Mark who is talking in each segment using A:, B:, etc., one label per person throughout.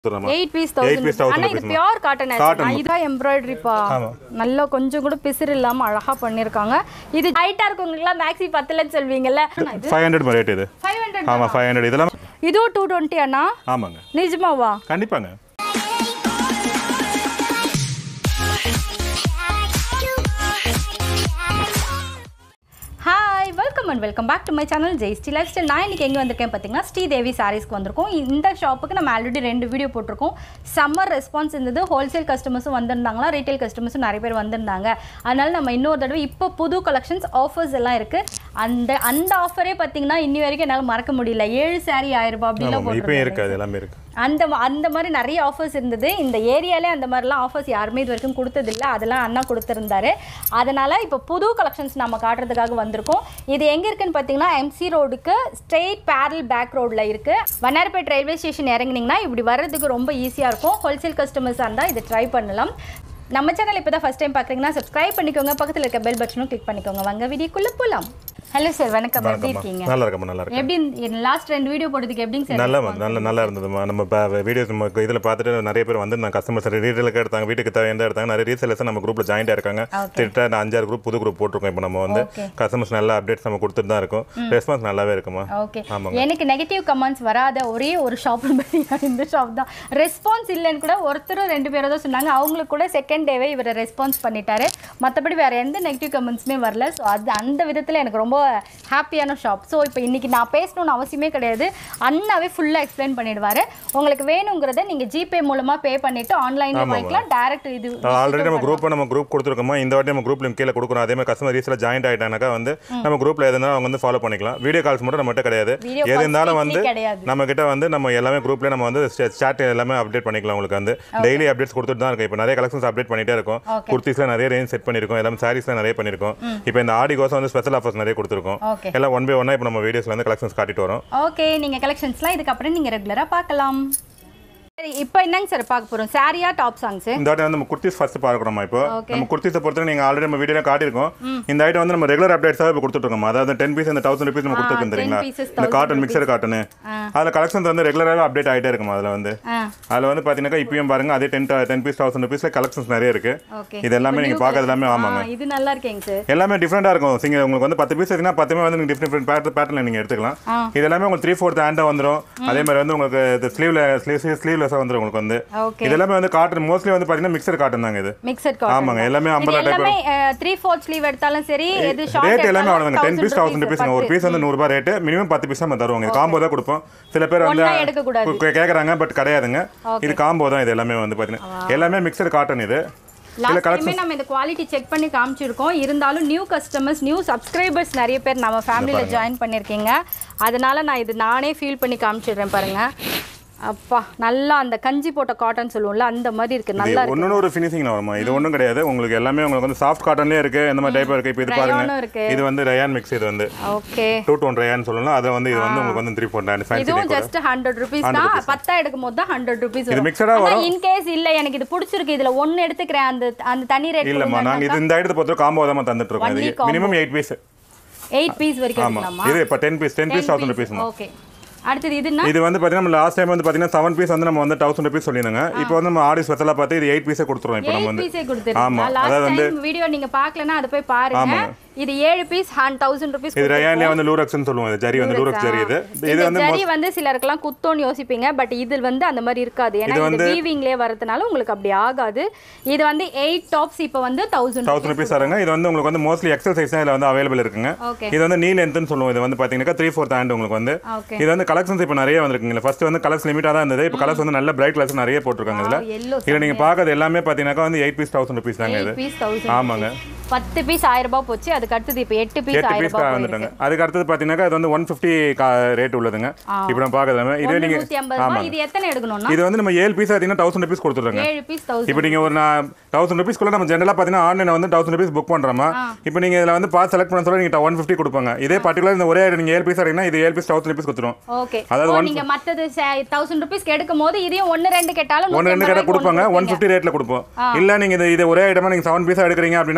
A: கொடுத்துறோம்மா
B: eight piece
A: eight piece
B: thousand ஆனா
A: thousand
B: இது
A: rupees
B: pure cotton
A: Cotton.
B: இதுதான் எம்ப்ராய்டரிப்பா
A: ஆமா.
B: நல்லா கொஞ்சம் கூட பிசிறு இல்லாம அழகா பண்ணிருக்காங்க இது ஹைட்டா இருக்கவங்களுக்குலாம் மேக்ஸி பத்தலன்னு சொல்வீங்கல்ல இது
A: ஃபைவ் ஹண்ட்ரட் ரேட் இது
B: ஃபைவ் ஹண்ட்ரட்
A: ஆமாம் ஃபைவ் ஹண்ட்ரட் இதெல்லாம்
B: இதுவும் டூ டுவெண்ட்டி அண்ணா
A: ஆமாங்க
B: நிஜமாவா
A: கண்டிப்பாங்க
B: hi welcome and welcome back to my channel Jai Shri life style நான் இன்னைக்கு எங்கே வந்திருக்கேன் பார்த்தீங்கன்னா ஸ்ரீதேவி சாரீஸ்க்கு வந்திருக்கோம் இந்த ஷாப்புக்கு நம்ம ஆல்ரெடி ரெண்டு வீடியோ போட்டிருக்கோம் சம்மர் ரெஸ்பான்ஸ் இருந்தது ஹோல்சேல் கஸ்டமர்ஸும் வந்திருந்தாங்களா ரீட்டைல் கஸ்டமர்ஸும் நிறைய பேர் வந்திருந்தாங்க அதனால நம்ம இன்னொரு தடவை இப்போ புது கலெக்ஷன்ஸ் ஆஃபர்ஸ் எல்லாம் இருக்குது அந்த அந்த ஆஃபரே பார்த்தீங்கன்னா இன்னி வரைக்கும் என்னால் மறக்க முடியல ஏழு சாரி ஆயிரம் ரூபாய் அப்படிலாம்
A: ஆமாம் இப்பயும்
B: போட்டிருந்தாங்க.
A: இருக்கு அது எல்லாமே இருக்கு
B: அந்த ம- அந்த மாதிரி நிறைய ஆஃபர்ஸ் இருந்தது இந்த ஏரியாலே அந்த மாதிரிலாம் ஆஃபர்ஸ் யாருமே இது வரைக்கும் கொடுத்ததில்ல அதெல்லாம் அண்ணா கொடுத்துருந்தாரு அதனால இப்போ புது கலெக்ஷன்ஸ் நம்ம காட்டுறதுக்காக வந்திருக்கோம் இது எங்கே இருக்குன்னு பார்த்தீங்கன்னா எம்சி ரோடுக்கு ஸ்ட்ரெயிட் பேரல் பேக் ரோடில் இருக்கு வண்ணாரப்பேட் ரயில்வே ஸ்டேஷன் இறங்குனீங்கன்னா இப்படி வர்றதுக்கு ரொம்ப ஈஸியாக இருக்கும் ஹோல்சேல் கஸ்டமர்ஸாக இருந்தால் இதை ட்ரை பண்ணலாம் நம்ம சேனல் இப்போ தான் ஃபஸ்ட் டைம் பார்க்குறீங்கன்னா சப்ஸ்கிரைப் பண்ணிக்கோங்க பக்கத்தில் இருக்க பெல் பட்டனும் கிளிக் பண்ணிக்கோங்க வாங்க வீடியோக்குள்ளே போகலாம் ஹலோ சார் வணக்கம் எப்படி
A: வணக்கம்மா
B: இருக்கீங்க
A: நல்லா இருக்கம்மா நல்லா இருக்கு
B: எப்படி லாஸ்ட் ரெண்டு வீடியோ போட்டதுக்கு எப்படிங்க சார்
A: நல்லா நல்ல நல்லா இருந்ததுமா நம்ம வீடியோஸ் நம்ம இதில் பார்த்துட்டு நிறைய பேர் வந்து நான் கஸ்டமர்ஸ் ரீட்டெயிலுக்கு எடுத்தாங்க வீட்டுக்கு தேவையான எடுத்தாங்க நிறைய ரீசேலர்ஸ் நம்ம குரூப்பில் ஜாயின்ட் இருக்காங்க திட்ட அஞ்சாறு குரூப் புது குரூப் போட்டிருக்கோம் இப்போ நம்ம வந்து
B: Okay.
A: கஸ்டமர்ஸ் நல்ல அப்டேட்ஸ் நம்ம கொடுத்துட்டு தான் இருக்கோம் ரெஸ்பான்ஸ் நல்லாவே இருக்குமா
B: ஓகே
A: ஆமாங்க.
B: எனக்கு நெகட்டிவ் கமெண்ட்ஸ் வராத ஒரே ஒரு ஷாப் இந்த ஷாப் தான் ரெஸ்பான்ஸ் இல்லைன்னு கூட ஒருத்தரும் ரெண்டு பேரும் தான் சொன்னாங்க அவங்களுக்கு கூட செகண்ட் டேவே இவர் ரெஸ்பான்ஸ் பண்ணிட்டாரு மற்றபடி வேற எந்த நெகட்டிவ் கமெண்ட்ஸுமே வரல ஸோ அது அந்த விதத்தில் எனக்கு ரொம்ப ஹாப்பியான ஷாப் ஸோ இப்போ இன்னைக்கு நான் பேசணும்னு அவசியமே கிடையாது அண்ணாவே ஃபுல்லாக எக்ஸ்பிளைன் பண்ணிடுவாரு உங்களுக்கு வேணுங்கிறத நீங்கள் ஜிபே மூலமாக பே பண்ணிட்டு ஆன்லைனில் வாங்கிக்கலாம் டேரக்ட் இது
A: ஆல்ரெடி நம்ம குரூப் நம்ம குரூப் கொடுத்துருக்கோமா இந்த வாட்டி நம்ம குரூப் லிங்க் கீழே கொடுக்குறோம் அதே மாதிரி கஸ்டமர் ரீஸில் ஜாயின்ட் ஆயிட்டானாக்கா வந்து நம்ம குரூப்ல எதுனா அவங்க வந்து ஃபாலோ பண்ணிக்கலாம் வீடியோ கால்ஸ் மட்டும் நம்மகிட்ட கிடையாது
B: Video
A: எது
B: calls
A: இருந்தாலும்
B: weekly
A: வந்து
B: கிடையாது.
A: நம்ம கிட்ட வந்து நம்ம எல்லாமே குரூப்ல நம்ம வந்து சாட் எல்லாமே அப்டேட் பண்ணிக்கலாம் உங்களுக்கு வந்து டெய்லி அப்டேட்ஸ் கொடுத்துட்டு தான் இருக்கும் இப்போ நிறைய கலெக்ஷன்ஸ் அப்டேட் பண்ணிட்டே இருக்கோம்
B: Okay.
A: குர்த்திஸ்ல நிறைய ரேஞ்ச் செட் பண்ணிருக்கோம் எல்லாமே சாரீஸ்ல நிறைய பண்ணிருக்கோம் இப்போ இந்த ஆடி கோசம் வந்து ஸ்பெஷல் ஆஃபர்ஸ் நிறைய கொடுத்துருக்கோம்
B: ஓகே
A: எல்லாம் ஒன் பை ஒன்னா இப்போ நம்ம வீடியோஸ்ல வந்து கலெக்ஷன்ஸ் காட்டிட்டு வரோம்
B: ஓகே நீங்க கலெக்ஷன்ஸ்லாம் இதுக்கப்புறம் நீங்க ரெகுலரா பார்க்கலாம் சரி இப்போ என்னங்க சார் பார்க்க போறோம் சாரியா டாப் சாங்ஸ்
A: இந்த வாட்டி வந்து நம்ம குர்த்திஸ் ஃபர்ஸ்ட் பார்க்குறோமா இப்போ
B: Okay.
A: நம்ம குர்த்திஸை பொறுத்தவரை நீங்கள் ஆல்ரெடி நம்ம வீடியோல காட்டியிருக்கோம் இந்த ஐட்டம் வந்து நம்ம ரெகுலர் அப்டேட்ஸாக இப்போ கொடுத்துட்ருக்கோம் அதாவது டென் பீஸ் இந்த தௌசண்ட் ருபீஸ் நம்ம கொடுத்துருக்கோம்
B: 10
A: தெரியுங்களா
B: pieces,
A: இந்த
B: 1000
A: காட்டன் மிக்சர் காட்டனு அதில் கலெக்ஷன்ஸ் வந்து ரெகுலராக அப்டேட் ஆகிட்டே இருக்கும் அதில் வந்து
B: ஆ
A: அதில் வந்து பார்த்தீங்கன்னா இப்பயும் பாருங்க அதே டென் டென் பீஸ் தௌசண்ட் ருபீஸில் கலெக்ஷன்ஸ் நிறைய இருக்கு
B: ஓகே
A: இது எல்லாமே நீங்கள் பார்க்கறது எல்லாமே ஆமாங்க
B: இது நல்லா இருக்கேங்க சார்
A: எல்லாமே டிஃப்ரெண்டாக இருக்கும் சிங்க உங்களுக்கு வந்து பத்து பீஸ் இருக்குன்னா பத்துமே வந்து நீங்கள் டிஃப்ரெண்ட் பேட்டர் பேட்டர்ல நீங்கள் எடுத்துக்கலாம்
B: ஆ.
A: இது எல்லாமே உங்களுக்கு த்ரீ ஃபோர்த் ஹேண்டாக வந்துடும் அதே மாதிரி வந்து உங்களுக்கு இது ஸ்லீவ்ல ஸ்லீவ் ஸ்லீவ்லெஸ்ஸாக வந்துடும் உங்களுக்கு வந்து
B: ஓகே
A: இது எல்லாமே வந்து காட்டன் மோஸ்ட்லி வந்து பார்த்தீங்கன்னா மிக்சர் காட்டன் தாங்க இது
B: மிக்சட் காட்டன்
A: ஆமாங்க எல்லாமே
B: இது
A: ஐம்பது டைப்
B: எல்லாமே த்ரீ ஃபோர்த் ஸ்லீவ் எடுத்தாலும் சரி இது ஷார்ட்
A: ரேட் எல்லாமே அவ்வளோதாங்க டென் பீஸ் தௌசண்ட் ருபீஸ் ஒரு பீஸ் வந்து நூறுபா ரேட்டு மினிமம் பத்து பீஸ் நம்ம தருவாங்க இது காம்போ தான் கொடுப்போம் சில பேர் வந்து
B: ஒண்ணா எடுக்கக்கூடாது.
A: கே- கேக்குறாங்க பட் கிடையாதுங்க இது காம்போ தான் இது எல்லாமே வந்து பார்த்தீங்கன்னா எல்லாமே மிக்சர் காட்டன் இது
B: லாஸ்ட் டைமே நம்ம இந்த குவாலிட்டி செக் பண்ணி காமிச்சிருக்கோம் இருந்தாலும் நியூ கஸ்டமர்ஸ் நியூ சப்ஸ்கிரைபர்ஸ் நிறைய பேர் நம்ம ஃபேமிலியில் ஜாயின் பண்ணியிருக்கீங்க அதனால நான் இது நானே ஃபீல் பண்ணி காமிச்சிடுறேன் பாருங்க அப்பா நல்லா அந்த கஞ்சி போட்ட காட்டன் சொல்லுவோம்ல அந்த மாதிரி இருக்கு நல்லா இருக்கு
A: ஒன்னொன்று ஒரு ஃபினிஷிங் வருமா இது ஒன்றும் கிடையாது உங்களுக்கு எல்லாமே உங்களுக்கு வந்து சாஃப்ட் காட்டன்லேயே இருக்கு இந்த மாதிரி டைப் இருக்கு இப்போ இது
B: Rayon-ம்
A: பாருங்க
B: இருக்கு.
A: இது வந்து ரயான் மிக்ஸ் இது வந்து
B: ஓகே
A: டூ டூ ரயான் சொல்லலாம் அது வந்து இது வந்து உங்களுக்கு வந்து த்ரீ ஃபோர் நைன் ஃபேன்சி
B: இதுவும் ஜஸ்ட் ஹண்ட்ரட் ருபீஸ் தான் பத்தா எடுக்கும் போது தான் ஹண்ட்ரட் ருபீஸ்
A: இது mixed-ஆ வரும்.
B: இன் கேஸ் இல்ல எனக்கு இது பிடிச்சிருக்கு இதுல ஒன்னு எடுத்துக்கிறேன் அந்த அந்த தனி ரேட்
A: இல்லைம்மா நாங்கள் இது இந்த ஐட்டத்தை பொறுத்த காம்போ தான் தந்துட்டு இருக்கோம்
B: Only
A: இது
B: combo.
A: Minimum eight piece
B: eight piece வரைக்கும்
A: ஆமாம்
B: எடுக்கலாமா
A: இது இப்போ ten piece ten piece thousand rupees
B: okay அடுத்தது இதுன்னா
A: இது வந்து பார்த்தீங்கன்னா நம்ம லாஸ்ட் டைம் வந்து பார்த்தீங்கன்னா செவன் பீஸ் வந்து நம்ம வந்து தௌசண்ட் ருபீஸ் சொல்லியிருந்தாங்க இப்போ வந்து நம்ம ஆடி ஸ்பெஷலாக பார்த்து இது எயிட் பீஸே கொடுத்துருவோம் இப்போ நம்ம
B: எயிட்
A: வந்து
B: பீஸே
A: ஆமா,
B: கொடுத்துருக்கீங்க
A: அதாவது
B: லாஸ்ட்
A: வந்து-
B: டைம் வீடியோ நீங்க பார்க்கலனா அதை போய் பாருங்க இது ஏழு பீஸ் ஹண்ட் தௌசண்ட் ருபீஸ்
A: இது ரயான்லேயே வந்து லூரக்ஸ்னு சொல்லுவோம் இது ஜரி வந்து லூரக்ஸ் ஜரி இது இது
B: இந்த
A: வந்து
B: ஜரி வந்து சிலருக்குலாம் குத்தோன்னு யோசிப்பீங்க பட் இதில் வந்து அந்த மாதிரி இருக்காது ஏன்னா இது வீவிங்லேயே வரதுனால உங்களுக்கு அப்படி ஆகாது இது வந்து எயிட் டாப்ஸ் இப்போ வந்து தௌசண்ட்
A: தௌசண்ட் ருபீஸ் தராங்க இது வந்து உங்களுக்கு வந்து மோஸ்ட்லி எக்ஸல் சைஸ் தான் இதில் வந்து அவைலபிள் இருக்குங்க
B: ஓகே
A: இது வந்து நீ லென்த்னு சொல்லுவோம் இது வந்து பார்த்தீங்கன்னா த்ரீ ஃபோர்த் ஹேண்ட் உங்களுக்கு வந்து
B: ஓகே
A: இது வந்து கலெக்ஷன்ஸ் இப்போ நிறைய வந்திருக்குங்க ஃபர்ஸ்ட் வந்து கலர்ஸ் லிமிட்டாக தான் இருந்தது இப்போ கலர்ஸ் வந்து நல்ல பிரைட் கலர்ஸ் நிறைய போட்டிருக்காங்க இதில்
B: எல்லோ
A: இதில் நீங்கள் பார்க்கறது எல்லாமே பார்த்தீங்கன்னா வந்து எயிட் பீஸ் தௌசண்ட் ருபீஸ் தாங்க இது
B: எயிட் பீஸ் தௌசண்ட்
A: ஆமாங்க
B: பத்து பீஸ் ஆயிரம் ரூபாய் போச்சு அதுக்கு அடுத்தது இப்போ எட்டு பீஸ்
A: எட்டு
B: ஆயிரம்
A: பீஸ்
B: ரூபாய்
A: வந்துட்டாங்க அதுக்கு அடுத்தது பார்த்தீங்கன்னா இது வந்து ஒன் ஃபிஃப்டி ரேட் உள்ளதுங்க இப்போ நம்ம பார்க்கறது இதே
B: ஒன்று
A: நீங்கள்
B: நூற்றி ஐம்பது ரூபாய் இது எத்தனை எடுக்கணும்னா
A: இது வந்து நம்ம ஏழு பீஸ் பார்த்தீங்கன்னா தௌசண்ட் ருபீஸ் கொடுத்துருங்க
B: ஏழு பீஸ் தௌசண்ட்
A: இப்போ நீங்கள் ஒரு நான் தௌசண்ட் ருபீஸ்க்குள்ள நம்ம ஜென்ரலாக பார்த்தீங்கன்னா ஆன்லைனில் வந்து தௌசண்ட் ருபீஸ் புக் பண்ணுறோமா இப்போ நீங்கள் இதில் வந்து பார்த்து செலக்ட் பண்ண சொல்ல நீங்கள் ஒன் ஃபிஃப்டி கொடுப்பாங்க இதே பர்டிகுலர் இந்த ஒரே நீங்கள் ஏழு பீஸ் எடுங்கன்னா இது ஏழு பீஸ் தௌசண்ட் ருபீஸ் கொடுத்துரும்
B: ஓகே
A: அதாவது
B: ஓ நீங்க மத்தது தௌசண்ட் ருபீஸ்க்கு எடுக்கும் போது இதையும் ஒன்னு ரெண்டு கேட்டாலும்
A: ஒன்று ரெண்டு கடை கொடுப்பாங்க ஒன் ஃபிஃப்டி ரேட்டில் கொடுப்போம் இல்லை நீங்கள் இது இது ஒரே ஐட்டமாக நீங்கள் செவன் பீஸாக எடுக்கிறீங்க அப்படின்னா காம்போ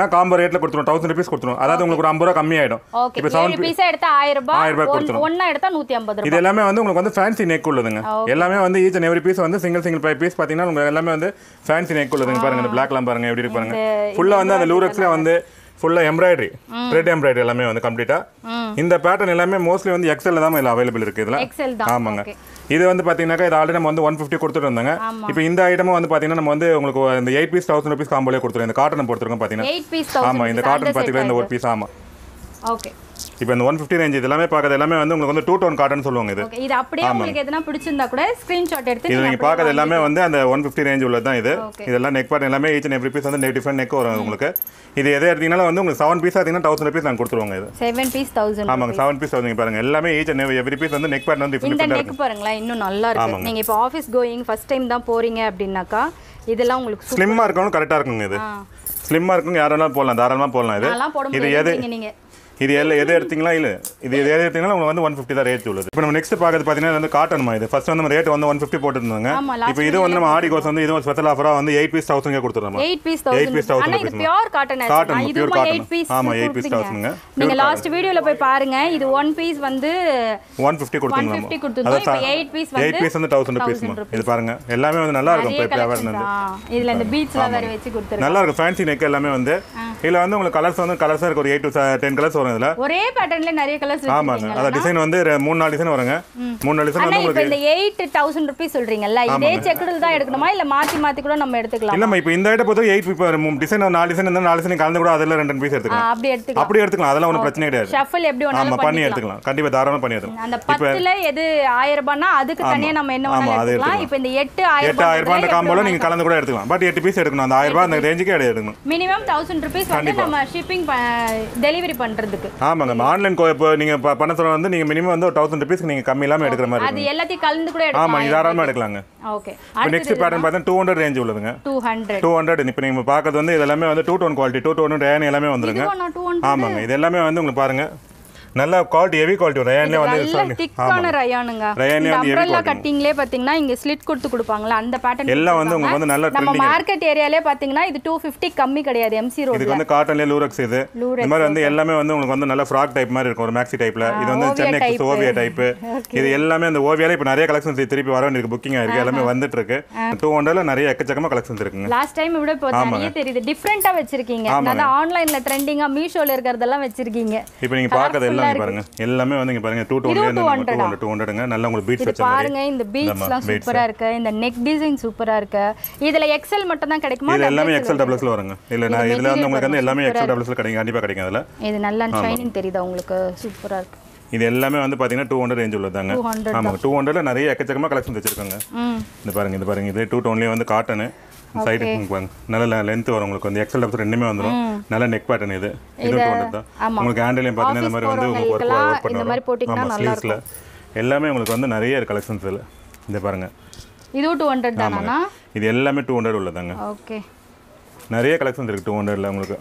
A: ரேட்ல கொடுத்துரும் தௌசண்ட் ருபீஸ் கொடுத்துரும் அதாவது உங்களுக்கு ஒரு ஐம்பது ரூபா கம்மியாயிடும்
B: ஓகே
A: இப்போ
B: ஏழு
A: செவன்
B: பீஸா எடுத்தா ஆயிரம்
A: ஆயிரம் ரூபாய்
B: ரூபாய்
A: கொடுத்துரும்.
B: ஒன்னா எடுத்தா நூத்தி ஐம்பது ரூபாய்
A: இது எல்லாமே வந்து உங்களுக்கு வந்து ஃபேன்சி நெக் உள்ளதுங்க எல்லாமே வந்து ஈச் அண்ட் எவ்ரி பீஸ் வந்து சிங்கிள் சிங்கிள் பை பீஸ் பார்த்தீங்கன்னா உங்களுக்கு எல்லாமே வந்து ஃபேன்சி நெக் உள்ளதுங்க பாருங்க இந்த பிளாக்லாம் பாருங்க எப்படி இருக்கு பாருங்க ஃபுல்லாக வந்து அந்த லூரக்ஸ்ல வந்து ஃபுல்லாக எம்ப்ராய்டரி த்ரெட் எம்ப்ராய்டரி எல்லாமே வந்து கம்ப்ளீட்டாக இந்த பேட்டர்ன் எல்லாமே மோஸ்ட்லி வந்து எக்ஸல்ல தான் இதில் அவைலபிள் இருக்கு இதில்
B: எக்ஸல் தான்
A: ஆமாங்க
B: Okay.
A: இது வந்து பார்த்தீங்கன்னாக்கா இது ஆல்ரெடி நம்ம வந்து ஒன் ஃபிஃப்டி கொடுத்துட்டு இருந்தாங்க இப்போ இந்த ஐட்டமும் வந்து பார்த்தீங்கன்னா நம்ம வந்து உங்களுக்கு இந்த எயிட் பீஸ் தௌசண்ட் ருபீஸ் காம்போலே கொடுத்துருவோம் இந்த காட்டன் பொறுத்திருக்கோம் பார்த்தீங்கன்னா
B: எயிட் பீஸ்
A: ஆமாம் இந்த காட்டன் பார்த்தீங்கன்னா இந்த ஒரு பீஸ் ஆமாம்
B: ஓகே
A: இப்போ இந்த ஒன் ஃபிஃப்டி ரேஞ்ச் இது எல்லாமே பார்க்கறது எல்லாமே வந்து உங்களுக்கு வந்து டூ டோன் காட்டன் சொல்லுவாங்க இது
B: ஓகே இது அப்படியே உங்களுக்கு எதனா பிடிச்சிருந்தா கூட ஸ்கிரீன்ஷாட் எடுத்து
A: இது
B: நீங்க
A: நீங்கள் பார்க்கறது எல்லாமே வந்து அந்த ஒன் ஃபிஃப்டி ரேஞ்ச் உள்ளது தான் இது
B: Okay.
A: இதெல்லாம் நெக் பார்ட் எல்லாமே ஈச் அண்ட் எவ்ரி பீஸ் வந்து டிஃப்ரெண்ட் நெக் வரும் உங்களுக்கு இது எதை எடுத்தீங்கன்னா வந்து உங்களுக்கு செவன் பீஸ் பார்த்தீங்கன்னா தௌசண்ட் ருபீஸ் நாங்கள் கொடுத்துருவாங்க இது
B: செவன் பீஸ் தௌசண்ட்
A: ஆமாங்க செவன் பீஸ் வந்து பாருங்க எல்லாமே ஈச் அண்ட் எவ்ரி பீஸ் வந்து நெக் பார்ட் வந்து
B: இந்த
A: டிஃப்ரெண்ட்
B: நெக் பாருங்களேன் இன்னும் நல்லா இருக்கு நீங்க இப்போ ஆஃபீஸ் கோயிங் ஃபர்ஸ்ட் டைம் தான் போறீங்க அப்படின்னாக்கா இதெல்லாம் உங்களுக்கு super-
A: ஸ்லிம்மாக இருக்கணும் கரெக்டாக இருக்குங்க இது
B: ஆ.
A: ஸ்லிம்மாக இருக்கும் யார் வேணாலும் போடலாம் தாராளமாக போடலாம் இது
B: அதெல்லாம் போட
A: இது எது
B: முடியாது நீங்க
A: இது எல்லாம் எது எடுத்தீங்களா இல்லை இது எது எது எடுத்தீங்களா உங்களுக்கு வந்து ஒன் ஃபிஃப்டி தான் ரேட் உள்ளது இப்போ நம்ம நெக்ஸ்ட் பார்க்கறது பார்த்தீங்கன்னா இது வந்து காட்டன்மா இது ஃபர்ஸ்ட் வந்து நம்ம ரேட் வந்து ஒன் ஃபிஃப்டி போட்டுருந்தாங்க
B: ஆமா, last
A: இப்போ இது வந்து நம்ம ஆடி கோர்ஸ் வந்து இது ஒரு ஸ்பெஷல் ஆஃபராக வந்து எயிட் பீஸ் தௌசண்ட் கொடுத்துருந்தோம்
B: eight piece
A: eight piece
B: thousand ஆனா
A: தௌசண்ட்
B: இது பியூர் காட்டன்
A: Cotton,
B: இது
A: pure
B: எயிட்
A: cotton.
B: பீஸ்
A: ஆமா, eight piece thousandங்க.
B: நீங்க லாஸ்ட் வீடியோல போய் பாருங்க இது ஒன் பீஸ் வந்து
A: ஒன் ஃபிஃப்டி கொடுத்துருந்தோம்
B: 150 கொடுத்திருந்தோம். இப்போ eight piece வந்து
A: எயிட் பீஸ் வந்து தௌசண்ட் ருபீஸ் இது பாருங்க எல்லாமே வந்து நல்லா இருக்கும்
B: நிறைய
A: இப்போ
B: collections
A: வந்து
B: ஆ, இதுல இந்த பீட்ஸ் எல்லாம் வேற வச்சு கொடுத்துருக்காங்க
A: நல்லா இருக்கும் ஃபேன்சி நெக் எல்லாமே வந்து இதில் வந்து உங்களுக்கு கலர்ஸ் வந்து கலர்ஸாக இருக்கு ஒரு எயிட் டு டென் கலர்ஸ் வரும் இதில்
B: ஒரே பேட்டர்ன்ல நிறைய கலர்ஸ்
A: ஆமாங்க
B: வச்சிருக்கீங்க
A: அதான் டிசைன் வந்து ரெ- மூணு நாலு டிசைன் வருங்க மூணு நாலு டிசைன்
B: ஆனா
A: வந்து
B: இப்போ
A: உங்களுக்கு
B: இந்த எயிட் தௌசண்ட் ருபீஸ் சொல்றீங்கல்ல இதே செக்குடில் தான் எடுக்கணுமா இல்ல மாத்தி மாத்தி கூட நம்ம எடுத்துக்கலாம்
A: இல்லைம்மா இப்போ இந்த ஐட்டம் பொறுத்த எயிட் இப்போ டிசைன் நாலு டிசைன் இருந்தால் நாலு டிசைன் கலந்து கூட அதில் ரெண்டு பீஸ்
B: ஆ,
A: எடுத்துக்கலாம்
B: அப்படி எடுத்துக்கலாம்
A: அப்படி எடுத்துக்கலாம் அதெல்லாம் ஒன்றும் பிரச்சனை கிடையாது
B: ஷஃபிள் எப்படி
A: ஆமா
B: வேணாலும்
A: பண்ணி
B: பண்ணிக்கலாம்
A: எடுத்துக்கலாம் கண்டிப்பாக தாராளமாக பண்ணி எடுத்துக்கலாம்
B: அந்த பத்துல எது ஆயிரம் ரூபாய்னா அதுக்கு தனியா நம்ம என்ன
A: ஆமா,
B: வேணாலும்
A: அது
B: எடுத்துக்கலாம் இப்போ இந்த எட்டு ஆயிரம்
A: எட்டு ஆயிரம் ரூபாய் காம்போல நீங்கள் கலந்து கூட எடுத்துக்கலாம் பட் எட்டு பீஸ் எடுக்கணும் அந்த ஆயிரம் ரூபாய் அந்த ரேஞ்சுக்கே எடுக்கணும்
B: மினிமம் தௌசண்ட் ருபீஸ் வந்து நம்ம ஷிப்பிங் டெலிவரி பண்றதுக்கு
A: ஆமாங்க ஆன்லைன் இப்போ நீங்கள் இப்போ பண்ண சொல்ல வந்து நீங்கள் மினிமம் வந்து ஒரு தௌசண்ட் ருபீஸ்க்கு நீங்கள் கம்மி இல்லாமல் எடுக்கிற மாதிரி
B: அது
A: இருக்கும்
B: எல்லாத்தையும் கலந்து கூட
A: ஆமாம்
B: எடுக்கலாம்
A: நீங்கள் தாராளமாக எடுக்கலாங்க
B: ஓகே
A: இப்போ நெக்ஸ்ட் பேட்டர்ன் பார்த்தா டூ ஹண்ட்ரட் ரேஞ்ச் உள்ளதுங்க
B: டூ ஹண்ட்ரட்
A: டூ ஹண்ட்ரட் இப்போ நீங்கள் பார்க்கறது வந்து இது எல்லாமே வந்து two tone quality two tone ரேன் எல்லாமே வந்துருங்க
B: டூ ஹண்ட்ரட்
A: ஆமாங்க இது எல்லாமே வந்து உங்களுக்கு பாருங்க நல்ல குவாலிட்டி ஹெவி குவாலிட்டி ரேன்லேயே வந்து
B: நல்ல
A: சொல்லி-
B: திக்கான ரயானுங்க
A: ரயான்லயே
B: இந்த
A: வந்து heavy
B: அம்ப்ரெல்லா
A: quality.
B: கட்டிங்லேயே பாத்தீங்கன்னா இங்க ஸ்லிட் கொடுத்து கொடுப்பாங்கல்ல அந்த பேட்டர்ன்
A: எல்லாம் வந்து உங்களுக்கு வந்து நல்ல
B: நம்ம
A: ட்ரெண்டிங்
B: மார்க்கெட் ஏரியாலே பாத்தீங்கன்னா இது டூ ஃபிஃப்டி கம்மி கிடையாது எம்சி ரோட்ல
A: இதுக்கு வந்து காட்டன்லேயே லூரக்ஸ் இது
B: Lurex,
A: இந்த மாதிரி வந்து எல்லாமே வந்து உங்களுக்கு வந்து நல்ல ஃப்ராக் டைப் மாதிரி இருக்கும் ஒரு மேக்ஸி டைப்ல இது வந்து
B: ஓவிய
A: சென்னை
B: type.
A: ஓவிய டைப் இது எல்லாமே அந்த ஓவியால இப்போ நிறைய கலெக்ஷன்ஸ் திருப்பி வர வேண்டியிருக்கு புக்கிங் ஆயிருக்கு எல்லாமே வந்துட்டு இருக்கு டூ ஹண்ட்ரட்ல நிறைய எக்கச்சக்கமா கலெக்ஷன்ஸ் இருக்குங்க
B: லாஸ்ட் டைம் விட இப்போ நிறைய தெரியுது டிஃப்ரெண்டா வச்சிருக்கீங்க நான் ஆன்லைன்ல ட்ரெண்டிங்கா மீஷோல இருக்கிறதெல்லாம் வச்சிருக்கீங்க
A: இப்போ நீங்க பார்க்கறது எல்லாம் இங்க பாருங்க எல்லாமே வந்து இங்க பாருங்க டூ டோன்ல இருந்து டூ ஹண்ட்ரட் டூ ஹண்ட்ரட்ங்க நல்ல உங்களுக்கு பீட்ஸ்
B: இது
A: வச்ச மாதிரி
B: பாருங்க இந்த பீட்ஸ்லாம்
A: beads.
B: சூப்பரா இருக்கு இந்த நெக் டிசைன் சூப்பரா இருக்கு இதுல எக்ஸல் மட்டும் தான் கிடைக்குமா
A: இது
B: double
A: எல்லாமே
B: XL?
A: எக்ஸல் டபுள்ஸ்ல வருங்க இல்ல நான் இதுல வந்து உங்களுக்கு வந்து எல்லாமே எக்ஸல் டபுள்ஸ்ல கிடைக்கும் கண்டிப்பா கிடைக்கும் அதுல
B: இது நல்லா ஷைனிங் தெரியுதா உங்களுக்கு சூப்பரா இருக்கு
A: இது எல்லாமே வந்து பாத்தீங்கன்னா டூ ஹண்ட்ரட் ரேஞ்ச் உள்ளதாங்க
B: 200
A: ஆமாங்க டூ ஹண்ட்ரட்ல நிறைய எக்கச்சக்கமா கலெக்ஷன்ஸ் வச்சிருக்காங்க
B: ம்
A: இந்த பாருங்க இது பாருங்க இது டூ டோன்லேயே வந்து காட்டனு சைடு பாருங்க நல்ல லென்த் வரும் உங்களுக்கு வந்து எக்ஸல் டப்ஸ் ரெண்டுமே வந்துரும் நல்ல நெக் பேட்டர்ன் இது இது டூ ஹண்ட்ரட் தான்
B: ஆமா.
A: உங்களுக்கு ஹேண்டிலையும் பார்த்தீங்கன்னா இந்த மாதிரி வந்து உங்களுக்கு ஒர்க்
B: போறவங்களுக்கெல்லாம்
A: ஒர்க்
B: இந்த மாதிரி
A: பண்ணுவோம்
B: போட்டிங்கன்னா
A: ஆமாம்
B: நல்லா
A: ஸ்லீவ்ஸில் எல்லாமே உங்களுக்கு வந்து நிறைய கலெக்ஷன்ஸ் இதில் இந்த பாருங்க
B: இதுவும் டூ ஹண்ட்ரட் தானா
A: இது எல்லாமே டூ ஹண்ட்ரட் உள்ளதாங்க
B: ஓகே
A: நிறைய கலெக்ஷன்ஸ் இருக்குது டூ ஹண்ட்ரட்ல உங்களுக்கு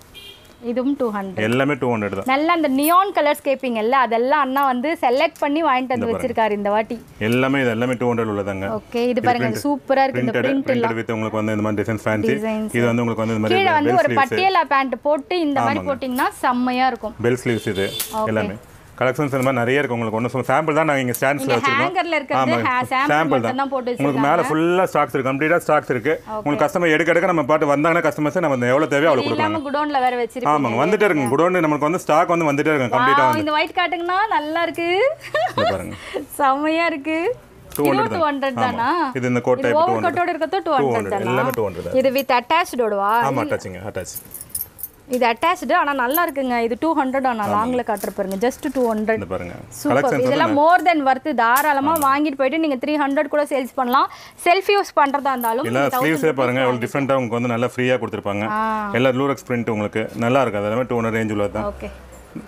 B: இதுவும் டூ ஹண்ட்ரட்
A: எல்லாமே டூ ஹண்ட்ரட் தான்
B: நல்ல அந்த நியான் கலர்ஸ் கேட்பீங்கல்ல அதெல்லாம் அண்ணா வந்து செலக்ட் பண்ணி வாங்கிட்டு வந்து வச்சிருக்காரு இந்த வாட்டி
A: எல்லாமே இது எல்லாமே டூ ஹண்ட்ரட் உள்ளதாங்க
B: ஓகே இது பாருங்க இது சூப்பரா இருக்கு இந்த
A: பிரிண்டட்
B: பிரிண்ட்
A: பிரிண்டட் வித் உங்களுக்கு வந்து இந்த மாதிரி டிசைன்ஸ் ஃபேன்சி
B: Designs.
A: இது வந்து உங்களுக்கு வந்து இந்த
B: கீழே
A: மாதிரி
B: வந்து
A: பெல்
B: ஒரு
A: ஸ்லீவ்ஸ்
B: பட்டியலா பேண்ட் போட்டு இந்த மாதிரி போட்டிங்கன்னா செம்மையா இருக்கும்
A: பெல் ஸ்லீவ்ஸ் இது எல்லாமே கலெக்ஷன்ஸ் இந்த மாதிரி நிறைய இருக்கு உங்களுக்கு ஒன்று சாம்பிள் தான் நாங்கள் இங்கே ஸ்டாண்ட்ஸில்
B: இங்க
A: வச்சிருக்கோம்
B: ஹேங்கர்ல இருக்கிறது
A: ஆமாங்க
B: சாம்பிள்
A: சாம்பிள்
B: மட்டும்
A: தான்
B: தான் போட்டு
A: உங்களுக்கு
B: வச்சிருக்காங்க
A: மேலே ஃபுல்லாக ஸ்டாக்ஸ் இருக்கு கம்ப்ளீட்டாக ஸ்டாக்ஸ் இருக்கு உங்களுக்கு கஸ்டமர் எடுக்க எடுக்க நம்ம பாட்டு வந்தாங்கன்னா கஸ்டமர்ஸ் நம்ம எவ்வளோ தேவையோ அவ்வளோ கொடுக்கலாம்
B: இல்லாம குடோன்ல வேற வச்சிருக்கீங்க
A: ஆமாங்க வந்துட்டே இருக்குங்க குடோன் நமக்கு வந்து ஸ்டாக் வந்து வந்துட்டே இருக்கும் கம்ப்ளீட்டாக
B: Wow, இந்த ஒயிட் காட்டுங்கன்னா நல்லா இருக்கு
A: வந்து பாருங்க
B: செம்மையா இருக்கு
A: 200
B: இதுவும் டூ ஹண்ட்ரட் தானா
A: இது இந்த கோட்
B: இது
A: டைப் டூ
B: ஓவர்
A: ஹண்ட்ரட்
B: கட்டோட இருக்கிறது டூ
A: டூ
B: ஹண்ட்ரட்
A: ஹண்ட்ரட்
B: தானா
A: எல்லாமே டூ ஹண்ட்ரட்
B: இது வித் அட்டாச்சோடவா
A: ஆமாம் அட்டாச்சுங்க அட்டாச்
B: இது அட்டாச்டு ஆனா நல்லா இருக்குங்க இது டூ ஹண்ட்ரட் ஆனா லாங்ல காட்டுற பாருங்க ஜஸ்ட் டூ ஹண்ட்ரட்
A: இந்த பாருங்க
B: சூப்பர்
A: கலெக்ஷன்ஸ்
B: இதெல்லாம் மோர் தென் வர்த்து தாராளமா வாங்கிட்டு போயிட்டு நீங்க த்ரீ ஹண்ட்ரட் கூட சேல்ஸ் பண்ணலாம் செல்ஃப் யூஸ் பண்றதா இருந்தாலும்
A: எல்லா ஸ்லீவ்ஸே பாருங்க எவ்வளோ டிஃப்ரெண்ட்டாக உங்களுக்கு வந்து நல்லா ஃப்ரீயாக கொடுத்துருப்பாங்க எல்லா லூரக்ஸ் பிரிண்ட் உங்களுக்கு நல்லா இருக்கும் அது எல்லாமே டூ ஹண்ட்ரட் ரேஞ்ச் உள்ளது தான்
B: ஓகே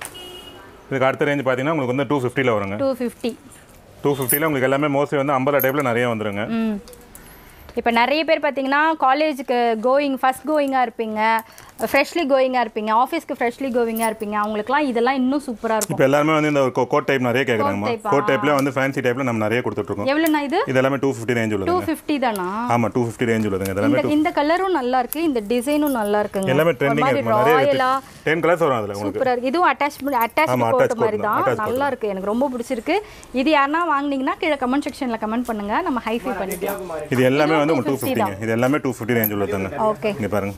A: இதுக்கு அடுத்த ரேஞ்ச் பார்த்தீங்கன்னா உங்களுக்கு வந்து டூ ஃபிஃப்டியில் வருங்க
B: டூ ஃபிஃப்டி
A: டூ ஃபிஃப்டியில் உங்களுக்கு எல்லாமே மோஸ்ட்லி வந்து ஐம்பது டைப்பில் நிறைய வந்துருங்க
B: ம் இப்போ நிறைய பேர் பார்த்தீங்கன்னா காலேஜுக்கு கோயிங் ஃபர்ஸ்ட் கோயிங்காக இருப்பீங்க ஃப்ரெஷ்லி கோயிங்காக இருப்பீங்க ஆஃபீஸ்க்கு ஃப்ரெஷ்லி கோயிங்காக இருப்பீங்க அவங்களுக்குலாம் இதெல்லாம் இன்னும் சூப்பராக இருக்கும்
A: இப்போ எல்லாருமே வந்து இந்த கோட் டைப் நிறைய கேட்குறாங்கம்மா
B: type ஆ?
A: கோட் டைப்ல வந்து ஃபேன்சி டைப்ல நம்ம நிறைய கொடுத்துட்ருக்கோம்
B: எவ்வளோண்ணா இது
A: இது எல்லாமே டூ ஃபிஃப்டி ரேஞ்ச்
B: டூ
A: உள்ளதுங்க
B: ஃபிஃப்டி தானா
A: ஆமா டூ ஃபிஃப்டி ரேஞ்ச் உள்ளதுங்க இது எல்லாமே
B: இந்த இந்த கலரும் நல்லா இருக்கு இந்த டிசைனும் நல்லா இருக்குங்க
A: எல்லாமே
B: ஒரு
A: ட்ரெண்டிங்
B: மாதிரி
A: இருக்குமா நிறைய
B: ராயலா
A: டென் கலர்ஸ் வரும் அதில் உங்களுக்கு
B: சூப்பரா இருக்கு இதுவும் அட்டாச் அட்டாச்
A: ஆமா,
B: கோட்
A: attached
B: மாதிரி
A: coat
B: தான்
A: தான், attached
B: நல்லா இருக்கு எனக்கு ரொம்ப பிடிச்சிருக்கு இது யாருன்னா வாங்குனீங்கன்னா கீழே கமெண்ட் செக்ஷன்ல கமெண்ட் பண்ணுங்க நம்ம ஹைஃபை பண்ணிக்கலாம்
A: இது எல்லாமே வந்து உங்களுக்கு டூ ஃபிஃப்டிங்க இது எல்லாமே டூ ஃபிஃப்டி ரேஞ்ச் உள்ளதுங்க
B: ஓகே
A: இங்க பாருங்க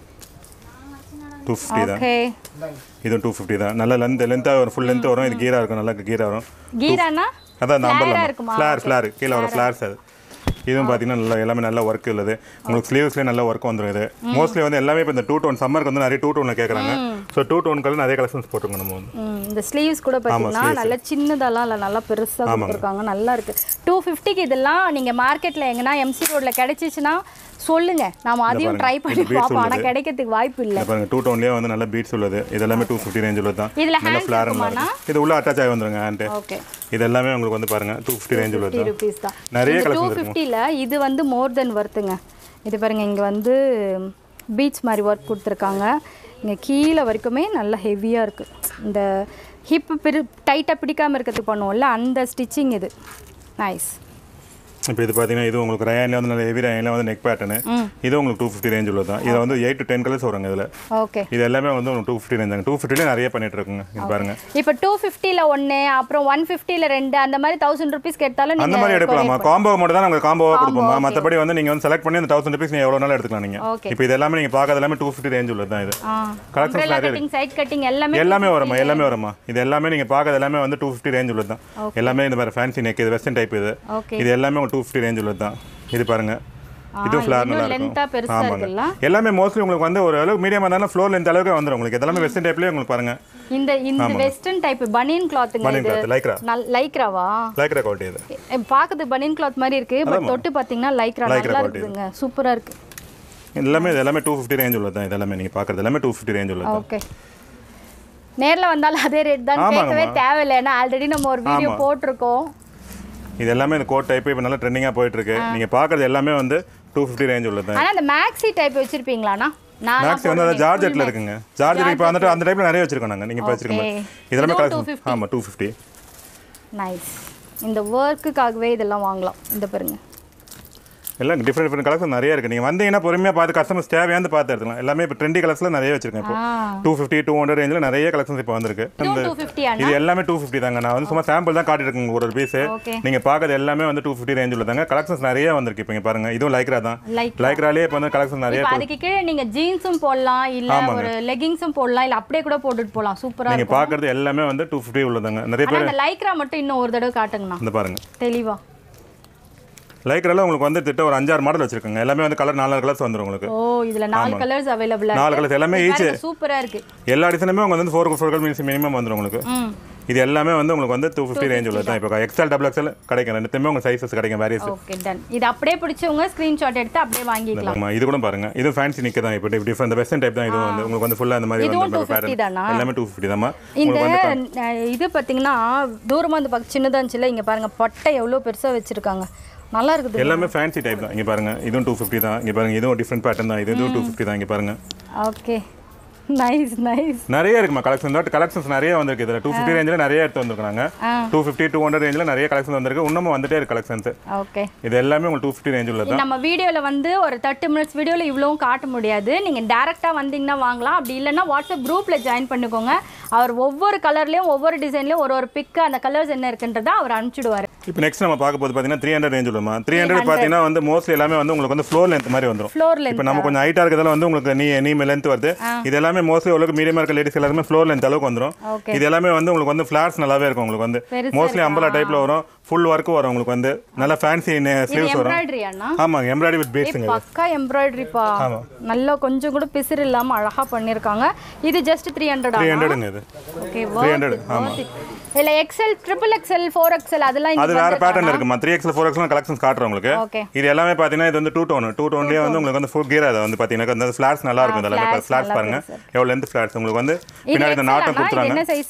A: டூ ஃபிஃப்டி தான்
B: ஓகே
A: இதுவும் டூ ஃபிஃப்டி தான் நல்ல லென்த் லென்த்தாக வரும் ஃபுல் லென்த் வரும் இது கீரா இருக்கும் நல்லா கீரா வரும்
B: கீரானா
A: அதான் அந்த
B: Flare-ஆ
A: அம்பர்லாம்
B: இருக்குமா?
A: ஃப்ளார் ஃப்ளார் கீழே வர ஃப்ளார்ஸ் அது இதுவும் பார்த்தீங்கன்னா நல்லா எல்லாமே நல்ல ஒர்க் உள்ளது உங்களுக்கு ஸ்லீவ்ஸ்லேயே நல்ல ஒர்க் வந்துடும் இது மோஸ்ட்லி வந்து எல்லாமே இப்போ இந்த டூ டோன் சம்மருக்கு வந்து நிறைய டூ டோனில் கேட்குறாங்க ஸோ டூ டோனுக்கு நிறைய கலெக்ஷன்ஸ் போட்டுருங்க நம்ம வந்து
B: ம், இந்த ஸ்லீவ்ஸ் கூட பார்த்தீங்கன்னா நல்ல சின்னதெல்லாம் இல்லை நல்லா பெருசாக கொடுத்துருக்காங்க நல்லா இருக்கு டூ ஃபிஃப்டிக்கு இதெல்லாம் நீங்கள் மார்க்கெட்டில் எங்கன்னா எம்சி ரோட்ல கிடைச்சிச்சுன்னா சொல்லுங்க நாம அதையும் ட்ரை பண்ணி
A: beads
B: பார்ப்போம் ஆனால் கிடைக்கிறதுக்கு வாய்ப்பு இல்லை
A: இங்க பாருங்க டூ டோன்லேயே வந்து நல்ல பீட்ஸ் உள்ளது இது எல்லாமே டூ ஃபிஃப்டி ரேஞ்ச் உள்ளது தான்
B: இதுல
A: நல்ல
B: hands
A: ஃப்ளார்
B: இருக்குமாண்ணா?
A: இது உள்ள அட்டாச் ஆகி வந்துருங்க ஹேண்ட்
B: ஓகே
A: இது எல்லாமே உங்களுக்கு வந்து பாருங்க டூ ஃபிஃப்டி ரேஞ்ச் உள்ளது
B: ஃபிஃப்டி
A: தான்
B: ருபீஸ் தான்
A: நிறைய
B: டூ
A: collections இருக்கு
B: ஃபிஃப்டியில் இது வந்து மோர் தென் ஒர்த்துங்க இது பாருங்க இங்கே வந்து பீச் மாதிரி ஒர்க் கொடுத்துருக்காங்க இங்கே கீழே வரைக்குமே நல்லா ஹெவியாக இருக்குது இந்த ஹிப் பிரி டைட்டாக பிடிக்காமல் இருக்கிறதுக்கு பண்ணுவோம்ல அந்த ஸ்டிச்சிங் இது நைஸ்
A: இப்போ இது பார்த்தீங்கன்னா இது உங்களுக்கு ரயானில் வந்து நல்ல ஹெவி ரயானில் வந்து நெக் பேட்டர்னு இது உங்களுக்கு டூ ஃபிஃப்டி ரேஞ்ச் உள்ளது தான் இது வந்து எயிட் டு டென் கலர்ஸ் வருங்க இதில்
B: ஓகே
A: இது எல்லாமே வந்து உங்களுக்கு டூ ஃபிஃப்டி ரேஞ்ச் டூ ஃபிஃப்டிலே நிறைய பண்ணிட்டு இருக்குங்க இது பாருங்க
B: இப்போ டூ ஃபிஃப்டியில் ஒன்று அப்புறம் ஒன் ஃபிஃப்டியில் ரெண்டு அந்த மாதிரி தௌசண்ட் ருபீஸ்க்கு எடுத்தாலும்
A: அந்த மாதிரி
B: நீங்கள்
A: எடுக்கலாமா காம்போ மட்டும் தான் நாங்கள் காம்போவாக கொடுப்போமா மற்றபடி வந்து நீங்கள் வந்து செலக்ட் பண்ணி அந்த தௌசண்ட் ருபீஸ் நீங்கள் எவ்வளோ நாள் எடுத்துக்கலாம் நீங்கள்
B: Okay.
A: இப்போ இது எல்லாமே நீங்கள் பார்க்கறது எல்லாமே டூ ஃபிஃப்டி ரேஞ்ச் உள்ளது தான் இது Collections
B: அம்ப்ரெல்லா
A: நிறைய
B: கட்டிங் சைட் கட்டிங் எல்லாமே
A: எல்லாமே வருமா எல்லாமே வருமா இது எல்லாமே நீங்கள் பார்க்கறது எல்லாமே வந்து டூ ஃபிஃப்டி ரேஞ்ச் உள்ளது தான் எல்லாமே இந்த மாதிரி ஃபேன்சி நெக் இது வெஸ்டர்ன் டைப் இது
B: ஓகே
A: இது எல்லாமே உங்களுக்கு டூ ஃபிஃப்டி ரேஞ்ச் உள்ளது தான் இது பாருங்க இது ஃப்ளார் நல்லா
B: இன்னும்
A: இருக்கும்
B: லென்த்தாக பெருசாக இருக்குல்ல
A: எல்லாமே மோஸ்ட்லி உங்களுக்கு வந்து ஒரு அளவுக்கு மீடியமாக இருந்தாலும் ஃப்ளோர் லென்த் அளவுக்கு வந்துடும் உங்களுக்கு இதெல்லாமே வெஸ்டர்ன் டைப்லேயே உங்களுக்கு பாருங்க
B: இந்த இந்த வெஸ்டர்ன் டைப் பனியன் கிளாத்துங்க
A: பனியன்
B: இது
A: கிளாத் லைக்ரா
B: நல் லைக்ராவா
A: லைக்ரா குவாலிட்டி இது
B: எ- பார்க்கறதுக்கு பனியன் கிளாத் மாதிரி இருக்கு பட் தொட்டு பார்த்தீங்கன்னா லைக்ரா
A: Lycra
B: நல்லா
A: quality
B: இருக்குதுங்க சூப்பரா இருக்கு
A: எல்லாமே இது எல்லாமே டூ ஃபிஃப்டி ரேஞ்ச் உள்ளது தான் இது எல்லாமே நீங்கள் பார்க்குறது எல்லாமே டூ ஃபிஃப்டி ரேஞ்ச் உள்ளது
B: ஓகே நேர்ல வந்தாலும் அதே ரேட் தான்
A: ஆமாங்கம்மா.
B: கேட்கவே தேவையில்லை ஏன்னா ஆல்ரெடி நம்ம ஒரு வீடியோ
A: ஆமா.
B: போட்டிருக்கோம்
A: இது எல்லாமே இந்த கோட் டைப் இப்போ நல்லா ட்ரெண்டிங்காக போயிட்டு இருக்கு நீங்கள் பார்க்குறது எல்லாமே வந்து டூ ஃபிஃப்டி ரேஞ்ச் உள்ளது தான்
B: ஆனா அந்த மேக்ஸி டைப் வச்சிருப்பீங்களாண்ணா நான்
A: மேக்ஸ் வந்து அது ஜார்ஜெட்டில் இருக்குங்க ஜார்ஜெட் இப்போ வந்துட்டு அந்த டைப்பில் நிறைய வச்சிருக்கோம் நாங்கள் நீங்கள் இப்போ வச்சிருக்கோம்
B: Okay.
A: இதெல்லாமே
B: இதுவும்
A: கலெக்ஷன் ஆமாம் டூ ஃபிஃப்டி
B: நைஸ் இந்த ஒர்க்குக்காகவே இதெல்லாம் வாங்கலாம் இந்த பாருங்க
A: எல்லாம் டிஃப்ரெண்ட் டிஃப்ரெண்ட் கலெக்ஷன் நிறைய இருக்குது நீங்கள் வந்தீங்கன்னா பொறுமையாக பார்த்து கஸ்டமர்ஸ் தேவையாந்து பார்த்து எடுத்துக்கலாம் எல்லாமே இப்போ ட்ரெண்டி கலர்ஸில் நிறைய வச்சிருக்கேன் இப்போ டூ ஃபிஃப்டி டூ ஹண்ட்ரட் ரேஞ்சில் நிறைய கலெக்ஷன்ஸ் இப்போ வந்திருக்கு
B: இதுவும்
A: இந்த
B: டூ ஃபிஃப்டியா
A: இது எல்லாமே டூ ஃபிஃப்டி தாங்க நான் வந்து சும்மா சாம்பிள் தான் காட்டியிருக்கேங்க ஒரு பீஸ்
B: ஓகே
A: நீங்கள் பார்க்கறது எல்லாமே வந்து டூ ஃபிஃப்டி ரேஞ்சில் தாங்க கலெக்ஷன்ஸ் நிறைய வந்திருக்கு இப்போ இங்கே பாருங்க இதுவும் லைக்ரா தான்
B: லைக்
A: லைக்ராலே இப்போ வந்து கலெக்ஷன் நிறைய
B: இப்போ அதுக்கு கீழே நீங்க ஜீன்ஸும் போடலாம் இல்ல ஒரு லெகிங்ஸும் போடலாம் இல்ல அப்படியே கூட போட்டுட்டு போகலாம் சூப்பரா
A: நீங்கள் பார்க்கறது எல்லாமே வந்து டூ ஃபிஃப்டி உள்ளதாங்க நிறைய
B: ஆனா
A: பேர்
B: அந்த லைக்ரா மட்டும் இன்னும் ஒரு தடவை காட்டுங்கண்ணா
A: இந்த பாருங்க
B: தெளிவா
A: லைக்ரால உங்களுக்கு வந்து திட்ட ஒரு அஞ்சாறு மாடல் வச்சிருக்கோங்க எல்லாமே வந்து கலர் நாலு கலர்ஸ் வந்துடும் உங்களுக்கு
B: ஓ இதுல நாலு கலர்ஸ் அவைலபிளா
A: நாலு கலர்ஸ் எல்லாமே ஈச்
B: சூப்பரா இருக்கு
A: எல்லா டிசைனுமே உங்களுக்கு வந்து ஃபோர் ஃபோர் கலர் மினிமம் வந்துடும் உங்களுக்கு
B: ம்
A: இது எல்லாமே வந்து உங்களுக்கு வந்து டூ ஃபிஃப்டி ரேஞ்ச் உள்ளது தான் இப்போ எக்ஸ்எல் டபுள் எக்ஸ்எல் கிடைக்கும் ரெண்டுத்துமே உங்களுக்கு சைஸஸ் கிடைக்கும் வேரியஸ்
B: ஓகே டன் இது அப்படியே பிடிச்சவங்க ஸ்கிரீன்ஷாட் எடுத்து அப்படியே வாங்கிக்கலாம்
A: ஆமா இது கூட பாருங்க இது ஃபேன்சி நிக்க தான் இப்போ டிஃப்ரெண்ட் வெஸ்டர்ன் டைப் தான் இது வந்து உங்களுக்கு வந்து ஃபுல்லா அந்த மாதிரி
B: இதுவும்
A: வந்து
B: 250
A: pattern.
B: தானா?
A: எல்லாமே டூ ஃபிஃப்டி தான்மா
B: இந்த அஹ், இது பார்த்தீங்கன்னா தூரமா வந்து பார்க்க சின்னதா இருந்துச்சுல இங்க பாருங்க பட்டை எவ்வளோ பெருசா வச்சிருக்காங்க நல்லா இருக்குது
A: எல்லாமே ஃபேன்சி டைப் தான் இங்க பாருங்க இதுவும் டூ ஃபிஃப்டி தான் இங்க பாருங்க இதுவும் டிஃப்ரெண்ட் பேட்டர்ன் தான் இது இதுவும் டூ ஃபிஃப்டி தான் இங்க பாருங்க
B: ஓகே நைஸ் நைஸ்
A: நிறைய இருக்குமா கலெக்ஷன் தான் கலெக்ஷன்ஸ் நிறைய வந்திருக்கு இதில் டூ ஃபிஃப்டி ரேஞ்சில் நிறைய எடுத்து வந்திருக்காங்க
B: ஆ.
A: டூ ஃபிஃப்டி டூ ஹண்ட்ரட் ரேஞ்சில் நிறைய கலெக்ஷன் வந்திருக்கு இன்னமும் வந்துட்டே இருக்கு கலெக்ஷன்ஸ்
B: ஓகே
A: இது எல்லாமே உங்களுக்கு டூ ஃபிஃப்டி ரேஞ்ச் உள்ளது
B: நம்ம வீடியோவில் வந்து ஒரு தேர்ட்டி மினிட்ஸ் வீடியோவில் இவ்வளவும் காட்ட முடியாது நீங்கள் டேரெக்டாக வந்தீங்கன்னா வாங்கலாம் அப்படி இல்லைன்னா வாட்ஸ்அப் குரூப்பில் ஜாயின் பண்ணிக்கோங்க அவர் ஒவ்வொரு கலர்லேயும் ஒவ்வொரு டிசைன்லேயும் ஒரு ஒரு பிக்கு அந்த கலர்ஸ் என்ன இருக்குன்றதை அவர் அனுப்பிச்சிடுவார்
A: இப்போ நெக்ஸ்ட் நம்ம பார்க்க போது பார்த்தீங்கன்னா த்ரீ ஹண்ட்ரட் ரேஞ்ச் உள்ளமா த்ரீ ஹண்ட்ரட் பார்த்தீங்கன்னா வந்து மோஸ்ட்லி எல்லாமே வந்து உங்களுக்கு வந்து ஃப்ளோர் லென்த் மாதிரி வந்துடும்
B: ஃப்ளோரில்
A: இப்போ நம்ம கொஞ்சம் ஹைட்டாக இருக்கிறதால வந்து உங்களுக்கு நீ நீ லென்த் வருது இது எல்லாமே மோஸ்ட்லி ஓரளவுக்கு மீடியமாக இருக்க லேடிஸ் எல்லாருமே ஃப்ளோர் லென்த் அளவுக்கு வந்துடும்
B: ஓகே
A: இது எல்லாமே வந்து உங்களுக்கு வந்து ஃப்ளாட்ஸ் நல்லாவே இருக்கும் உங்களுக்கு வந்து
B: பெருசா
A: மோஸ்ட்லி அம்பலா டைப்ல வரும் ஃபுல் ஒர்க்கும் வரும் உங்களுக்கு வந்து நல்லா ஃபேன்சி
B: இது
A: ஸ்லீவ்ஸ் வரும்
B: எம்ப்ராய்டரி அண்ணா
A: ஆமாங்க எம்ப்ராய்டரி வித் பீட்ஸுங்க
B: பக்கா எம்ப்ராய்டரிப்பா
A: ஆமா.
B: நல்லா கொஞ்சம் கூட பிசிறு இல்லாமல் அழகாக பண்ணியிருக்காங்க இது ஜஸ்ட் த்ரீ ஹண்ட்ரட்
A: த்ரீ ஹண்ட்ரடுங்க இது
B: ஓகே
A: 300, ஆமா.
B: இல்லை XL triple XL four XL அதெல்லாம்
A: அது
B: இங்க
A: வேற பேட்டர்ன் இருக்குமா த்ரீ எக்ஸ்ல ஃபோர் எக்ஸ்லாம் கலெக்ஷன்ஸ் காட்டுறோம் உங்களுக்கு
B: ஓகே
A: இது எல்லாமே பார்த்தீங்கன்னா இது வந்து டூ டோன் டூ டோன்லேயே வந்து உங்களுக்கு வந்து ஃபுல் கீர் அதை வந்து பார்த்தீங்கன்னா அந்த ஃபிளாட்ஸ் நல்லா இருக்கும் இது எல்லாமே
B: flats
A: ஃபிளாட்ஸ்
B: நல்லா
A: பாருங்க
B: இருக்கு
A: எவ்வளோ லென்த் ஃபிளாட்ஸ் உங்களுக்கு வந்து
B: இது
A: பின்னாடி இந்த
B: XL
A: நாட்டம்
B: அண்ணா, இது
A: கொடுத்துறாங்க
B: என்ன சைஸ்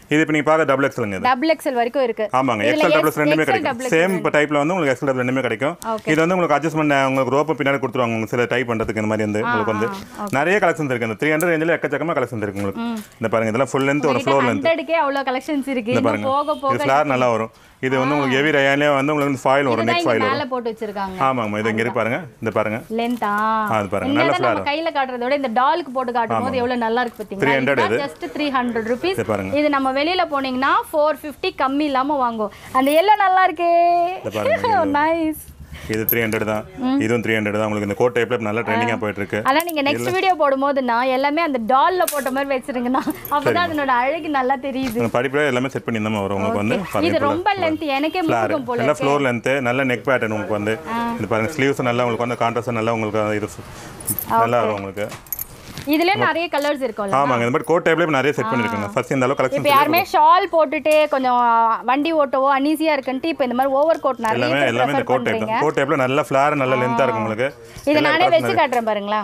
A: இது இப்போ நீங்கள் பார்க்க டபுள் எக்ஸலுங்க இது
B: டபுள் எக்ஸல் வரைக்கும் இருக்கு
A: ஆமாங்க
B: இதுல
A: எக்ஸல் டபுள்
B: S-
A: ரெண்டுமே
B: XL,
A: கிடைக்கும்
B: double
A: சேம் இப்போ டைப்பில் வந்து உங்களுக்கு எக்ஸல் டபுள் ரெண்டுமே கிடைக்கும்
B: Okay.
A: இது வந்து உங்களுக்கு அட்ஜஸ்ட்மெண்ட் உங்களுக்கு ரோப்பை பின்னாடி கொடுத்துருவாங்க உங்களுக்கு சில டைப் பண்ணுறதுக்கு இந்த மாதிரி வந்து உங்களுக்கு வந்து நிறைய கலெக்ஷன்ஸ் இருக்குது இந்த த்ரீ ஹண்ட்ரட் ரேஞ்சில் எக்கச்சக்கமாக கலெக்ஷன்ஸ் இருக்கு உங்களுக்கு இந்த பாருங்க இதெல்லாம் ஃபுல் லென்த் ஒரு ஃப்ளோர் லென்த்
B: ஹண்ட்ரடுக்கே அவ்வளோ கலெக்ஷன்ஸ் இருக்கு
A: இந்த
B: இன்னும்
A: பாருங்க
B: போக
A: இது
B: போக
A: ஃப்ளார் நல்லா வரும் இது வந்து உங்களுக்கு ஹெவி ரயானே வந்து உங்களுக்கு வந்து ஃபாயில் வரும்
B: இதுதான்
A: நெக்
B: இங்க
A: ஃபாயில்
B: மேல
A: வரும்
B: போட்டு வச்சிருக்காங்க
A: ஆமாங்கம்மா இது இங்கே இருக்கு பாருங்க இந்த பாருங்க
B: லென்த்தா
A: ஆ, அது பாருங்க நல்ல
B: நம்ம
A: ஃப்ளார்
B: கையில காட்டுறத விட இந்த டாலுக்கு போட்டு காட்டும் போது எவ்வளவு நல்லா இருக்கு
A: 300
B: பாத்தீங்களா
A: இது.
B: ஜஸ்ட் த்ரீ ஹண்ட்ரட் ருபீஸ்
A: இது பாருங்க
B: இது நம்ம வெளியில போனீங்கன்னா ஃபோர் ஃபிஃப்டி கம்மி இல்லாம வாங்குவோம் அந்த எல்லோ நல்லா இருக்கே
A: இது பாருங்க
B: நைஸ்
A: இது த்ரீ ஹண்ட்ரட் தான் இதுவும் த்ரீ ஹண்ட்ரட் தான் உங்களுக்கு இந்த கோட் டைப்ல நல்லா ட்ரெண்டிங்காக போயிட்டு இருக்கு
B: ஆனா நீங்க நெக்ஸ்ட் வீடியோ போடும்போதுன்னா எல்லாமே அந்த டால்ல போட்ட மாதிரி வச்சிருங்கண்ணா அப்பதான் அதனோட அழகு நல்லா தெரியுது
A: உங்க படிப்பில் எல்லாமே செட் பண்ணி தான் வரும் உங்களுக்கு வந்து
B: இது
A: பாருங்க
B: ரொம்ப லென்த் எனக்கே
A: ஃப்ளார்
B: முகம் போல
A: நல்ல ஃப்ளோர் லென்த்து நல்ல நெக் பேட்டர்ன் உங்களுக்கு வந்து இது பாருங்க ஸ்லீவ்ஸ் நல்லா உங்களுக்கு வந்து கான்ட்ராஸ்ட் நல்லா உங்களுக்கு இது நல்லா வரும் உங்களுக்கு
B: இதுல நிறைய கலர்ஸ் இருக்கும்ல
A: ஆமாங்க இந்த மாதிரி கோட் டைப்ல நிறைய செட் பண்ணிருக்காங்க ஃபர்ஸ்ட் இந்த அளவு
B: இப்போ
A: கலெக்ஷன்
B: யாருமே ஷால் போட்டுட்டு கொஞ்சம் வண்டி ஓட்டவோ அன்ஈஸியா இருக்குன்ட்டு இப்போ இந்த மாதிரி ஓவர் கோட் நிறைய
A: எல்லாமே
B: பேர்
A: எல்லாமே இந்த
B: prefer
A: கோட் டைப்
B: பண்றீங்க
A: தான் கோட் டைப்ல நல்ல ஃப்ளார் நல்ல லென்த்தா இருக்கும் உங்களுக்கு
B: இதை
A: எல்லா
B: நானே
A: colours
B: வச்சு காட்டுறேன் பாருங்களா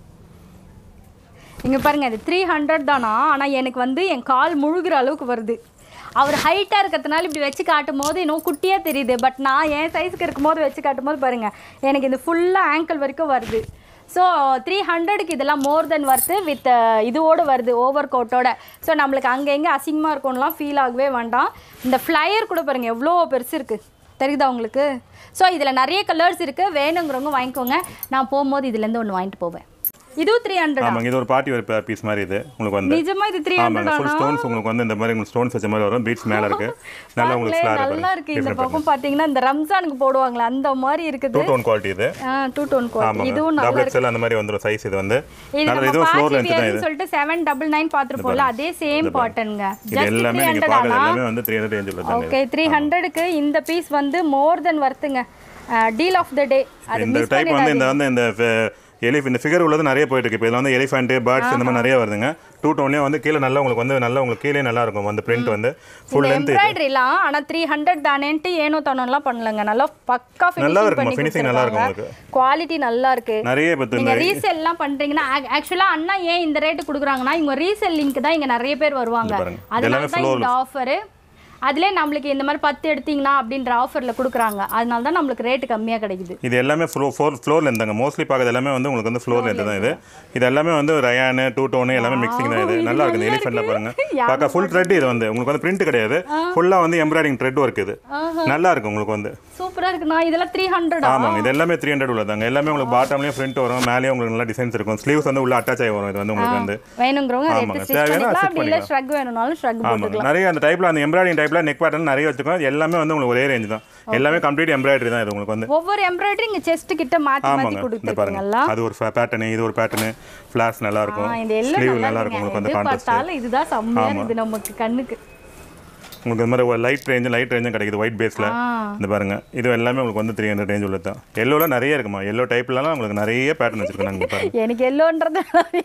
B: இங்க பாருங்க இது த்ரீ ஹண்ட்ரட் தானா ஆனா எனக்கு வந்து என் கால் முழுகிற அளவுக்கு வருது அவர் ஹைட்டாக இருக்கிறதுனால இப்படி வச்சு காட்டும் போது இன்னும் குட்டியாக தெரியுது பட் நான் என் சைஸ்க்கு இருக்கும்போது வச்சு காட்டும் போது பாருங்க எனக்கு இது ஃபுல்லாக ஆங்கிள் வரைக்கும் வருது ஸோ த்ரீ ஹண்ட்ரடுக்கு இதெல்லாம் மோர் தென் வருது வித் இதுவோடு வருது ஓவர் கோட்டோட ஸோ நம்மளுக்கு அங்கே எங்கே அசிங்கமாக இருக்கும்லாம் ஃபீல் ஆகவே வேண்டாம் இந்த ஃப்ளையர் கூட பாருங்க எவ்வளோ பெருசு இருக்குது தெரியுதா உங்களுக்கு ஸோ இதில் நிறைய கலர்ஸ் இருக்குது வேணுங்கிறவங்க வாங்கிக்கோங்க நான் போகும்போது இதுலேருந்து ஒன்று வாங்கிட்டு போவேன் இதுவும் த்ரீ ஹண்ட்ரட்
A: ஆமாங்க இது ஒரு பார்ட்டி ஒரு பீஸ் மாதிரி இது உங்களுக்கு வந்து
B: நிஜமா இது த்ரீ
A: ஆமாங்க
B: ஹண்ட்ரட்
A: ஃபுல் ஸ்டோன்ஸ் உங்களுக்கு வந்து இந்த மாதிரி உங்களுக்கு ஸ்டோன்ஸ் வச்ச மாதிரி வரும் பீட்ஸ் மேல இருக்கு நல்லா உங்களுக்கு ஃப்ளார்
B: நல்லா இருக்கு இந்த பக்கம் பாத்தீங்கன்னா இந்த ரம்ஜானுக்கு போடுவாங்களே அந்த மாதிரி இருக்குது
A: டூ டோன் குவாலிட்டி இது
B: டூ டோன் குவாலிட்டி
A: ஆமாங்க
B: இதுவும் நல்லா
A: டபுள் எக்ஸ்எல் அந்த மாதிரி வந்துரும் சைஸ் இது வந்து
B: இது
A: நல்ல
B: நம்ம
A: இதுவும் ஃப்ளோர்
B: பாட்டி
A: லென்த் தான் இது
B: வியர்னு சொல்லிட்டு செவன் டபுள் நைன் பார்த்துருப்போம்ல அதே சேம் பாட்டனுங்க
A: இது
B: ஜஸ்ட்
A: எல்லாமே
B: த்ரீ
A: நீங்க
B: ஹண்ட்ரட்
A: பார்க்கறது
B: ஆனா
A: எல்லாமே வந்து த்ரீ ஹண்ட்ரட் ரேஞ்சில் தாங்க
B: ஓகே த்ரீ ஹண்ட்ரடுக்கு இந்த பீஸ் வந்து மோர் தென் வர்த்துங்க டீல் ஆஃப் த டே அது
A: இந்த
B: மிஸ்
A: டைப் வந்து இந்த வந்து இந்த எலிஃப் இந்த ஃபிகர் உள்ளது நிறைய போயிட்டு இருக்கு இப்போ இதில் வந்து எலிஃபென்ட் பேர்ட்ஸ் இந்த மாதிரி நிறைய வருதுங்க டூ டோன்லேயே வந்து கீழே நல்லா உங்களுக்கு வந்து நல்லா உங்களுக்கு கீழே நல்லா இருக்கும் அந்த பிரிண்ட் வந்து ஃபுல் லென்த்
B: எம்ப்ராய்டரிலாம் ஆனா த்ரீ ஹண்ட்ரட் தானேன்ட்டு ஏனோ தானோலாம் பண்ணலங்க நல்லா பக்கா
A: நல்லா
B: ஃபினிஷிங்
A: இருக்குமா,
B: பண்ணி
A: finishing நல்லா இருக்கும்
B: கொடுத்துருக்காங்க குவாலிட்டி நல்லா இருக்கு
A: நிறைய இப்போ
B: நீங்க ரீசெல்லாம் பண்றீங்கன்னா ஆக்சுவலா அண்ணா ஏன் இந்த ரேட்டு கொடுக்குறாங்கன்னா இவங்க ரீசெல் லிங்க் தான் இங்க நிறைய பேர் வருவாங்க
A: பாருங்க.
B: அதனால
A: எல்லாமே
B: தான் இந்த ஆஃபர் அதுல நம்மளுக்கு இந்த மாதிரி பத்து எடுத்தீங்கன்னா அப்படின்ற ஆஃபர்ல கொடுக்குறாங்க அதனால தான் நம்மளுக்கு ரேட்டு கம்மியா கிடைக்குது
A: இது எல்லாமே ஃப்ளோ ஃபோர் ஃப்ளோர் லென்த்தாங்க மோஸ்ட்லி பார்க்கறது எல்லாமே வந்து உங்களுக்கு வந்து ஃப்ளோர் லென்த் தான் இது இது எல்லாமே வந்து ரயானு டூ டோனு எல்லாமே மிக்சிங் தான் இது நல்லா இருக்குது எலிஃபென்ட்ல பாருங்க பார்க்க ஃபுல் த்ரெட் இது வந்து உங்களுக்கு வந்து பிரிண்ட் கிடையாது ஃபுல்லாக வந்து எம்ப்ராய்டிங் த்ரெட் ஒர்க் இது நல்லா இருக்கு உங்களுக்கு வந்து
B: சூப்பரா இருக்குண்ணா இதெல்லாம் த்ரீ ஹண்ட்ரடா
A: ஆமாங்க இது எல்லாமே த்ரீ ஹண்ட்ரட் உள்ளதாங்க எல்லாமே உங்களுக்கு பாட்டம்லேயும் ஃப்ரண்ட் வரும் மேலேயும் உங்களுக்கு நல்லா டிசைன்ஸ் இருக்கும் ஸ்லீவ்ஸ் வந்து உள்ள அட்டாச் ஆகி வரும் இது வந்து உங்களுக்கு வந்து
B: வேணுங்கிறவங்க அதை
A: ஆமாங்க.
B: எடுத்து ஸ்டிச்
A: தேவைன்னா
B: பண்ணிக்கலாம்
A: stitch
B: அப்படி இல்ல ஷ்ரக் வேணும்னாலும் ஷ்ரக்
A: ஆமாங்க
B: போட்டுக்கலாம்
A: நிறைய அந்த டைப்ல அந்த எம்ப்ராய்டிங் டைப்ல நெக் பேட்டர்ன் நிறைய வச்சிருக்கோம் இது எல்லாமே வந்து உங்களுக்கு ஒரே ரேஞ்ச் தான் எல்லாமே கம்ப்ளீட் எம்ப்ராய்டரி தான் இது உங்களுக்கு வந்து
B: ஒவ்வொரு எம்ப்ராய்டரி இங்க செஸ்ட் கிட்ட மாத்தி மாத்தி
A: ஆமாங்க இந்த பாருங்க
B: கொடுத்துருக்கீங்களா
A: அது ஒரு பேட்டர்னு இது ஒரு பேட்டர்னு ஃபிளாஷ் நல்லா இருக்கும்
B: இந்த எல்லாம்
A: ஸ்லீவ்
B: நல்லா
A: நல்லா இருக்கும்
B: இருக்குங்க
A: உங்களுக்கு வந்து
B: எது
A: கான்ட்ராஸ்ட்
B: பார்த்தாலும் இதுதான் செம்மையா இருக்குது நமக்கு கண்ணுக்கு
A: உங்களுக்கு இந்த மாதிரி லைட் ரேஞ்ச் லைட் ரேஞ்சும் கிடைக்குது ஒயிட் பேஸில் இந்த பாருங்க இது எல்லாமே உங்களுக்கு வந்து த்ரீ ஹண்ட்ரட் ரேஞ்ச் உள்ளது தான் எல்லோலாம் நிறைய இருக்குமா எல்லோ டைப்லலாம் உங்களுக்கு நிறைய பேட்டர்ன் வச்சிருக்கோம் நாங்கள் பாருங்க
B: எனக்கு எல்லோன்றது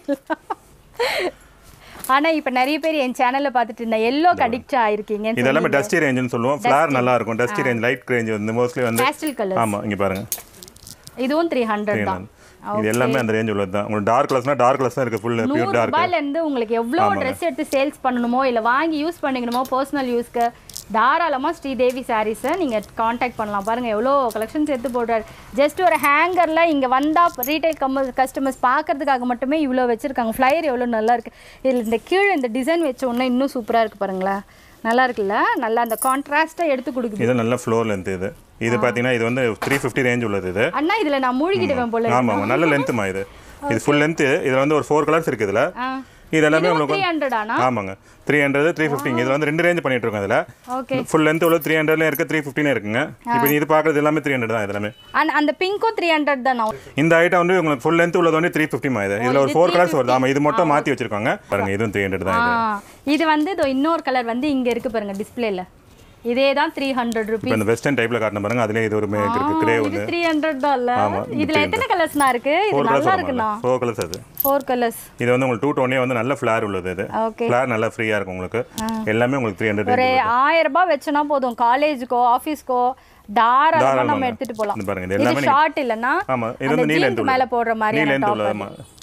B: ஆனா இப்ப நிறைய பேர் என் சேனல்ல பார்த்துட்டு இருந்தேன் எல்லோக்கு அடிக்ட் ஆயிருக்கீங்க
A: இது எல்லாமே டஸ்டி ரேஞ்சுன்னு சொல்லுவோம் ஃப்ளார் நல்லா இருக்கும் டஸ்டி ரேஞ்ச் லைட் ரேஞ்ச் வந்து மோஸ்ட்லி வந்து
B: பேஸ்டல் கலர்
A: ஆமா இங்க பாருங்க
B: இதுவும் த்ரீ ஹண்ட்ரட் தான்
A: இது எல்லாமே அந்த ரேஞ்ச் உள்ளது தான் உங்களுக்கு டார்க் கலர்ஸ்னா டார்க் கலர்ஸ் தான் இருக்கு ஃபுல்
B: நூறு
A: பியூர் டார்க்
B: ரூபாயில இருந்து உங்களுக்கு எவ்வளவு ட்ரெஸ் எடுத்து சேல்ஸ் பண்ணணுமோ இல்ல வாங்கி யூஸ் பண்ணிக்கணுமோ பர்சனல் யூஸ்க்கு தாராளமா ஸ்ரீதேவி சாரீஸை நீங்க காண்டாக்ட் பண்ணலாம் பாருங்க எவ்வளோ கலெக்ஷன்ஸ் எடுத்து போடுறாரு ஜஸ்ட் ஒரு ஹேங்கர்ல இங்க வந்தா ரீட்டைல் கம்ம கஸ்டமர்ஸ் பார்க்கறதுக்காக மட்டுமே இவ்வளோ வச்சிருக்காங்க ஃப்ளையர் எவ்வளோ நல்லா இருக்கு இதுல இந்த கீழே இந்த டிசைன் வச்ச உடனே இன்னும் சூப்பரா இருக்கு பாருங்களேன் நல்லா இருக்குல்ல நல்லா அந்த கான்ட்ராஸ்டா எடுத்து கொடுக்குது
A: இது நல்ல ஃப்ளோர் லென்த் இது இது பார்த்தீங்கன்னா இது வந்து த்ரீ ஃபிஃப்டி ரேஞ்ச் உள்ளது இது
B: அண்ணா இதுல நான் மூழ்கிடுவேன் போல
A: ஆமாங்க நல்ல லென்த்துமா இது இது ஃபுல் லென்த்து இதில் வந்து ஒரு ஃபோர் கலர்ஸ் இருக்குது இதில்
B: ஆ
A: இது எல்லாமே உங்களுக்கு
B: த்ரீ ஹண்ட்ரட் ஆனா
A: ஆமாங்க த்ரீ ஹண்ட்ரட் த்ரீ ஃபிஃப்டிங்க இது வந்து ரெண்டு ரேஞ்ச் பண்ணிட்டு இருக்கோம் இதில்
B: ஓகே
A: ஃபுல் லென்த் உள்ள த்ரீ ஹண்ட்ரட்லேயும் இருக்குது த்ரீ ஃபிஃப்டினே இருக்குங்க இப்போ இது பார்க்குறது எல்லாமே த்ரீ ஹண்ட்ரட் தான் இது எல்லாமே
B: அந்த அந்த பிங்க்கும் த்ரீ ஹண்ட்ரட் தானா
A: இந்த ஐட்டம் வந்து உங்களுக்கு ஃபுல் லென்த் உள்ளது வந்து த்ரீ ஃபிஃப்டிமா இது இதில் ஒரு ஃபோர் கலர்ஸ் வருது ஆமாம் இது மட்டும் மாற்றி வச்சிருக்காங்க பாருங்க இதுவும் த்ரீ ஹண்ட்ரட் தான்
B: ஆ
A: இது
B: இது வந்து இதோ இன்னொரு கலர் வந்து இங்க இருக்கு பாருங்க டிஸ்பிளேல இதே தான் த்ரீ ஹண்ட்ரட்
A: இப்போ
B: ருபீஸ்
A: இந்த வெஸ்டர்ன் டைப்பில் காட்டின பாருங்க அதுலேயே இது ஒரு மேக் இருக்கு கிரே
B: இது
A: ஒன்று
B: த்ரீ ஹண்ட்ரட் தான் இல்ல
A: ஆமா, இது
B: இதுல எத்தனை கலர்ஸ்னா இருக்கு இது
A: ஃபோர்
B: நல்லா
A: கலர்ஸ்
B: இருக்குண்ணா
A: ஃபோர் கலர்ஸ் அது
B: ஃபோர் கலர்ஸ்
A: இது வந்து உங்களுக்கு டூ டோனே வந்து நல்ல ஃப்ளார் உள்ளது இது
B: ஓகே
A: ஃப்ளார் நல்லா ஃப்ரீயாக இருக்கும் உங்களுக்கு எல்லாமே உங்களுக்கு த்ரீ ஹண்ட்ரட்
B: ஒரு ஆயிரம் ரூபாய் வச்சோன்னா போதும் காலேஜுக்கோ ஆஃபீஸ்க்கோ தாராளமா நம்ம
A: தாராளமாங்க.
B: எடுத்துட்டு போலாம்
A: இது பாருங்க இது
B: இது
A: எல்லாமே
B: ஷார்ட் இல்லனா
A: ஆமாம் இது
B: அந்த
A: வந்து நீ லென்த்
B: ஜீன்ஸ் மேல போடுற
A: நீ
B: மாதிரி
A: லென்த்
B: டாப்
A: உள்ளது ஆமாம்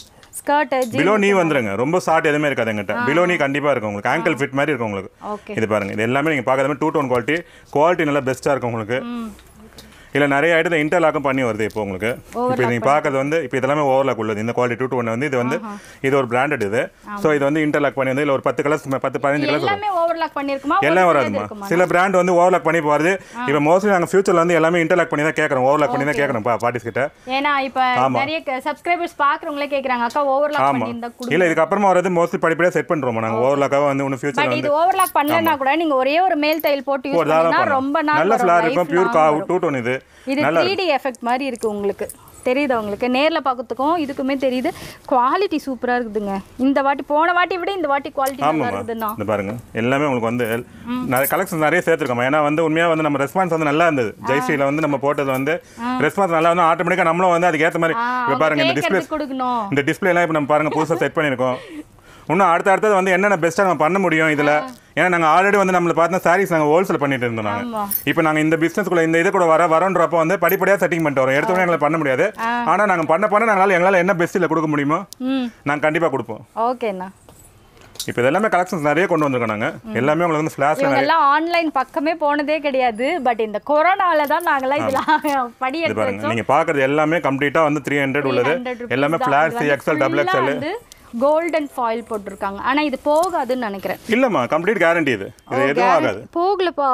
B: ஸ்கர்ட்
A: பிலோ நீ வந்துருங்க ரொம்ப ஷார்ட் எதுவுமே இருக்காது எங்கிட்ட பிலோ நீ கண்டிப்பா இருக்கும் உங்களுக்கு ஆங்கிள் ஃபிட் மாதிரி இருக்கும் உங்களுக்கு
B: ஓகே
A: இது பாருங்க இது எல்லாமே நீங்க பார்க்காத டூ டோன் குவாலிட்டி குவாலிட்டி நல்லா பெஸ்ட்டாக இருக்கும் உங்களுக்கு இல்ல நிறைய ஐட்டத்தை இன்டர்லாக்கும் பண்ணி வருது இப்போ உங்களுக்கு இப்போ நீங்க பார்க்கறது வந்து இப்போ இதெல்லாமே ஓவர்லாக் உள்ளது இந்த குவாலிட்டி டூ டூ ஒன் வந்து இது வந்து இது ஒரு பிராண்டட் இது ஸோ இது வந்து இன்டர்லாக் பண்ணி வந்து இல்லை ஒரு பத்து கலர்ஸ் பத்து பதினஞ்சு கலர்ஸ்
B: எல்லாமே ஓவர்லாக் பண்ணிருக்குமா
A: எல்லாம்
B: ஒரு
A: வராதுமா
B: சிலது இருக்குமா
A: சில பிராண்ட் வந்து ஓவர்லாக் பண்ணி போகிறது இப்போ மோஸ்ட்லி நாங்கள் ஃபியூச்சரில் வந்து எல்லாமே இன்டர்லாக் பண்ணி தான் கேட்குறோம் ஓவர்லாக் பண்ணி தான் கேட்குறோம் பார்ட்டிஸ் கிட்ட
B: ஏன்னா இப்ப நிறைய சப்ஸ்கிரைபர்ஸ் பாக்குறவங்களே கேக்குறாங்க அக்கா ஓவர்லாக்
A: ஆமா
B: பண்ணியிருந்தா கொடுங்க
A: இல்ல இதுக்கப்புறமா வரது மோஸ்ட்லி படிப்படியாக செட் பண்ணுறோம் நாங்கள் ஓவர்லாக்காக வந்து ஒன்று ஃபியூச்சர்
B: பட் இது ஓவர்லாக் பண்ணலனா கூட நீங்க ஒரே ஒரு மேல் தையல் போட்டு யூஸ் பண்ணா ரொம்ப நாள்
A: நல்ல
B: வரும்,
A: ஃபிளார்
B: life
A: இருக்கும் பியூர்
B: long
A: கா
B: வரும்.
A: டூ டோன் இது
B: இது த்ரீ டி எஃபெக்ட் மாதிரி இருக்கு உங்களுக்கு தெரியுதா உங்களுக்கு நேர்ல பார்க்கறதுக்கும் இதுக்குமே தெரியுது குவாலிட்டி சூப்பரா இருக்குதுங்க இந்த வாட்டி போன வாட்டி விட இந்த வாட்டி குவாலிட்டி நல்லா
A: ஆமாம்மா
B: இருக்குதுண்ணா
A: இந்த பாருங்க எல்லாமே உங்களுக்கு வந்து நிறைய கலெக்ஷன் நிறைய சேர்த்துருக்கோம் ஏன்னா வந்து உண்மையாக வந்து நம்ம ரெஸ்பான்ஸ் வந்து நல்லா இருந்தது ஜெய்ஸ்ரீல வந்து நம்ம போட்டது வந்து ரெஸ்பான்ஸ் நல்லா வந்து ஆட்டோமேட்டிக்காக நம்மளும் வந்து அதுக்கு ஏற்ற மாதிரி இப்போ பாருங்க இந்த டிஸ்பிளே
B: கேட்கறது கொடுக்கணும்
A: இந்த டிஸ்பிளே எல்லாம் இப்போ நம்ம பாருங்க புதுசாக செட் பண்ணியிருக்கோம் இன்னும் அடுத்த அடுத்தது வந்து என்னென்ன பெஸ்ட்டாக நம்ம பண்ண முடியும் இதில் ஏன்னா நாங்கள் ஆல்ரெடி வந்து நம்மளை பார்த்தா சாரீஸ் நாங்கள் ஹோல்சேல் பண்ணிட்டு இருந்தோம்
B: ஆமா.
A: நாங்கள் இப்போ நாங்கள் இந்த பிஸ்னஸ்க்குள்ள இந்த இது கூட வர வரோன்றப்போ வந்து படிப்படியாக செட்டிங் பண்ணிட்டு வரோம் எடுத்த உடனே எங்களை பண்ண முடியாது ஆனால் நாங்கள் பண்ண பண்ண நாங்களால் எங்களால் என்ன பெஸ்ட்டில் கொடுக்க முடியுமோ
B: ம்
A: நாங்கள் கண்டிப்பாக கொடுப்போம்
B: ஓகேண்ணா
A: இப்போ இதெல்லாமே கலெக்ஷன்ஸ் நிறைய கொண்டு வந்திருக்கோம் நாங்கள் எல்லாமே உங்களுக்கு வந்து ஃப்ளாஷில்
B: இவங்க எல்லாம் ஆன்லைன் பக்கமே போனதே கிடையாது பட் இந்த கொரோனால தான் நாங்கெல்லாம் இதெல்லாம் படி
A: இது
B: எடுத்து
A: பாருங்க
B: வச்சோம்
A: நீங்க பார்க்கறது எல்லாமே கம்ப்ளீட்டாக வந்து த்ரீ ஹண்ட்ரட் உள்ளது
B: 300 rupees
A: எல்லாமே
B: தான்.
A: ஃப்ளாஷ்
B: இது வந்து
A: எக்ஸல் டபுள்
B: full-ஆ
A: எக்ஸல்
B: வந்து கோல்டன் ஃபாயில் போட்டிருக்காங்க ஆனா இது போகாதுன்னு நினைக்கிறேன்
A: இல்லைம்மா கம்ப்ளீட் கேரண்டி இது இது எதுவும் ஆகாது
B: போகலப்பா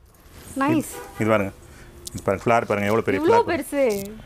B: நைஸ்
A: இது பாருங்க இது பாருங்க ஃப்ளார் பாருங்க எவ்வளோ பெரிய
B: இவ்வளோ பெருசு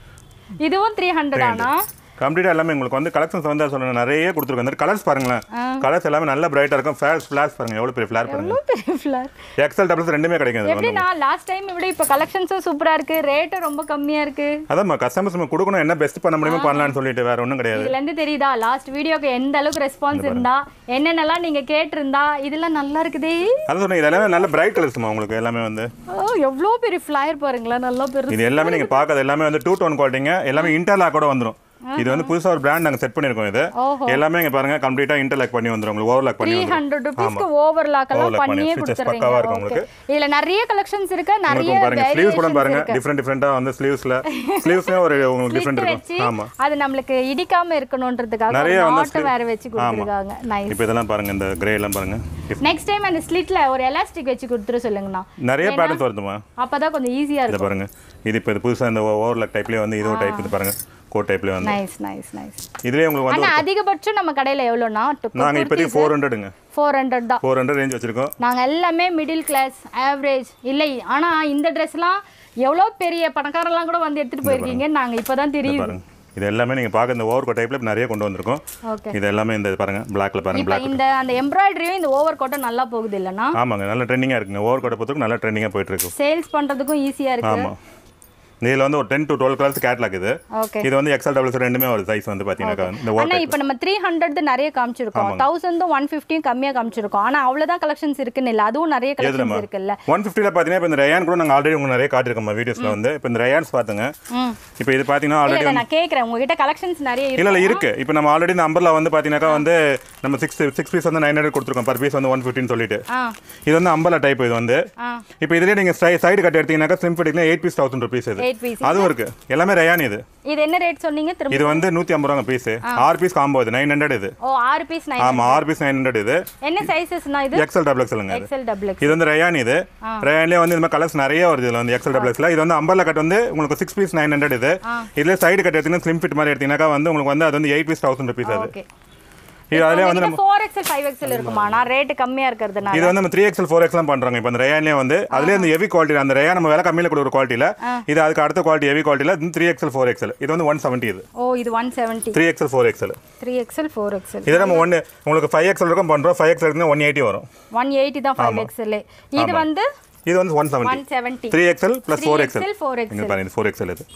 B: இதுவும் த்ரீ ஹண்ட்ரட் ஆனா
A: கம்ப்ளீட்டாக எல்லாமே உங்களுக்கு வந்து கலெக்ஷன்ஸ் வந்து சொல்லுங்க நிறைய கொடுத்துருக்கோம் இந்த கலர்ஸ் பாருங்களேன் கலர்ஸ் எல்லாமே நல்ல பிரைட்டாக இருக்கும் ஃபிளாஷ் ஃபிளாஷ் பாருங்க எவ்வளோ பெரிய ஃபிளார் பாருங்க
B: இவ்வளோ பெரிய ஃபிளார்
A: எக்ஸல் டபுள்ஸ் ரெண்டுமே கிடைக்கும் இது வந்து
B: எப்படின்னா லாஸ்ட் டைம் விட இப்போ கலெக்ஷன்ஸும் சூப்பரா இருக்கு ரேட்டும் ரொம்ப கம்மியா இருக்கு
A: அதான்மா கஸ்டமர்ஸ் நம்ம கொடுக்கணும் என்ன பெஸ்ட் பண்ண முடியுமோ பண்ணலாம்னு சொல்லிட்டு வேற ஒன்றும் கிடையாது
B: இதுல இருந்து தெரியுதா லாஸ்ட் வீடியோக்கு எந்த அளவுக்கு ரெஸ்பான்ஸ் இருந்தா என்னென்னலாம் நீங்க கேட்டிருந்தா இதெல்லாம் நல்லா இருக்குதே
A: அதான் சொன்னீங்க இது எல்லாமே நல்ல பிரைட் கலர்ஸ்மா உங்களுக்கு எல்லாமே வந்து
B: ஓ எவ்வளோ பெரிய ஃப்ளையர் பாருங்களேன் நல்லா பெருசு
A: இது எல்லாமே நீங்க பார்க்கறது எல்லாமே வந்து டூ டோன் குவாலிட்டிங்க எல்லாமே இன்டர்லாக் கூட வந்துரும் இது வந்து புதுசா ஒரு பிராண்ட் நாங்க செட் பண்ணிருக்கோம் இது
B: ஓஹோ.
A: எல்லாமே இங்க பாருங்க கம்ப்ளீட்டா இன்டர்லாக் பண்ணி வந்துரும் உங்களுக்கு ஓவர்லாக் பண்ணி
B: த்ரீ
A: வந்துரும்
B: ஹண்ட்ரட் ருபீஸ்க்கு ஓவர்லாக் எல்லாம்
A: Overlock பண்ணி,
B: பண்ணியே
A: features
B: கொடுத்துறீங்க
A: பக்காவா இருக்கும்
B: ஓகே இதுல நிறைய கலெக்ஷன்ஸ் இருக்கு நிறைய
A: உங்களுக்கு பாருங்க ஸ்லீவ்ஸ் கூட
B: variations
A: பாருங்க
B: இருக்கு
A: டிஃப்ரெண்ட் டிஃப்ரெண்டா வந்து ஸ்லீவ்ஸ்ல ஸ்லீவ்ஸ்ல ஒரு உங்களுக்கு டிஃப்ரெண்ட்
B: Slit
A: இருக்கும்
B: வச்சு
A: ஆமா
B: அது நம்மளுக்கு இடிக்காம இருக்கணும்ன்றதுக்காக
A: நிறைய
B: ஒரு
A: வந்து
B: நாட்டை
A: slit-
B: வேற வச்சு கொடுத்துருக்காங்க நைஸ்
A: இப்போ இதெல்லாம் பாருங்க இந்த கிரே எல்லாம் பாருங்க
B: நெக்ஸ்ட் டைம் அந்த ஸ்லிட்ல ஒரு எலாஸ்டிக் வச்சு கொடுத்துரு சொல்லுங்கண்ணா
A: நிறைய பேட்டர்ன்ஸ் வருதுமா
B: அப்பதான் கொஞ்சம் ஈஸியா
A: இதை
B: இருக்கும்
A: பாருங்க இது இப்போ இது புதுசா இந்த ஓவர்லாக் டைப்லயே வந்து இது ஒரு டைப் இது பாருங்க கோட் டைப்லயே வந்து
B: நைஸ் நைஸ் நைஸ்
A: இதுலயே உங்களுக்கு வந்து
B: ஆனா அதிகபட்சம் நம்ம கடையில எவ்வளோனா
A: நாங்க இப்போதைக்கு ஃபோர் ஹண்ட்ரடுங்க
B: ஃபோர் ஹண்ட்ரட் தான்
A: ஃபோர் ஹண்ட்ரட் ரேஞ்ச் வச்சிருக்கோம்
B: நாங்க எல்லாமே மிடில் கிளாஸ் ஆவரேஜ் இல்லை ஆனா இந்த ட்ரெஸ்லாம் எவ்வளோ பெரிய பணக்காரெல்லாம் கூட வந்து எடுத்துட்டு போயிருக்கீங்க நாங்க இப்பதான் தெரியுது
A: பாருங்க இது எல்லாமே நீங்க பார்க்க இந்த ஓவர் கோட் டைப்ல நிறைய கொண்டு வந்திருக்கோம்
B: ஓகே
A: இது எல்லாமே இந்த பாருங்க பிளாக்ல பாருங்க
B: இப்போ
A: பிளாக்
B: இந்த அந்த எம்ப்ராய்டரியும் இந்த ஓவர் கோட்டும் நல்லா போகுது இல்லைன்னா
A: ஆமாங்க நல்ல ட்ரெண்டிங்கா இருக்குங்க ஓவர் கோட்டை பொறுத்தவரைக்கும் நல்ல ட்ரெண்டிங்கா போயிட்டு இருக்கு
B: சேல்ஸ் பண்றதுக்கும் ஈஸியா இருக்கு
A: ஆமா இதுல வந்து ஒரு ten to twelve colours catalogue இது
B: ஓகே
A: இது வந்து எக்ஸல் டபுள்ஸ் ரெண்டுமே ஒரு சைஸ் வந்து பாத்தீங்கன்னா இந்த
B: ஆனா
A: ஓவர்
B: இப்போ நம்ம த்ரீ ஹண்ட்ரட் நிறைய காமிச்சிருக்கோம் தௌசண்டும் ஒன் ஃபிஃப்டியும் கம்மியா காமிச்சிருக்கோம் ஆனா அவ்வளவுதான் கலெக்ஷன்ஸ் இருக்குன்னு இல்லை அதுவும் நிறைய கலெக்ஷன்ஸ் இருக்குல்ல
A: ஒன் ஃபிஃப்டியில் பார்த்தீங்கன்னா இப்போ இந்த ரயான் கூட நாங்கள் ஆல்ரெடி உங்களுக்கு நிறைய காட்டியிருக்கோம் வீடியோஸில் வந்து இப்போ இந்த ரயான்ஸ் பார்த்துங்க
B: ம்
A: இப்போ இது பார்த்தீங்கன்னா
B: இல்ல
A: ஆல்ரெடி
B: இல்ல நான் கேக்குறேன் உங்ககிட்ட கலெக்ஷன்ஸ் நிறைய
A: இல்ல
B: இருக்கு
A: இல்ல இருக்கு இப்போ நம்ம ஆல்ரெடி இந்த அம்பர்லா வந்து பார்த்தீங்கன்னாக்கா வந்து நம்ம சிக்ஸ் சிக்ஸ் பீஸ் வந்து நைன் ஹண்ட்ரட் கொடுத்துருக்கோம் பர் பீஸ் வந்து ஒன் ஃபிஃப்டின்னு சொல்லிட்டு
B: ஆ
A: இது வந்து அம்பர்லா டைப் இது வந்து
B: ஆ
A: இப்போ இதுலேயே நீங்கள் சைடு கட் எடுத்தீங்கன்னாக்கா ஸ்லிம் ஃபிட்டிங்ல எயிட் பீஸ் தௌசண்ட் ருபீஸ் இது
B: எயிட் பீஸ்
A: அதுவும் இருக்கு எல்லாமே ரயான் இது
B: இது என்ன ரேட் சொன்னீங்க திரும்ப
A: இது வந்து நூற்றி ஐம்பது ரூபாங்க பீஸ் ஆறு பீஸ் காம்போ இது நைன் ஹண்ட்ரட் இது
B: ஓ ஆறு பீஸ் நைன்
A: ஆமாம் ஆறு பீஸ் நைன் ஹண்ட்ரட் இது
B: என்ன சைஸஸ்னா இது
A: எக்ஸல் டபுள் எக்ஸலுங்க இது
B: எக்ஸ்எல் டபுள் எக்ஸ்
A: இது வந்து ரயான் இது ரயான்லேயே வந்து இந்த மாதிரி கலர்ஸ் நிறைய வருது இதில் வந்து எக்ஸல் டபுள் எக்ஸ்ல இது வந்து அம்பர்லா கட் வந்து உங்களுக்கு சிக்ஸ் பீஸ் நைன் ஹண்ட்ரட் இது இதுல சைடு கட் எடுத்தீங்கன்னா ஸ்லிம் ஃபிட் மாதிரி எடுத்தீங்கன்னாக்கா வந்து உங்களுக்கு வந்து அது வந்து எயிட் பீஸ் தௌசண்ட் ருபீஸ் அது
B: ஓகே
A: இது அதிலே வந்து நம்ம
B: ஃபோர் எக்ஸ்எல் ஃபைவ் எக்ஸ்எல் இருக்குமா நான் ரேட்டு கம்மியா இருக்கிறதுனால
A: இது வந்து நம்ம த்ரீ எக்ஸல் ஃபோர் எக்ஸ்லாம் பண்றாங்க இப்போ அந்த ரயான்லேயே வந்து அதுலேயே இந்த ஹெவி குவாலிட்டி அந்த ரயா நம்ம விலை கம்மியில் கொடுக்குற குவாலிட்டியில் இது அதுக்கு அடுத்த குவாலிட்டி ஹெவி குவாலிட்டியில் இது த்ரீ எக்ஸல் ஃபோர் எக்ஸல் இது வந்து ஒன் செவன்ட்டி இது
B: ஓ இது one seventy
A: three XL four XL
B: three XL four XL
A: இது நம்ம ஒன்று உங்களுக்கு ஃபைவ் எக்ஸல் இருக்கும் பண்ணுறோம் ஃபைவ் எக்ஸல் இருக்குன்னா ஒன் எயிட்டி வரும்
B: ஒன் எயிட்டி தான் ஃபைவ் எக்ஸ்எல் இது வந்து
A: இது வந்து one seventy
B: one seventy
A: three XL plus four XL
B: XL four
A: இங்கே
B: எக்ஸ்எல்
A: பாருங்க இது ஃபோர் எக்ஸல் இது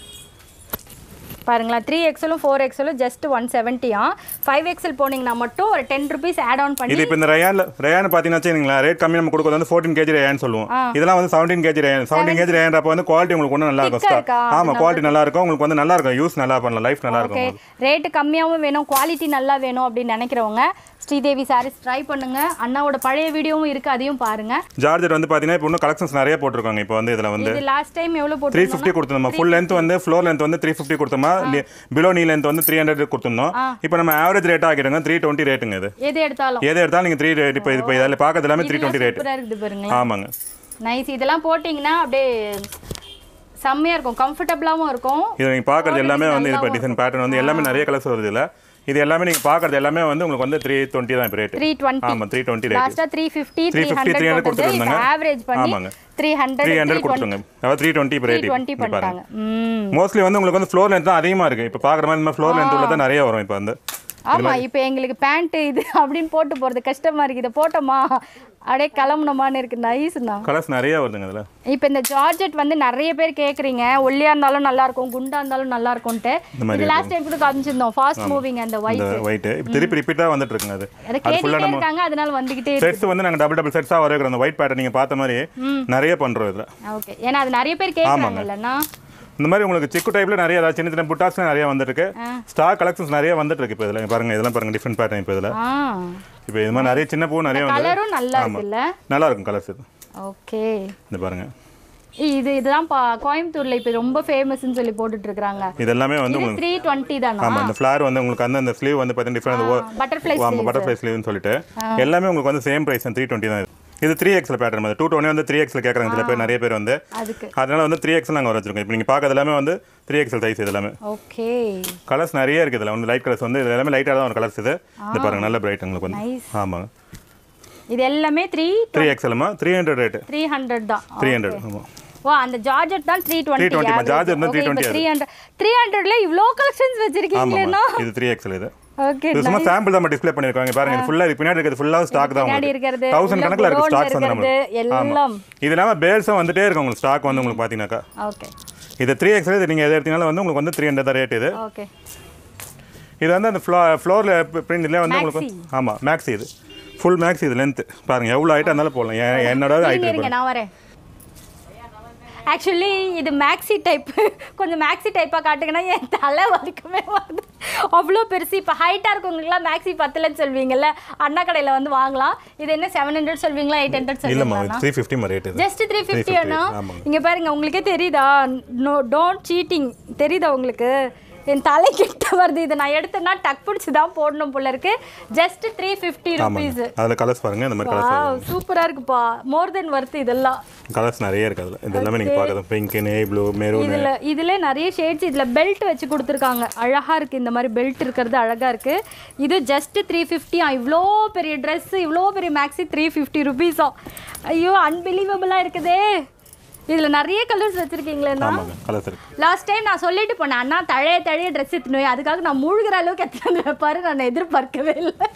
B: பாருங்களா த்ரீ எக்ஸ்எலும் ஃபோர் எக்ஸ்எலும் ஜஸ்ட் ஒன் செவன்ட்டியா ஃபைவ் எக்ஸ்எல் போனீங்கன்னா மட்டும் ஒரு டென் ருபீஸ் ஆட் ஆன் பண்ணி
A: இது இப்போ இந்த ரயான்ல ரயான் பார்த்தீங்கன்னா வச்சுக்கீங்களா ரேட் கம்மி நம்ம கொடுக்குறது வந்து ஃபோர்டீன் கேஜி ரயான் சொல்லுவோம் இதெல்லாம் வந்து seventeen KG rayon seventeen KG rayon அப்போ வந்து குவாலிட்டி உங்களுக்கு ஒன்றும் நல்லா
B: Thick-ஆ
A: இருக்கும்
B: இருக்கா?
A: ஆமாம் குவாலிட்டி நல்லா இருக்கும் உங்களுக்கு வந்து நல்லா இருக்கும் யூஸ் நல்லா பண்ணலாம் லைஃப் நல்லா
B: ஓகே
A: இருக்கும்
B: ரேட்டு கம்மியாகவும் வேணும் குவாலிட்டி நல்லா வேணும் அப்படின்னு நினைக்கிறவங்க ஸ்ரீதேவி சாரீஸ் ட்ரை பண்ணுங்க அண்ணாவோட பழைய வீடியோவும் இருக்கு அதையும் பாருங்க
A: ஜார்ஜெட் வந்து பார்த்தீங்கன்னா இப்போ இன்னும் கலெக்ஷன்ஸ் நிறைய போட்டிருக்காங்க இப்போ வந்து இதில் வந்து
B: இது லாஸ்ட் டைம் எவ்வளவு
A: த்ரீ
B: போட்டு
A: ஃபிஃப்டி கொடுத்துருந்தோம் ஃபுல் லென்த் வந்து ஃப்ளோர் லென்த் வந்து த்ரீ ஃபிஃப்டி கொடுத்தோமா பிலோ நீ லென்த் வந்து த்ரீ ஹண்ட்ரட் கொடுத்துருந்தோம் இப்போ நம்ம ஆவரேஜ் ரேட் ஆகிடுங்க த்ரீ டுவெண்ட்டி ரேட்டுங்க இது
B: எது எடுத்தாலும்
A: எது எடுத்தாலும் நீங்கள் த்ரீ ரேட் இப்போ இப்போ இதில் பார்க்கறது எல்லாமே த்ரீ டுவெண்ட்டி ரேட்
B: சூப்பரா இருக்குது பாருங்க
A: ஆமாங்க
B: நைஸ் இதெல்லாம் போட்டிங்கன்னா அப்படியே செம்மையா இருக்கும் கம்ஃபர்டபுளாகவும் இருக்கும்
A: இது நீங்கள் பார்க்கறது எல்லாமே வந்து இது இப்போ டிசைன் பேட்டர்ன் வந்து எல்லாமே நிறைய கலர்ஸ் வருது இல்லை இது எல்லாமே நீங்கள் பார்க்கறது எல்லாமே வந்து உங்களுக்கு வந்து த்ரீ டுவெண்ட்டி தான் இப்போ ரேட்
B: த்ரீ டுவெண்ட்டி
A: ஆமாம் த்ரீ டுவெண்ட்டி ரேட்
B: லாஸ்ட்டாக த்ரீ ஃபிஃப்டி த்ரீ
A: 350,
B: ஹண்ட்ரட்
A: 300 கொடுத்துருந்தாங்க.
B: ஆவரேஜ் பண்ணி
A: ஆமாங்க.
B: த்ரீ ஹண்ட்ரட்
A: த்ரீ ஹண்ட்ரட் கொடுத்துருங்க அதாவது த்ரீ டுவெண்ட்டி இப்போ ரேட்
B: டுவெண்ட்டி பண்ணிட்டாங்க ம்
A: மோஸ்ட்லி வந்து உங்களுக்கு வந்து ஃப்ளோர் லென்த் தான் அதிகமாக இருக்குது இப்போ பார்க்குற மாதிரி இந்த மாதிரி ஃப்ளோர் லென்த் உள்ள தான் நிறைய வரும் இப்போ வந்து
B: ஆமா இப்போ எங்களுக்கு பேண்ட் இது அப்படின்னு போட்டு போறது கஷ்டமா இருக்கு இதை போட்டோமா அப்படியே கிளம்பணுமான்னு இருக்கு நைஸ்ண்ணா
A: கலர்ஸ் நிறைய வருதுங்க அதில்
B: இப்போ இந்த ஜார்ஜெட் வந்து நிறைய பேர் கேக்குறீங்க ஒல்லியா இருந்தாலும் நல்லா இருக்கும் குண்டா இருந்தாலும் நல்லா இருக்கும்ட்டு
A: மாதிரி
B: இது லாஸ்ட் டைம் கூட காமிச்சிருந்தோம் ஃபாஸ்ட் மூவிங் அந்த ஒயிட்
A: இந்த ஒயிட்டு இப்போ திருப்பி ரிப்பீட்டாக வந்துட்டு இருக்குங்க அது
B: அதை
A: அது ஃபுல்லாக
B: கேட்டுட்டே இருக்காங்க அதனால வந்துகிட்டே இருக்கு
A: செட்ஸ் வந்து நாங்கள் டபுள் டபுள் செட்ஸாக வரைக்கிறோம் அந்த ஒயிட் பேட்டர் நீங்கள் பார்த்த மாதிரி நிறைய பண்ணுறோம் இதில்
B: ஓகே ஏன்னா அது நிறைய பேர் கேக்குறாங்க இல்லைன்னா
A: இந்த மாதிரி உங்களுக்கு சிக்கு டைப்ல நிறைய அதாவது சின்ன சின்ன புட்டாஸ்லாம் நிறைய வந்துருக்கு ஸ்டாக் கலெக்ஷன்ஸ் நிறைய வந்துட்டு இருக்கு இப்போ இதில் பாருங்க இதெல்லாம் பாருங்க டிஃப்ரெண்ட் பேட்டர்ன் இப்போ இதில்
B: ஆ
A: இப்போ இது மாதிரி நிறைய சின்ன பூ நிறைய வந்து
B: கலரும் நல்லா இருக்குல்ல
A: நல்லா இருக்கும் கலர்ஸ் இது
B: ஓகே
A: இந்த பாருங்க
B: இது இதுதான் பா கோயம்புத்தூர்ல இப்போ ரொம்ப ஃபேமஸ்னு சொல்லி போட்டுட்டு இருக்காங்க
A: இது எல்லாமே வந்து
B: இது
A: உங்களுக்கு
B: த்ரீ டுவெண்ட்டி தானா
A: ஆமாம் இந்த ஃப்ளார் வந்து உங்களுக்கு வந்து அந்த ஸ்லீவ் வந்து பார்த்தீங்கன்னா டிஃப்ரெண்ட்
B: பட்டர்ஃப்ளை
A: ஆமாம் பட்டர்ஃப்ளை ஸ்லீவ்னு சொல்லிட்டு எல்லாமே உங்களுக்கு வந்து சேம் ப்ரைஸ் த்ரீ டுவெண்ட்டி தான் இது. இது த்ரீ எக்ஸில் பேட்டர்ன் மாதிரி டூ டுவெண்ட்டி வந்து த்ரீ எக்ஸில் கேட்குறாங்க சில பேர் நிறைய பேர் வந்து
B: அதுக்கு
A: அதனால வந்து த்ரீ எக்ஸில் நாங்கள் வச்சிருக்கோம் இப்போ நீங்கள் பார்க்கறது எல்லாமே வந்து த்ரீ எக்ஸல் சைஸ் இது எல்லாமே
B: ஓகே
A: கலர்ஸ் நிறைய இருக்குது இதில் வந்து லைட் கலர்ஸ் வந்து இது எல்லாமே லைட்டாக தான் ஒரு கலர்ஸ் இது இது பாருங்க நல்ல பிரைட் உங்களுக்கு வந்து
B: நைஸ்
A: ஆமாங்க
B: இது எல்லாமே த்ரீ
A: த்ரீ எக்ஸல்மா three hundred rate
B: three hundred தான்
A: த்ரீ ஹண்ட்ரட் ஆமாம்
B: ஓ அந்த ஜார்ஜெட் தான் த்ரீ டுவெண்ட்டி
A: 320 மா, Georgette தான் 320
B: த்ரீ ஹண்ட்ரட் த்ரீ ஹண்ட்ரட்ல இவ்வளோ கலெக்ஷன்ஸ் வச்சிருக்கீங்களேண்ணா
A: ஆமாம் இது த்ரீ எக்ஸல் இது
B: ஓகே
A: இது சும்மா சாம்பிள் தான் டிஸ்ப்ளே பண்ணிருக்காங்க பாருங்க இது ஃபுல்லாக இது பின்னாடி இருக்கிறது ஃபுல்லாக ஸ்டாக் தான்
B: பின்னாடி
A: உங்களுக்கு
B: இருக்கிறது
A: தௌசண்ட்
B: உள்ள
A: கணக்கில் இருக்கு
B: godown
A: ஸ்டாக்ஸ் வந்து
B: இருக்கிறது
A: நம்மளுக்கு
B: எல்லாம்
A: இது இல்லாமல் பேல்ஸும் வந்துட்டே இருக்கும் உங்களுக்கு ஸ்டாக் வந்து உங்களுக்கு பார்த்தீங்கன்னாக்கா
B: ஓகே
A: இது த்ரீ எக்ஸல் இது நீங்கள் எது எடுத்தீங்கனாலும் வந்து உங்களுக்கு வந்து த்ரீ ஹண்ட்ரட் தான் ரேட் இது
B: ஓகே
A: இது வந்து அந்த ஃப்ளோ ஃப்ளோரில் பிரிண்ட்லேயே வந்து உங்களுக்கு ஆமாம் மேக்ஸி இது ஃபுல் மேக்ஸி இது லென்த் பாருங்க எவ்வளோ ஹைட்டாக இருந்தாலும் போடலாம் என் என்னோட
B: இருங்க
A: ஹைட்
B: இருங்க நான் வரேன் ஆக்சுவலி இது மேக்ஸி டைப் கொஞ்சம் மேக்ஸி டைப்பாக காட்டுங்கன்னா என் தலை வலிக்குமே வருது அவ்வளோ பெருசு இப்போ ஹைட்டாக இருக்கவங்களுக்குலாம் மேக்ஸி பத்தலன்னு சொல்வீங்கல்ல அண்ணா கடையில் வந்து வாங்கலாம் இது என்ன செவன் ஹண்ட்ரட் சொல்வீங்களா எயிட் ஹண்ட்ரட்
A: இல்லைம்மா
B: சொல்வீங்களா
A: த்ரீ ஃபிஃப்டி ரேட் இது
B: ஜஸ்ட் த்ரீ ஃபிஃப்டி
A: 350,
B: அண்ணா
A: ஆமாங்க.
B: இங்கே பாருங்க உங்களுக்கே தெரியுதா நோ டோன்ட் சீட்டிங் தெரியுதா உங்களுக்கு என் தலை கிட்ட வருது இதை நான் எடுத்தேன்னா டக் பிடிச்சி தான் போடணும் போல இருக்கு ஜஸ்ட் த்ரீ ஃபிஃப்டி ருபீஸ்
A: ஆமாங்க அதில் கலர்ஸ் பாருங்க இந்த மாதிரி கலர்ஸ்
B: வாவ் சூப்பராக இருக்குப்பா மோர் தென் ஒர்த் இதெல்லாம்
A: கலர்ஸ் நிறைய இருக்குது அதில் இது எல்லாமே நீங்கள் பார்க்குறது பிங்க் நே ப்ளூ மெரூன்
B: இதுல இதுல நிறைய ஷேட்ஸ் இதுல பெல்ட் வச்சு கொடுத்துருக்காங்க அழகா இருக்கு இந்த மாதிரி பெல்ட் இருக்கிறது அழகா இருக்கு இது ஜஸ்ட் த்ரீ ஃபிஃப்டியா இவ்வளோ பெரிய ட்ரெஸ் இவ்வளோ பெரிய மேக்ஸி த்ரீ ஃபிஃப்டி ருபீஸா ஐயோ அன்பிலீவபிளா இருக்குதே இதுல நிறைய கலர்ஸ் வச்சிருக்கீங்களேண்ணா
A: ஆமாங்க கலர்ஸ் இருக்கு
B: லாஸ்ட் டைம் நான் சொல்லிட்டு போனேன் அண்ணா தழைய தழைய ட்ரெஸ் எடுத்துனோய் அதுக்காக நான் மூழ்கிற அளவுக்கு எத்தனை வைப்பாரு நான் எதிர்பார்க்கவே இல்லை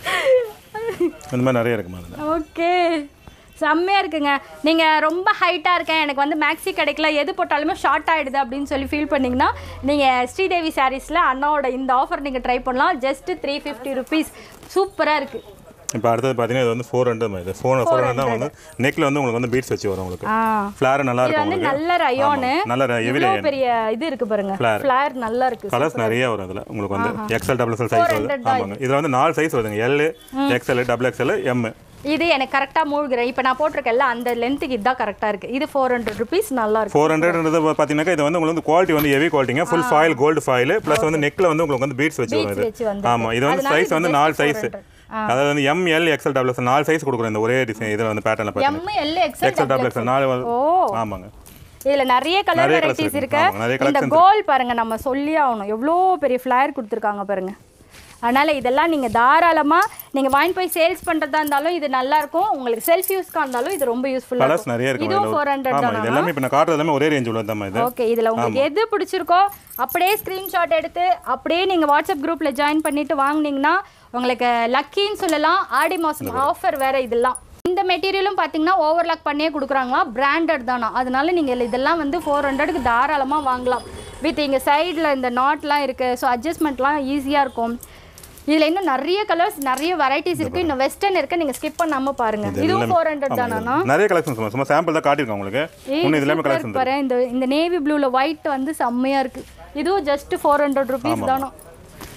A: இந்த மாதிரி நிறைய இருக்குமா அதில்
B: ஓகே செம்மையாக இருக்குங்க நீங்கள் ரொம்ப ஹைட்டாக இருக்கேன் எனக்கு வந்து மேக்ஸி கிடைக்கல எது போட்டாலுமே ஷார்ட் ஆகிடுது அப்படின்னு சொல்லி ஃபீல் பண்ணிங்கன்னா நீங்கள் ஸ்ரீதேவி சாரீஸில் அண்ணாவோட இந்த ஆஃபர் நீங்கள் ட்ரை பண்ணலாம் ஜஸ்ட் த்ரீ ஃபிஃப்டி ருபீஸ் சூப்பராக இருக்குது
A: இப்போ அடுத்தது பார்த்தீங்கன்னா இது வந்து ஃபோர் ஹண்ட்ரட் மாதிரி ஃபோர் ஃபோர் ஹண்ட்ரட் தான் வந்து நெக்கில் வந்து உங்களுக்கு வந்து பீட்ஸ் வச்சு வரும் உங்களுக்கு
B: ஆ
A: ஃப்ளார் நல்லா
B: இது
A: இருக்கும்
B: வந்து
A: உங்களுக்கு
B: நல்ல ரயோனு
A: ஆமா, நல்ல ஹெவி
B: இவ்வளோ பெரிய இது இருக்கு பாருங்க
A: Flare.
B: ஃப்ளார் நல்லா இருக்கு
A: கலர்ஸ் நிறைய வரும் இதில் உங்களுக்கு வந்து எக்ஸல் டபுள் எக்ஸல் சைஸ் வருது
B: 400 தான்
A: ஆமாங்க இதில் வந்து நாலு சைஸ் வருதுங்க L XL double XL M
B: இது எனக்கு கரெக்டாக மூழ்கிறேன் இப்போ நான் போட்டிருக்கேன்ல அந்த லென்த்துக்கு இதுதான் கரெக்டாக இருக்குது இது ஃபோர் ஹண்ட்ரட் ருபீஸ் நல்லா இருக்கு
A: ஃபோர் ஹண்ட்ரட்ன்றது பார்த்தீங்கன்னா இது வந்து உங்களுக்கு வந்து குவாலிட்டி வந்து ஹெவி குவாலிட்டிங்க full foil gold foil plus வந்து நெக்கில் வந்து உங்களுக்கு வந்து பீட்ஸ் வச்சு வரும்
B: Beads
A: இது
B: வச்சு வந்திருக்கு.
A: ஆமாம் இது வந்து
B: அதனால
A: சைஸ்
B: இது
A: வந்து
B: just
A: நாலு
B: 400.
A: சைஸ் அதாவது வந்து M L XL double XL நாலு சைஸ் கொடுக்குறோம் இந்த ஒரே டிசைன் இதில் வந்து பேட்டர்னில் பார்த்தீங்கன்னா
B: M L XL
A: XL double XL நாலு வந்து-
B: ஓ
A: ஆமாங்க
B: இதுல நிறைய கலர்
A: நிறைய colours
B: வெரைட்டிஸ்
A: இருக்கு.
B: இருக்கு
A: ஆமா, நிறைய
B: இந்த
A: collections
B: கோல் பாருங்க நம்ம சொல்லி ஆகணும் எவ்வளோ பெரிய ஃப்ளயர் கொடுத்துருக்காங்க பாருங்க அதனால இதெல்லாம் நீங்க தாராளமா நீங்க வாங்கி போய் சேல்ஸ் பண்றதா இருந்தாலும் இது நல்லா இருக்கும் உங்களுக்கு செல்ஃப் யூஸ்க்கா இருந்தாலும் இது ரொம்ப யூஸ்ஃபுல்லா
A: கலர்ஸ்
B: இருக்கும்
A: நிறைய இருக்கும்
B: இதுவும்
A: இதுல.
B: ஃபோர் ஹண்ட்ரட்
A: ஆமா இது
B: தானா
A: எல்லாமே இப்போ நான் காட்டுறது எல்லாமே ஒரே ரேஞ்ச் உள்ளது இது
B: ஓகே இதுல உங்களுக்கு எது பிடிச்சிருக்கோ அப்படியே ஸ்கிரீன்ஷாட் எடுத்து அப்படியே நீங்க வாட்ஸ்அப் குரூப்ல ஜாயின் பண்ணிட்டு வாங்குனீங்கன்னா உங்களுக்கு லக்கின்னு சொல்லலாம் ஆடி மாசம் ஆஃபர் வேற இதெல்லாம் இந்த மெட்டீரியலும் பார்த்தீங்கன்னா ஓவர்லாக் பண்ணியே கொடுக்குறாங்களா பிராண்டட் தானா அதனால நீங்கள் இதெல்லாம் வந்து ஃபோர் ஹண்ட்ரடுக்கு தாராளமாக வாங்கலாம் வித் இங்கே சைடில் இந்த நாட்லாம் இருக்குது ஸோ அட்ஜஸ்ட்மெண்ட்லாம் ஈஸியாக இருக்கும் இதில் இன்னும் நிறைய கலர்ஸ் நிறைய வெரைட்டிஸ் இருக்குது இன்னும் வெஸ்டர்ன் இருக்குது நீங்கள் ஸ்கிப் பண்ணாமல் பாருங்கள் இதுவும் ஃபோர் ஹண்ட்ரட் தானா
A: நிறைய கலெக்ஷன்ஸ் சும்மா சாம்பிள் தான் காட்டியிருக்கேன் உங்களுக்கு இன்னும் இது எல்லாமே கலெக்ஷன்
B: பாரு இந்த இந்த நேவி ப்ளூல ஒயிட் வந்து செம்மையா இருக்கு இதுவும் ஜஸ்ட் ஃபோர் ஹண்ட்ரட் ருபீஸ் தானோ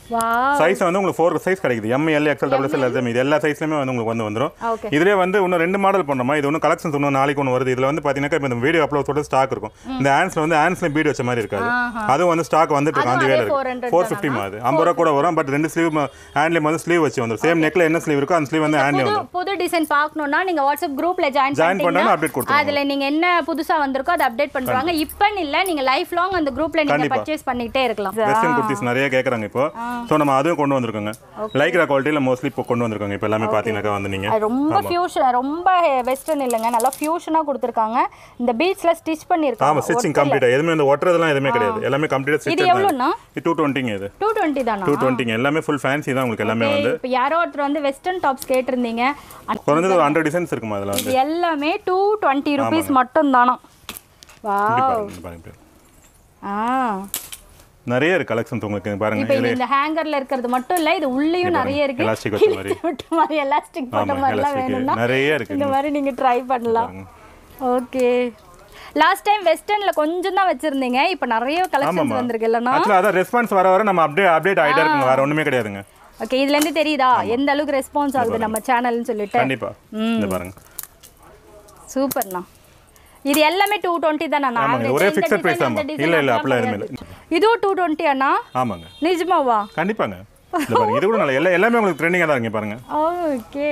B: வா
A: சைஸ் வந்து உங்களுக்கு ஃபோர் சைஸ் கிடைக்குது M L XL double L L இது எல்லா சைஸ்லையுமே வந்து உங்களுக்கு வந்து வந்துடும்
B: ஓகே
A: இதுலேயே வந்து இன்னும் ரெண்டு மாடல் பண்ணோமா இது ஒன்றும் கலெக்ஷன்ஸ் இன்னும் நாளைக்கு ஒன்று வருது இதில் வந்து பார்த்தீங்கன்னா இப்போ இந்த வீடியோ அப்லோட் சொல்லிட்டு ஸ்டாக் இருக்கும் இந்த ஹேண்ட்ஸில் வந்து ஹேண்ட்ஸ்ல பீட் வச்ச மாதிரி இருக்காது அதுவும் வந்து ஸ்டாக் வந்துட்டு இருக்கு அந்த
B: அதுவும்
A: வேலை
B: அதே 400
A: ஃபோர் ஃபிஃப்டி அது ஐம்பது ரூபா கூட வரும் பட் ரெண்டு ஸ்லீவ் ஹேண்ட்லேயும் வந்து ஸ்லீவ் வச்சு வந்துடும் சேம் நெக்ல என்ன ஸ்லீவ் இருக்கோ அந்த ஸ்லீவ் வந்து ஹேண்ட்லேயும்
B: புது
A: வந்துடும்
B: புது டிசைன் பார்க்கணும்னா நீங்க வாட்ஸ்அப் குரூப்ல ஜாயின்
A: ஜாயின் பண்ணா அப்டேட் கொடுத்துருவோம்
B: அதுல நீங்க என்ன புதுசா வந்திருக்கோ அதை அப்டேட் பண்றாங்க இப்பன்னு இல்ல நீங்க லைஃப் லாங் அந்த குரூப்ல நீங்க
A: கண்டிப்பா.
B: பர்ச்சேஸ் பண்ணிட்டே இருக்கலாம்
A: வெஸ்டர்ன் குர்த்திஸ் நிறைய கேட்குறாங்க இப்போ ஸோ நம்ம அதுவும் கொண்டு வந்திருக்கோங்க லைக்ரா குவாலிட்டியில் மோஸ்ட்லி இப்போ கொண்டு வந்திருக்காங்க இப்போ எல்லாமே பார்த்தீங்கன்னாக்கா வந்து நீங்கள்
B: அது ரொம்ப ஃபியூஷன் ரொம்ப வெஸ்டர்ன் இல்லைங்க நல்லா ஃபியூஷனா கொடுத்துருக்காங்க இந்த பீட்ஸ்ல ஸ்டிச்
A: ஆமாம்
B: பண்ணிருக்காங்க
A: ஸ்டிச்சிங் கம்ப்ளீட்டாக எதுவுமே இந்த ஒட்டுறதுலாம் எதுவுமே கிடையாது எல்லாமே கம்ப்ளீட்டாக
B: இது
A: ஸ்டிச்
B: எவ்வளோண்ணா
A: டூ டுவெண்ட்டிங்க இது
B: டூ டுவெண்ட்டி தானா
A: டூ டுவெண்ட்டிங்க எல்லாமே ஃபுல் ஃபேன்சி தான் உங்களுக்கு எல்லாமே வந்து
B: இப்போ யாரோ ஒருத்தர் வந்து வெஸ்டர்ன் டாப்ஸ் கேட்டிருந்தீங்க அது
A: குறைஞ்சது ஒரு ஹண்ட்ரட் டிசைன்ஸ் இருக்குமா அதில் வந்து
B: இது எல்லாமே டூ டுவெண்ட்டி ருபீஸ் மட்டும் தானா வா
A: இப்படி பாருங்க, இங்க பாருங்க இப்படி.
B: ஆ
A: நிறைய இருக்கு கலெக்ஷன்ஸ் உங்களுக்கு இங்க பாருங்க
B: இப்போ இது இந்த ஹேங்கர்ல இருக்கிறது மட்டும் இல்ல இது உள்ளேயும் நிறைய இருக்கு
A: elastic வச்ச மாதிரி.
B: இழுத்து விட்ட மாதிரி எலாஸ்டிக் போட்ட
A: ஆமா,
B: மாதிரிலாம்
A: elastic.
B: வேணும்னா
A: நிறைய இருக்கு
B: இந்த மாதிரி நீங்க ட்ரை பண்ணலாம் ஓகே லாஸ்ட் டைம் வெஸ்டர்ன்ல கொஞ்சம் தான் வச்சிருந்தீங்க இப்போ நிறைய கலெக்ஷன்ஸ்
A: ஆமாம்மா.
B: வந்திருக்கு இல்லைன்னா
A: ஆக்சுவலாக அதான் ரெஸ்பான்ஸ் வர வர நம்ம அப்டேட் அப்டேட் ஆகிட்டே இருக்குங்க வேற ஒண்ணுமே கிடையாதுங்க
B: ஓகே இதுல இருந்து தெரியுதா எந்த அளவுக்கு ரெஸ்பான்ஸ் ஆகுது நம்ம சேனல்னு சொல்லிட்டு
A: கண்டிப்பா இந்த பாருங்க
B: சூப்பர்ண்ணா இது எல்லாமே டூ டுவெண்ட்டி தானே நான்
A: ஆமாங்க ஒரே ஃபிக்ஸட் ப்ரைஸ் ஆமா இல்ல இல்ல அப்படிலாம் எதுவுமே இல்லை
B: இதுவும் டூ டுவெண்ட்டி அண்ணா
A: ஆமாங்க
B: நிஜமாவா
A: கண்டிப்பாங்க இந்த பாருங்க இது கூட நல்ல எல்லா எல்லாமே உங்களுக்கு ட்ரெண்டிங்காக தான் இருக்கு பாருங்க
B: ஓகே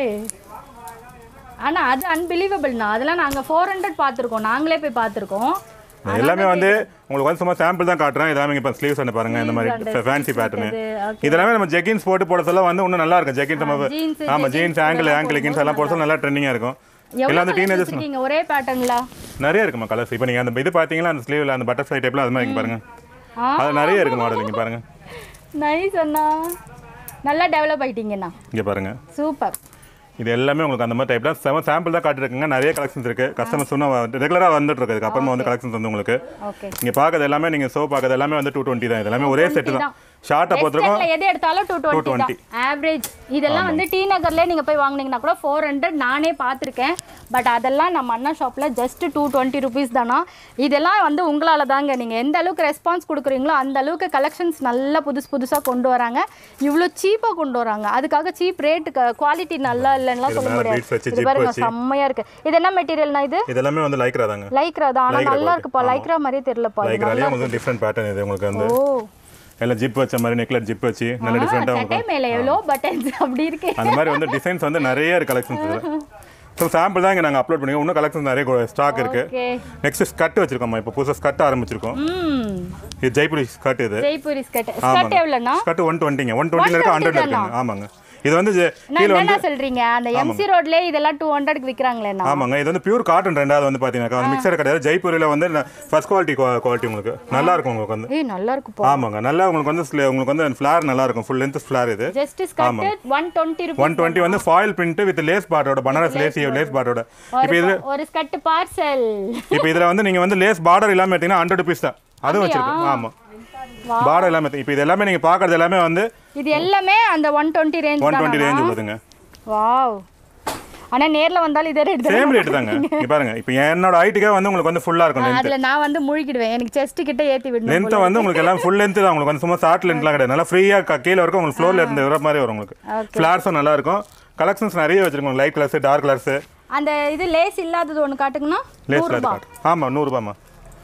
B: ஆனா அது அன்பிலீவபிள்ண்ணா அதெல்லாம் நாங்க ஃபோர் ஹண்ட்ரட் பார்த்துருக்கோம் நாங்களே போய் பார்த்துருக்கோம்
A: நான் எல்லாமே வந்து உங்களுக்கு வந்து சும்மா சாம்பிள் தான் காட்டுறேன் எல்லாமே இப்போ ஸ்லீவ்ஸ் வந்து பாருங்க இந்த மாதிரி ஃபேன்சி பேட்டர்னு இதெல்லாமே நம்ம ஜெகின்ஸ் போட்டு போட சொல்ல வந்து இன்னும் நல்லா இருக்கும் ஜெகின்ஸ் நம்ம
B: jeans,
A: ஆமா ஜீன்ஸ் ஆங்கிள் ஆங்கிள் கின்ஸ் எல்லாம் போட சொல்ல நல்லா ட்ரெண்டிங்காக இருக்கும் எல்லாம்
B: எவ்வளோ
A: அந்த டீனேஜர்ஸ்
B: வச்சிருக்கீங்க ஒரே பேட்டர்ன்ல
A: நிறைய இருக்குமா கலர்ஸ் இப்போ நீங்கள் அந்த இது பார்த்தீங்களா அந்த ஸ்லீவில் அந்த பட்டர்ஃப்ளை டைப்ல அது மாதிரி இங்க பாருங்க அது நிறைய இருக்கு மாடல் இங்க பாருங்க
B: நைஸ் அண்ணா நல்லா டெவலப் ஆயிட்டீங்கண்ணா
A: இங்க பாருங்க
B: சூப்பர்
A: இது எல்லாமே உங்களுக்கு அந்த மாதிரி டைப்ல செம சாம்பிள் தான் காட்டிருக்குங்க நிறைய கலெக்ஷன்ஸ் இருக்கு கஸ்டமர்ஸ் இன்னும் ரெகுலராக வந்துட்டு இருக்கு அதுக்கு அப்புறமா வந்து கலெக்ஷன்ஸ் வந்து உங்களுக்கு
B: ஓகே
A: இங்க பார்க்கறது எல்லாமே நீங்க ஷோ பார்க்கறது எல்லாமே வந்து டூ டுவெண்ட்டி தான் இது எல்லாமே ஒரே செட்டு தான் ஷார்ட்டை பொறுத்திருக்கும்
B: வெஸ்டர்ன்ல எது எடுத்தாலும் டூ டுவெண்ட்டி தான் ஆவரேஜ் இதெல்லாம் வந்து டி நகர்ல நீங்க போய் வாங்குனீங்கன்னா கூட ஃபோர் ஹண்ட்ரட் நானே பார்த்துருக்கேன் பட் அதெல்லாம் நம்ம அண்ணா ஷாப்ல ஜஸ்ட் டூ டுவெண்ட்டி ருபீஸ் தானா இதெல்லாம் வந்து உங்களால தாங்க நீங்க எந்த அளவுக்கு ரெஸ்பான்ஸ் கொடுக்குறீங்களோ அந்த அளவுக்கு கலெக்ஷன்ஸ் நல்லா புதுசு புதுசா கொண்டு வராங்க இவ்வளோ சீப்பா கொண்டு வராங்க அதுக்காக சீப் ரேட் குவாலிட்டி நல்லா இல்லைன்னா சொல்ல
A: மேல
B: முடியாது
A: beads வச்சு,
B: இது
A: zip
B: பாருங்க
A: வச்சு.
B: செம்மையா இருக்கு இது என்ன மெட்டீரியல்னா இது
A: இது எல்லாமே வந்து லைக்ரா தாங்க
B: லைக்ரா தான் ஆனா
A: Lycra
B: நல்லா
A: quality.
B: இருக்குப்பா லைக்ரா மாதிரியே தெரியலப்பா இது
A: லைக்ராலேயே உங்களுக்கு டிஃப்ரெண்ட் பேட்டர்ன் இது உங்களுக்கு வந்து
B: ஓ
A: எல்லாம் ஜிப் வச்ச மாதிரி நெக்லெட் ஜிப் வச்சு நல்ல டிஃப்ரெண்ட்டாக
B: சட்டை
A: உங்களுக்கு
B: மேல எவ்வளோ பட்டன்ஸ் அப்படி இருக்கு
A: அந்த மாதிரி வந்து டிசைன்ஸ் வந்து நிறைய இருக்கு கலெக்ஷன்ஸ் இதில் ஸோ சாம்பிள் தான் இங்கே நாங்கள் அப்லோட் பண்ணிக்கோம் இன்னும் கலெக்ஷன்ஸ் நிறைய ஸ்டாக் இருக்கு
B: ஓகே
A: நெக்ஸ்ட் ஸ்கட் வச்சிருக்கோம்மா இப்போ புதுசாக ஸ்கட் ஆரம்பிச்சிருக்கோம்
B: ம்
A: இது ஜெய்ப்பூரி ஸ்கட் இது
B: ஜெய்ப்பூரி ஸ்கர்ட் ஸ்கர்ட் எவ்வளோண்ணா
A: ஸ்கட் ஒன் டுவெண்ட்டிங்க ஒன் டுவெண்ட்டில இருக்கு ஹண்ட்ரட் இருக்குங்க ஆமாங்க இது வந்து ஜெ-
B: நான்
A: கீழே வந்து
B: என்னண்ணா சொல்றீங்க அந்த எம்சி ரோட்லயே இதெல்லாம் டூ ஹண்ட்ரட்க்கு விற்கிறாங்களேண்ணா
A: ஆமாங்க இது வந்து பியூர் காட்டன் ரெண்டாவது வந்து பார்த்தீங்கன்னா வந்து மிக்சர் கிடையாது ஜெய்ப்பூரில் வந்து ஃபர்ஸ்ட் குவாலிட்டி குவாலிட்டி உங்களுக்கு நல்லா இருக்கும் உங்களுக்கு வந்து
B: ஏய் நல்லா இருக்குப்பா
A: ஆமாங்க நல்லா உங்களுக்கு வந்து sli- உங்களுக்கு வந்து ஃப்ளார் நல்லா இருக்கும் ஃபுல் லென்த் ஃப்ளார் இது
B: just skirt one twenty rupees
A: one twenty வந்து ஃபாயில் பிரிண்ட் வித் லேஸ் பார்டரோட பனாரஸ் லேஸ் லேஸ் பார்டரோட இப்போ இது
B: ஒரு ஸ்கர்ட் பார்சல்
A: இப்போ இதில் வந்து நீங்கள் வந்து லேஸ் பார்டர் இல்லாமல் எடுத்தீங்கன்னா ஹண்ட்ரட் ருபீஸ் தான் அதுவும் வச்சிருக்கோம் ஆமாம் பார்டர் இல்லாமல் இப்போ இது எல்லாமே நீங்கள் பார்க்கறது எல்லாமே வந்து
B: இது எல்லாமே அந்த one twenty range
A: one twenty
B: தான்
A: ரேஞ்ச் உள்ளதுங்க
B: வாவ் ஆனா நேர்ல வந்தாலும் இதே ரேட் தான்
A: சேம் ரேட் தாங்க இங்க பாருங்க இப்போ என்னோட ஹைட்டுக்கே வந்து உங்களுக்கு வந்து ஃபுல்லாக இருக்கும் லென்த்
B: அதுல நான் வந்து முழுகிடுவேன் எனக்கு செஸ்ட் கிட்ட ஏத்தி விடணும்
A: லென்த்தை வந்து உங்களுக்கு எல்லாம் ஃபுல் லென்த் தான் உங்களுக்கு வந்து சும்மா ஷார்ட் லென்த்லாம் கிடையாது நல்லா ஃப்ரீயாக கீழே இருக்கும் உங்களுக்கு ஃப்ளோரில் இருந்து வர மாதிரி வரும் உங்களுக்கு ஃப்ளார்ஸும் நல்லா இருக்கும் கலெக்ஷன்ஸ் நிறைய வச்சிருக்கோம் லைட் கலர்ஸ் டார்க் கலர்ஸ்
B: அந்த இது லேஸ் இல்லாதது ஒண்ணு காட்டுங்கன்னா
A: லேஸ்
B: நூறு
A: கலர்
B: ரூபாய்
A: காட்டு ஆமாம் நூறுரூபாம்மா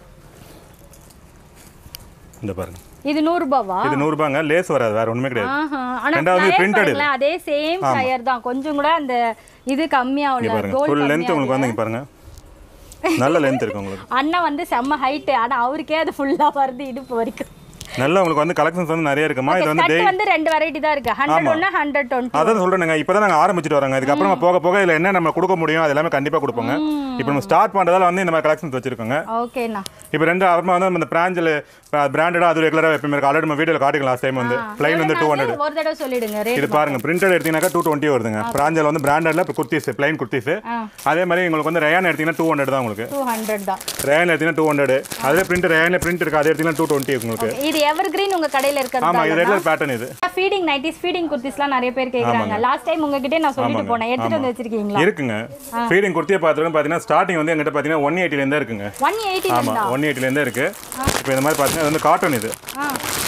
A: இந்த பாருங்க
B: இது நூறு ரூபாவா
A: இது நூறுரூபாங்க லேஸ் வராது வேற ஒன்றுமே கிடையாது
B: ஆஹா. ஆனா
A: ரெண்டாவது
B: flyer
A: printed இது.
B: பாருங்களேன், அதே சேம் டயர் தான் கொஞ்சம் கூட அந்த இது கம்மியா
A: இங்க
B: உள்ள
A: பாருங்க
B: கோல்ட்
A: ஃபுல் லென்த் உங்களுக்கு வந்து இங்க பாருங்க நல்ல லென்த் இருக்கு உங்களுக்கு
B: அண்ணன் வந்து செம்ம ஹைட் ஆனா அவருக்கே அது ஃபுல்லா வருது இடுப்பு வரைக்கும்
A: நல்ல உங்களுக்கு வந்து கலெக்ஷன்ஸ் வந்து நிறைய இருக்குமா இது வந்து
B: ஸ்கர்ட் வந்து ரெண்டு வெரைட்டி தான் இருக்கு ஹண்ட்ரட் ஒன்று ஹண்ட்ரட் டுவெண்ட்டி
A: அதான் சொல்றேங்க இப்போ தான் நாங்கள் ஆரம்பிச்சிட்டு வரோங்க இதுக்கப்புறமா போக போக இதில் என்ன நம்ம கொடுக்க முடியும் அது எல்லாமே கண்டிப்பாக கொடுப்போங்க இப்போ நம்ம ஸ்டார்ட் பண்ணுறதால வந்து இந்த மாதிரி கலெக்ஷன்ஸ் வச்சிருக்கோங்க
B: ஓகேண்ணா
A: இப்போ ரெண்டு அப்புறமா வந்து நம்ம இந்த பிராஞ்சில் பிராண்டடாக அது ரெகுலராக எப்பயுமே இருக்கு ஆல்ரெடி நம்ம வீடியோவில் காட்டிக்கலாம் லாஸ்ட் டைம் வந்து பிளைன் வந்து டூ ஹண்ட்ரட்
B: ஒரு தடவை சொல்லிடுங்க ரேட்
A: இது பாருங்க பிரிண்டட் எடுத்தீங்கன்னாக்கா டூ டுவெண்ட்டி வருதுங்க பிராஞ்சில் வந்து பிராண்டட்ல இப்போ குர்த்திஸ் பிளைன் குர்த்திஸ் அதே மாதிரி உங்களுக்கு வந்து ரயான் எடுத்தீங்கன்னா டூ ஹண்ட்ரட் தான் உங்களுக்கு
B: டூ ஹண்ட்ரட் தான்
A: ரயான் எடுத்தீங்கன்னா டூ ஹண்ட்ரட் அதே பிரிண்ட் ரயானில் பிரிண்ட் இருக்கு அது எடுத்தீங்கன்னா டூ டுவெண்ட்டி உங்களுக்கு
B: இது எவர் கிரீன் உங்க கடையில இருக்கிறது
A: ஆமாம் இது ரெகுலர் பேட்டர்ன் இது
B: ஃபீடிங் நைட்டிஸ் ஃபீடிங் குர்த்திஸ்லாம் நிறைய பேர் கேக்குறாங்க லாஸ்ட் டைம் உங்ககிட்ட நான் சொல்லிட்டு போனேன் எடுத்துட்டு வந்து வச்சிருக்கீங்களா
A: இருக்குங்க ஃபீடிங் குர்த்தியை பார்த்துருக்கோம் பார்த்தீங்கன்னா ஸ்டார்டிங் வந்து எங்கிட்ட பார்த்தீங்கன்னா ஒன் எயிட்டிலேருந்தே இருக்குங்க
B: ஒன் எயிட்டி
A: ஆமாம் ஒன் எயிட்டிலேருந்தே இருக்கு இப்போ இந்த மாதிரி பார்த்தீங்கன்னா இது வந்து காட்டன் இது
B: ஆ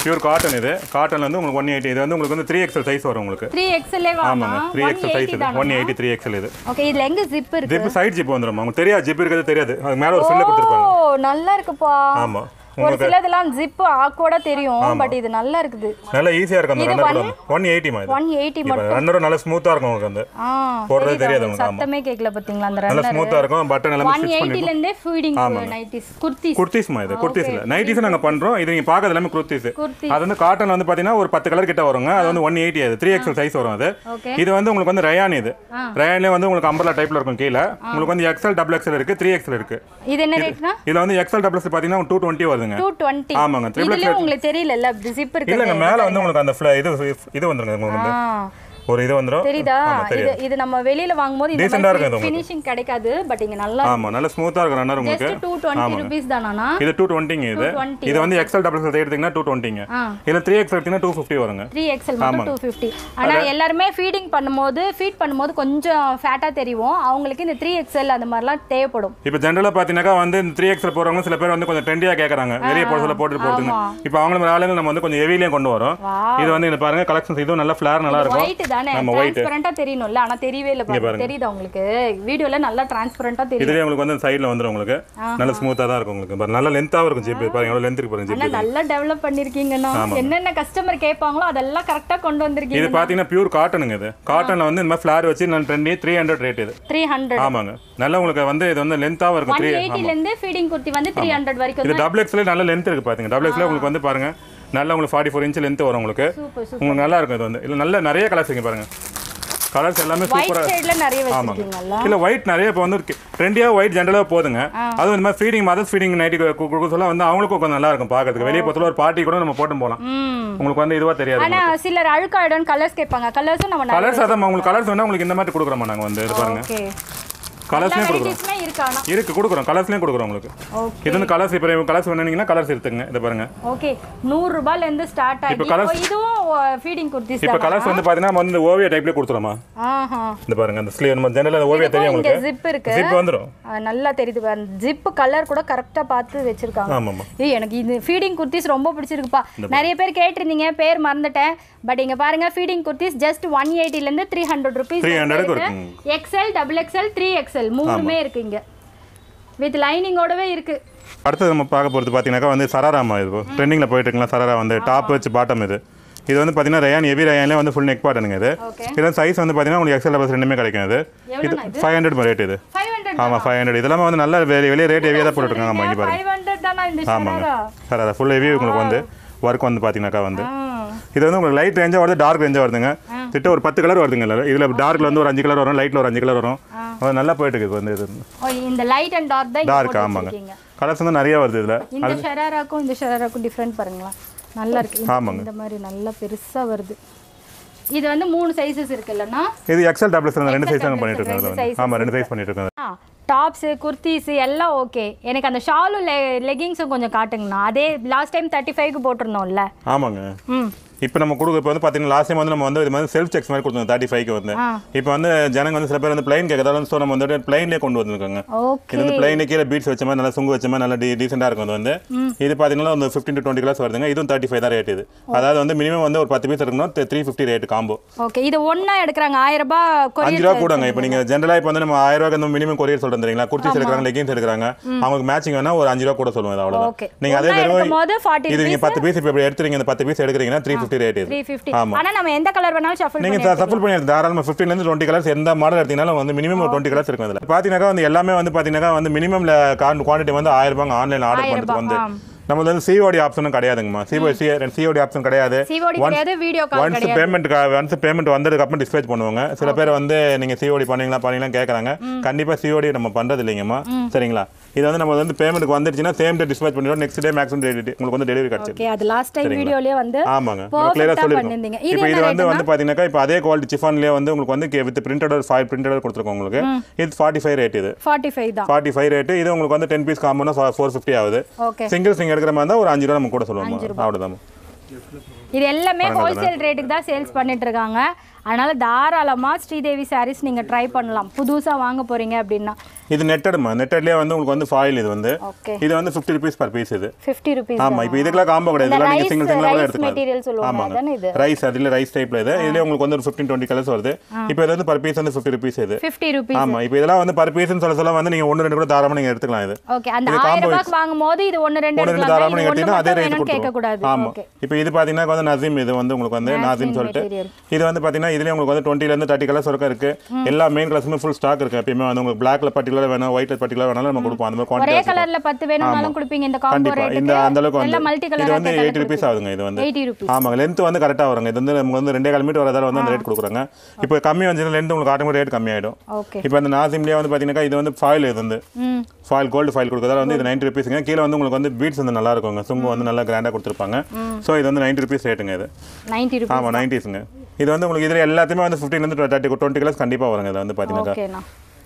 A: பியூர் காட்டன் இது காட்டன் வந்து உங்களுக்கு ஒன் எயிட்டி இது வந்து உங்களுக்கு வந்து த்ரீ எக்ஸல் சைஸ் வரும் உங்களுக்கு
B: த்ரீ எக்ஸ்எல்லே
A: ஆமாங்க
B: வாங்கலாம்
A: three
B: one
A: XL size
B: eighty
A: இது
B: தானே
A: ஒன் எயிட்டி த்ரீ எக்ஸல் இது
B: ஓகே இதுல எங்க ஜிப் இருக்கு
A: ஜிப் சைட் ஜிப் வந்துடும் உங்களுக்கு தெரியாது ஜிப் இருக்கிறது தெரியாது அது மேலே ஒரு ஃபில்ல
B: ஓ
A: கொடுத்துருப்பாங்க
B: நல்லா இருக்குப்பா
A: ஆமா
B: ஒரு சிலதெல்லாம் ஜிப் ஆக்வர்டா தெரியும் பட் இது நல்லா இருக்குது
A: நல்லா ஈஸியாக இருக்கும் அந்த ரன்னர் கூட ஒன் எயிட்டிமா இது
B: ஒன் எயிட்டி
A: இப்போ ரன்னரும் நல்லா ஸ்மூத்தாக இருக்கும் உங்களுக்கு வந்து
B: ஆ
A: போடுறது
B: தெரியுதா
A: தெரியாது
B: உங்களுக்கு?
A: உங்களுக்கு, ஆமா.
B: சத்தமே கேட்கல பாத்தீங்களா அந்த
A: நல்லா
B: ரன்னர்
A: ஸ்மூத்தாக இருக்கும் பட்டன் எல்லாமே
B: ஒன்
A: ஸ்டிச் பண்ணி
B: எயிட்டில இருந்தே ஃபீடிங் நைட்டிஸ் குர்த்திஸ்
A: குர்த்திஸ்மா இது குர்த்திஸ்ல நைட்டிஸ் நாங்க பண்றோம் இது நீங்க பார்க்கறது எல்லாமே குர்த்திஸ்
B: குர்த்தி
A: அது வந்து காட்டன் வந்து பாத்தீங்கன்னா ஒரு பத்து கலர் கிட்ட வருங்க அது வந்து ஒன் எயிட்டி அது த்ரீ எக்ஸல் சைஸ் வரும் அது
B: ஓகே
A: இது வந்து உங்களுக்கு வந்து ரயான் இது ரயான்லேயே வந்து உங்களுக்கு அம்பர்லா டைப்ல இருக்கும் கீழே உங்களுக்கு வந்து எக்ஸல் டபுள் எக்ஸல் இருக்கு த்ரீ எக்ஸல் இருக்கு
B: இது என்ன ரேட்னா
A: இதுல வந்து எக்ஸல் டபுள் எக்ஸல் பாத்தீங்கன்னா டூ டுவெண்ட்டி வருதுங்க
B: டூ டுவெண்ட்டி
A: ஆமாங்க ட்ரிபிள்
B: இதுலயும் உங்களுக்கு தெரியல ஜிப் இருக்கு
A: இல்லைங்க மேல வந்து உங்களுக்கு அந்த fla- இது இது வந்துருங்க உங்களுக்கு வந்து
B: ஆ
A: ஒரு இது வந்துரும்
B: தெரியுதா
A: ஆமா,
B: இது இது நம்ம வெளியில வாங்கும்போது இந்த
A: Decent ஆ இருக்கும் இது உங்களுக்கு.
B: ஃபினிஷிங் கிடைக்காது பட் இங்க நல்லா
A: ஆமா நல்ல ஸ்மூத்தா இருக்கும் ரன்னர் உங்களுக்கு
B: ஜஸ்ட் டூ டுவெண்ட்டி ருபீஸ் தானா
A: இது டூ டுவெண்ட்டிங்க இது
B: 220,
A: இது வந்து எக்ஸல் டபுள் எக்ஸல் எடுத்தீங்கன்னா டூ டுவெண்ட்டிங்க
B: ஆ
A: இதுல த்ரீ எக்ஸல் எடுத்தீங்கன்னா டூ ஃபிஃப்டி வருங்க
B: த்ரீ எக்ஸல் மட்டும் டூ ஃபிஃப்டி ஆனால் எல்லாருமே ஃபீடிங் பண்ணும்போது ஃபீட் பண்ணும்போது கொஞ்சம் ஃபேட்டாக தெரியும் அவங்களுக்கு இந்த த்ரீ எக்ஸல் அந்த மாதிரிலாம் தேவைப்படும்
A: இப்போ ஜென்ரலாக பார்த்தீங்கன்னாக்கா வந்து இந்த த்ரீ எக்ஸல் போகிறவங்க சில பேர் வந்து கொஞ்சம் ட்ரெண்டியாக கேட்குறாங்க வெளியே போட சொல்ல போட்டு போட்டுங்க இப்போ அவங்க மாதிரி ஆளுங்க நம்ம வந்து கொஞ்சம் ஹெவிலையும் கொண்டு வரோம் இது வந்து இந்த பாருங்க கலெக்ஷன்ஸ் இதுவும் நல்ல ஃப்ளேர் நல்லா இருக்கும்
B: ஒயிட் தானே
A: ஆமா, white.
B: டிரான்ஸ்பரண்டா தெரியணும்ல ஆனா தெரியவே இல்ல பாருங்க தெரியுதா உங்களுக்கு வீடியோல நல்லா டிரான்ஸ்பரண்டா தெரியும்
A: இதுலேயே உங்களுக்கு வந்து சைடில் வந்துடும் உங்களுக்கு நல்ல ஸ்மூத்தாக தான் இருக்கும் உங்களுக்கு பாருங்க நல்ல லென்த்தாக இருக்கும் ஜிப் பாருங்க எவ்வளோ லென்த் இருக்கு பாருங்க
B: ஆனா
A: ஜிப்
B: நல்லா டெவலப் பண்ணிருக்கீங்கன்னா என்னென்ன கஸ்டமர் கேட்பாங்களோ அதெல்லாம் கரெக்டா கொண்டு
A: இது
B: வந்திருக்கீங்க
A: பார்த்தீங்கன்னா பியூர் காட்டனுங்க இது காட்டனில் வந்து இந்த மாதிரி ஃப்ளார் வச்சு நல்ல ட்ரெண்டி த்ரீ ஹண்ட்ரட் ரேட் இது
B: த்ரீ ஹண்ட்ரட்
A: ஆமாங்க நல்லா உங்களுக்கு வந்து இது வந்து லென்த்தாகவும் இருக்கும்
B: ஒன்
A: த்ரீ
B: எயிட்டில இருந்து ஃபீடிங் குர்த்தி வந்து த்ரீ ஹண்ட்ரட் வரைக்கும்
A: இது டபுள் எக்ஸ்ல நல்ல லென்த் இருக்கு பாத்தீங்க டபுள் எக்ஸ்ல உங்களுக்கு வந்து பாருங்க நல்லா உங்களுக்கு ஃபார்ட்டி ஃபோர் இன்ச் லென்த் வரும் உங்களுக்கு
B: சூப்பர் சூப்பர்
A: உங்களுக்கு நல்லா இருக்கும் இது வந்து இல்லை நல்ல நிறைய கலர்ஸ் இங்கே பாருங்க கலர்ஸ் எல்லாமே
B: ஒயிட்
A: சூப்பராக
B: ஷேட்ல நிறைய வச்சிருக்கீங்கல்ல
A: இல்ல ஒயிட் நிறைய இப்போ வந்து ட்ரெண்டியாக ஒயிட் ஜென்ரலாக போதுங்க அதுவும் இந்த மாதிரி ஃபீடிங் மதர்ஸ் ஃபீடிங் நைட்டி கொடுக்க சொல்ல வந்து அவங்களுக்கும் கொஞ்சம் நல்லா இருக்கும் பார்க்கறதுக்கு வெளியே பொறுத்தல ஒரு பார்ட்டி கூட நம்ம போட்டும் போகலாம்
B: ம்
A: உங்களுக்கு வந்து இதுவாக தெரியாது
B: ஆனா சிலர் அழுக்காயிடும் கலர்ஸ் கேட்பாங்க கலர்ஸும் நம்ம
A: கலர்ஸ் அதான் உங்களுக்கு கலர்ஸ் வேணா உங்களுக்கு இந்த மாதிரி கொடுக்குறோமா நாங்கள் வந்து இது பாருங்க
B: ஓகே
A: கலர்ஸ்லேயும் கொடுக்குறோம்
B: வெரைட்டிஸ்மே இருக்கு ஆனா
A: இருக்கு கொடுக்குறோம் கலர்ஸ்லேயும் கொடுக்குறோம் உங்களுக்கு
B: ஓகே
A: இது வந்து கலர்ஸ் இப்போ கலர்ஸ் வேணுங்கன்னா கலர்ஸ் எடுத்துங்க இது பாருங்க
B: ஓகே நூறு ரூபாயில இருந்து ஸ்டார்ட் ஆகி
A: இப்ப colours-
B: இப்போ இதுவும் ஃபீடிங் குர்த்திஸ்
A: இப்போ கலர்ஸ் வந்து பார்த்தீங்கன்னா நம்ம வந்து இந்த ஓவிய டைப்லேயே கொடுத்துருமா
B: ஆஹா
A: இந்த பாருங்க அந்த ஸ்லீவ் நம்ம ஜெனரல் ஓவியா தெரியும்
B: இங்க
A: உங்களுக்கு
B: ஜிப் இருக்கு
A: ஜிப் வந்துடும்
B: ஆ, நல்லா தெரியுது ஜிப் கலர் கூட கரெக்டா பார்த்து வச்சிருக்காங்க
A: ஆமாம்மா
B: ஏய் எனக்கு இது ஃபீடிங் குர்த்திஸ் ரொம்ப பிடிச்சிருக்குப்பா நிறைய பேர் கேட்டிருந்தீங்க பேர் மறந்துட்டேன் பட் இங்க பாருங்க ஃபீடிங் குர்த்திஸ் ஜஸ்ட் ஒன் இருந்து த்ரீ ஹண்ட்ரட் ருபீஸ்
A: த்ரீ ஹண்ட்ரடுக்கு இருக்குங்க
B: XL double XL three XL மூணுமே இருக்கு இங்க வித் லைனிங்கோடவே இருக்கு
A: அடுத்தது நம்ம பார்க்க போகிறது பார்த்தீங்கன்னாக்கா வந்து சராராமா இது ட்ரெண்டிங்கில் போயிட்டு இருக்கலாம் சராரா வந்து டாப் வச்சு பாட்டம் இது இது வந்து பார்த்தீங்கன்னா ரயான் ஹெவி ரயான்லேயே வந்து ஃபுல் நெக் பாட்டனுங்க இது
B: ஓகே
A: இது சைஸ் வந்து பார்த்தீங்கன்னா உங்களுக்கு எக்ஸல் டபுள்ஸ் ரெண்டுமே கிடைக்கும் இது இது
B: எவ்வளோண்ணா
A: ஃபைவ் ஹண்ட்ரட் ரேட் இது
B: ஃபைவ் ஹண்ட்ரட்
A: ஆமாம் ஃபைவ் ஹண்ட்ரட் இதெல்லாம் வந்து நல்ல வெளியே வெளியே ரேட் ஹெவியாக தான் போட்டுருக்காங்க ஆமாம் இங்கே பாருங்க
B: ஃபைவ் ஹண்ட்ரட் தானா இந்த
A: ஆமாங்க
B: ஷராரா
A: சராரா ஃபுல் ஹெவி உங்களுக்கு வந்து ஒர்க் வந்து பார்த்தீங்கன்னாக்கா வந்து
B: ஆ
A: இது வந்து உங்களுக்கு லைட் ரேஞ்சாக வருது டார்க் ரேஞ்சாக வருதுங்க திட்ட ஒரு பத்து கலர் வருதுங்க இல்லை இதில் டார்க்கில் வந்து ஒரு அஞ்சு கலர் வரும் லைட்டில் ஒரு அஞ்சு கலர் வரும் அது நல்லா போயிட்டு இருக்குது வந்து இது
B: ஓ இந்த லைட் அண்ட் டார்க் தான் இங்க
A: டார்க்
B: போட்டு
A: ஆமாங்க
B: வச்சிருக்கீங்க.
A: கலர்ஸ் வந்து நிறைய வருது இதில்
B: இந்த ஷராராக்கும் இந்த ஷராராக்கும் டிஃப்ரெண்ட் பாருங்களா நல்லா இருக்கு இந்த-
A: ஆமாங்க.
B: இந்த மாதிரி நல்லா பெருசா வருது இது வந்து மூணு சைஸஸ் இருக்குல்லண்ணா
A: இது எக்ஸல் டபுள்ஸ் ரெண்டு சைஸ் நாங்கள்
B: doubles,
A: பண்ணிட்டு இருக்கோம்
B: ரெண்டு
A: அது வந்து.
B: sizes
A: ஆமாம் ரெண்டு சைஸ் பண்ணிட்டு இருக்கோம்
B: டாப்ஸு குர்த்திஸு எல்லாம் ஓகே எனக்கு அந்த ஷாலும் லெ லெகிங்ஸும் கொஞ்சம் காட்டுங்கண்ணா அதே லாஸ்ட் டைம் தேர்ட்டி ஃபைவ்க்கு போட்டிருந்தோம்ல
A: ஆமாங்க
B: ம்
A: இப்போ நம்ம கொடுக்க இப்போ வந்து பார்த்தீங்கன்னா லாஸ்ட் டைம் வந்து நம்ம வந்து இது மாதிரி செல்ஃப் செக்ஸ் மாதிரி கொடுத்தோம் தேர்ட்டி ஃபைவ்க்கு வந்து
B: ஆ.
A: இப்போ வந்து ஜனங்க வந்து சில பேர் வந்து பிளைன் கேட்கறதால ஸோ நம்ம வந்து பிளைன்லேயே கொண்டு வந்திருக்காங்க
B: ஓகே
A: இது வந்து பிளைனே கீழே பீட்ஸ் வச்ச மாதிரி நல்லா சுங்கு வச்ச மாதிரி நல்லா டீ டீசெண்டாக இருக்கும் அது வந்து இது பார்த்தீங்கன்னா வந்து ஃபிஃப்டின் டு டுவெண்ட்டி கிளாஸ் வருதுங்க இதுவும் தேர்ட்டி ஃபைவ் தான் ரேட் இது அதாவது வந்து மினிமம் வந்து ஒரு பத்து பீஸ் இருக்கணும் three fifty rate combo
B: okay இது ஒண்ணா எடுக்கிறாங்க ஆயிரம் ரூபாய்
A: அஞ்சு
B: கொரியர்
A: ரூபா கூடங்க இப்போ நீங்கள் ஜென்ரலாக இப்போ வந்து நம்ம ஆயிரம் ரூபாய்க்கு வந்து மினிமம் கொரியர் சொல்கிறோம் தெரியுங்களா குர்த்திஸ் எடுக்கிறாங்க லெகின்ஸ் எடுக்கிறாங்க அவங்களுக்கு மேட்சிங் வேணா ஒரு அஞ்சு ரூபா கூட சொல்லுவோம் இது அவ்வளோதான்
B: ஓகே
A: நீங்கள் அதே
B: ஒண்ணா
A: வெறும்
B: எடுக்கும்போது ஃபார்ட்டி
A: இது நீங்கள் பத்து பீஸ் இப்போ இப்படி எடுத்துறீங்க இந்த பத்து பீஸ் எடுக்கிறீங்கன்னா த்ரீ ஃபிஃப்டி ரேட் இது
B: த்ரீ ஃபிஃப்டி
A: ஆமா.
B: ஆனா நம்ம எந்த கலர் வேணாலும் ஷஃபிள்
A: நீங்க
B: பண்ணி
A: சஃபல் பண்ணி எடுத்து தாராளமாக ஃபிஃப்டின்லேருந்து டுவெண்ட்டி கலர்ஸ் எந்த மாடல் எடுத்தீங்கனாலும் வந்து மினிமம் ஒரு டுவெண்ட்டி கலர்ஸ் இருக்கும் இதில் பார்த்தீங்கன்னாக்கா வந்து எல்லாமே வந்து பார்த்தீங்கன்னாக்கா வந்து மினிமம்ல குவான்டிட்டி வந்து ஆயிரம் ரூபாய் ஆன்லைன் ஆர்டர்
B: ஆயிரம்
A: பண்ணுறதுக்கு வந்து
B: ரூபாய்,
A: நம்ம வந்து சிஓடி ஆப்ஷனும் கிடையாதுங்கம்மா சிஓடி சிஓடி ஆப்ஷன் கிடையாது
B: சிஓடி கிடையாது வீடியோ கால்
A: ஒன்ஸ்
B: கிடையாது
A: பேமெண்ட் ஒன்ஸ் பேமெண்ட் வந்ததுக்கு அப்புறம் டிஸ்பேச் பண்ணுவாங்க சில பேர் வந்து நீங்க சிஓடி பண்ணீங்களா பண்ணீங்களா கேட்குறாங்க கண்டிப்பா சிஓடி நம்ம பண்றது இல்லைங்கம்மா சரிங்களா இது வந்து நம்ம வந்து பேமெண்ட்டுக்கு வந்துருச்சுன்னா சேம் டே டிஸ்பேச் பண்ணிடுவோம் நெக்ஸ்ட் டே மேக்ஸிமம் உங்களுக்கு வந்து டெலிவரி கிடைச்சிடும்
B: ஓகே அது லாஸ்ட் டைம் வீடியோலயே வந்து
A: ஆமாங்க
B: Perfect
A: கிளியரா
B: ஆ
A: சொல்லிருக்கோம்
B: பண்ணிருந்தீங்க. இது
A: இப்போ இது
B: என்ன
A: வந்து வந்து பாத்தீங்கன்னாக்கா இப்போ அதே குவாலிட்டி சிஃபான்லயே வந்து உங்களுக்கு வந்து வித் பிரிண்டட் ஃபைவ் பிரிண்டட் கொடுத்துருக்கோம் உங்களுக்கு இது ஃபார்ட்டி ஃபைவ் ரேட் இது
B: ஃபார்ட்டி ஃபைவ் தான்
A: ஃபார்ட்டி ஃபைவ் ரேட்டு இது உங்களுக்கு வந்து டென் பீஸ் காம்போனா ஃபோர் ஃபிஃப்டி ஆகுது
B: ஓகே
A: சிங்கிள்ஸ் நீங்கள் எடுக்கிற மாதிரி தான் ஒரு அஞ்சு ரூபா நம்ம கூட சொல்லுவோம் அவ்வளோதான்
B: இது எல்லாமே ஹோல்சேல் ரேட்டுக்கு தான் சேல்ஸ் பண்ணிட்டு இருக்காங்க அதனால தாராளமா ஸ்ரீதேவி சாரீஸ் நீங்க ட்ரை பண்ணலாம் புதுசா வாங்க போறீங்க அப்படின்னா
A: இது நெட்டடுமா நெட்டட்லேயே வந்து உங்களுக்கு வந்து ஃபாயில் இது வந்து
B: ஓகே
A: இது வந்து ஃபிஃப்டி ருபீஸ் பர் பீஸ் இது
B: ஃபிஃப்டி ருபீஸ்
A: ஆமா இப்போ இதுக்கெல்லாம் காம்போ கிடையாது இதெல்லாம் நீங்க சிங்கிள் சிங்கிளாக கூட எடுத்துக்கலாம்
B: மெட்டீரியல் சொல்லுவாங்க
A: ஆமாங்க
B: அதானே இது
A: ரைஸ் அதுல ரைஸ் டைப்ல இது இதுலயே உங்களுக்கு வந்து ஒரு ஃபிஃப்டின் டுவெண்ட்டி கலர்ஸ் வருது இப்போ இது வந்து பர் பீஸ் வந்து ஃபிஃப்டி ருபீஸ் இது
B: ஃபிஃப்டி ருபீஸ்
A: ஆமா இப்போ இதெல்லாம் வந்து பர் பீஸ்னு சொல்ல சொல்ல வந்து நீங்க ஒன்று ரெண்டு கூட தாராளமாக நீங்க எடுத்துக்கலாம் இது
B: ஓகே அந்த ஆயிரம் ரூபாய்க்கு வாங்கும் போது இது ஒன்னு ரெண்டு
A: ஒன்று ரெண்டு
B: எடுக்கலாம்
A: தாராளமாக நீங்க
B: ஒன்னு
A: எடுத்தீங்கன்னா அதே
B: மட்டும்
A: ரேட்
B: வேணும்னு கேட்க கூடாது
A: கொடுத்துருவோம் ஆமா
B: ஓகே
A: இப்போ இது பாத்தீங்கன்னா வந்து நசீம் இது வந்து உங்களுக்கு வந்து நாசிம் சொல்லிட்டு
B: material.
A: இது வந்து பாத்தீங்கன்னா இதுலயே உங்களுக்கு வந்து டுவெண்ட்டில இருந்து தேர்ட்டி கலர்ஸ் வரைக்கும் இருக்கு எல்லா மெயின் கலர்ஸுமே ஃபுல் ஸ்டாக் இருக்கு எப்பயுமே வந்து உங்களுக்கு பிளாக்ல பர்டிகுலர் வேணும் ஒயிட்ல பர்டிகுலர் வேணாலும் நம்ம கொடுப்போம் அந்த மாதிரி
B: ஒரே
A: குவான்டிட்டி
B: கலர்ல பத்து வேணும்னாலும் கொடுப்பீங்க இந்த காம்போ
A: கண்டிப்பா இந்த அந்த அளவுக்கு
B: எல்லாம்
A: வந்து
B: மல்டி
A: இது
B: கலர்
A: வந்து எயிட்டி ருபீஸ் ஆகுதுங்க இது வந்து
B: எயிட்டி ருபீஸ்
A: ஆமாங்க லென்த் வந்து கரெக்டாக வருங்க இது வந்து நமக்கு வந்து ரெண்டே கால் மீட்டர் வரதால வந்து அந்த ரேட் கொடுக்குறாங்க இப்போ கம்மி வந்துச்சுன்னா லென்த் உங்களுக்கு ஆட்டோமேட்டிக் ரேட் கம்மியாயிடும்
B: ஓகே
A: இப்போ அந்த நாசிம்லேயே வந்து பார்த்தீங்கன்னா இது வந்து ஃபாயில் இது வந்து
B: ம்
A: ஃபாயில் கோல்டு ஃபாயில் கொடுக்குறதால வந்து இது நைன்ட்டி ருபீஸுங்க கீழே வந்து உங்களுக்கு வந்து பீட்ஸ் வந்து நல்லா இருக்குங்க சுங்கு வந்து நல்லா கிராண்டாக கொடுத்துருப்பாங்க ஸோ இது வந்து நைன்ட்டி ருபீஸ் ரேட்டுங்க இது
B: நைன்டி ருபீஸ்
A: ஆமாம் நைன்ட்டிஸுங்க இது வந்து உங்களுக்கு இதில் எல்லாத்தையுமே வந்து ஃபிஃப்டின்லேருந்து தேர்ட்டி டுவெண்ட்டி கிளாஸ் கண்டிப்பாக வருங்க இது வந்து பார்த்தீங்கன்னா
B: ஓகேண்ணா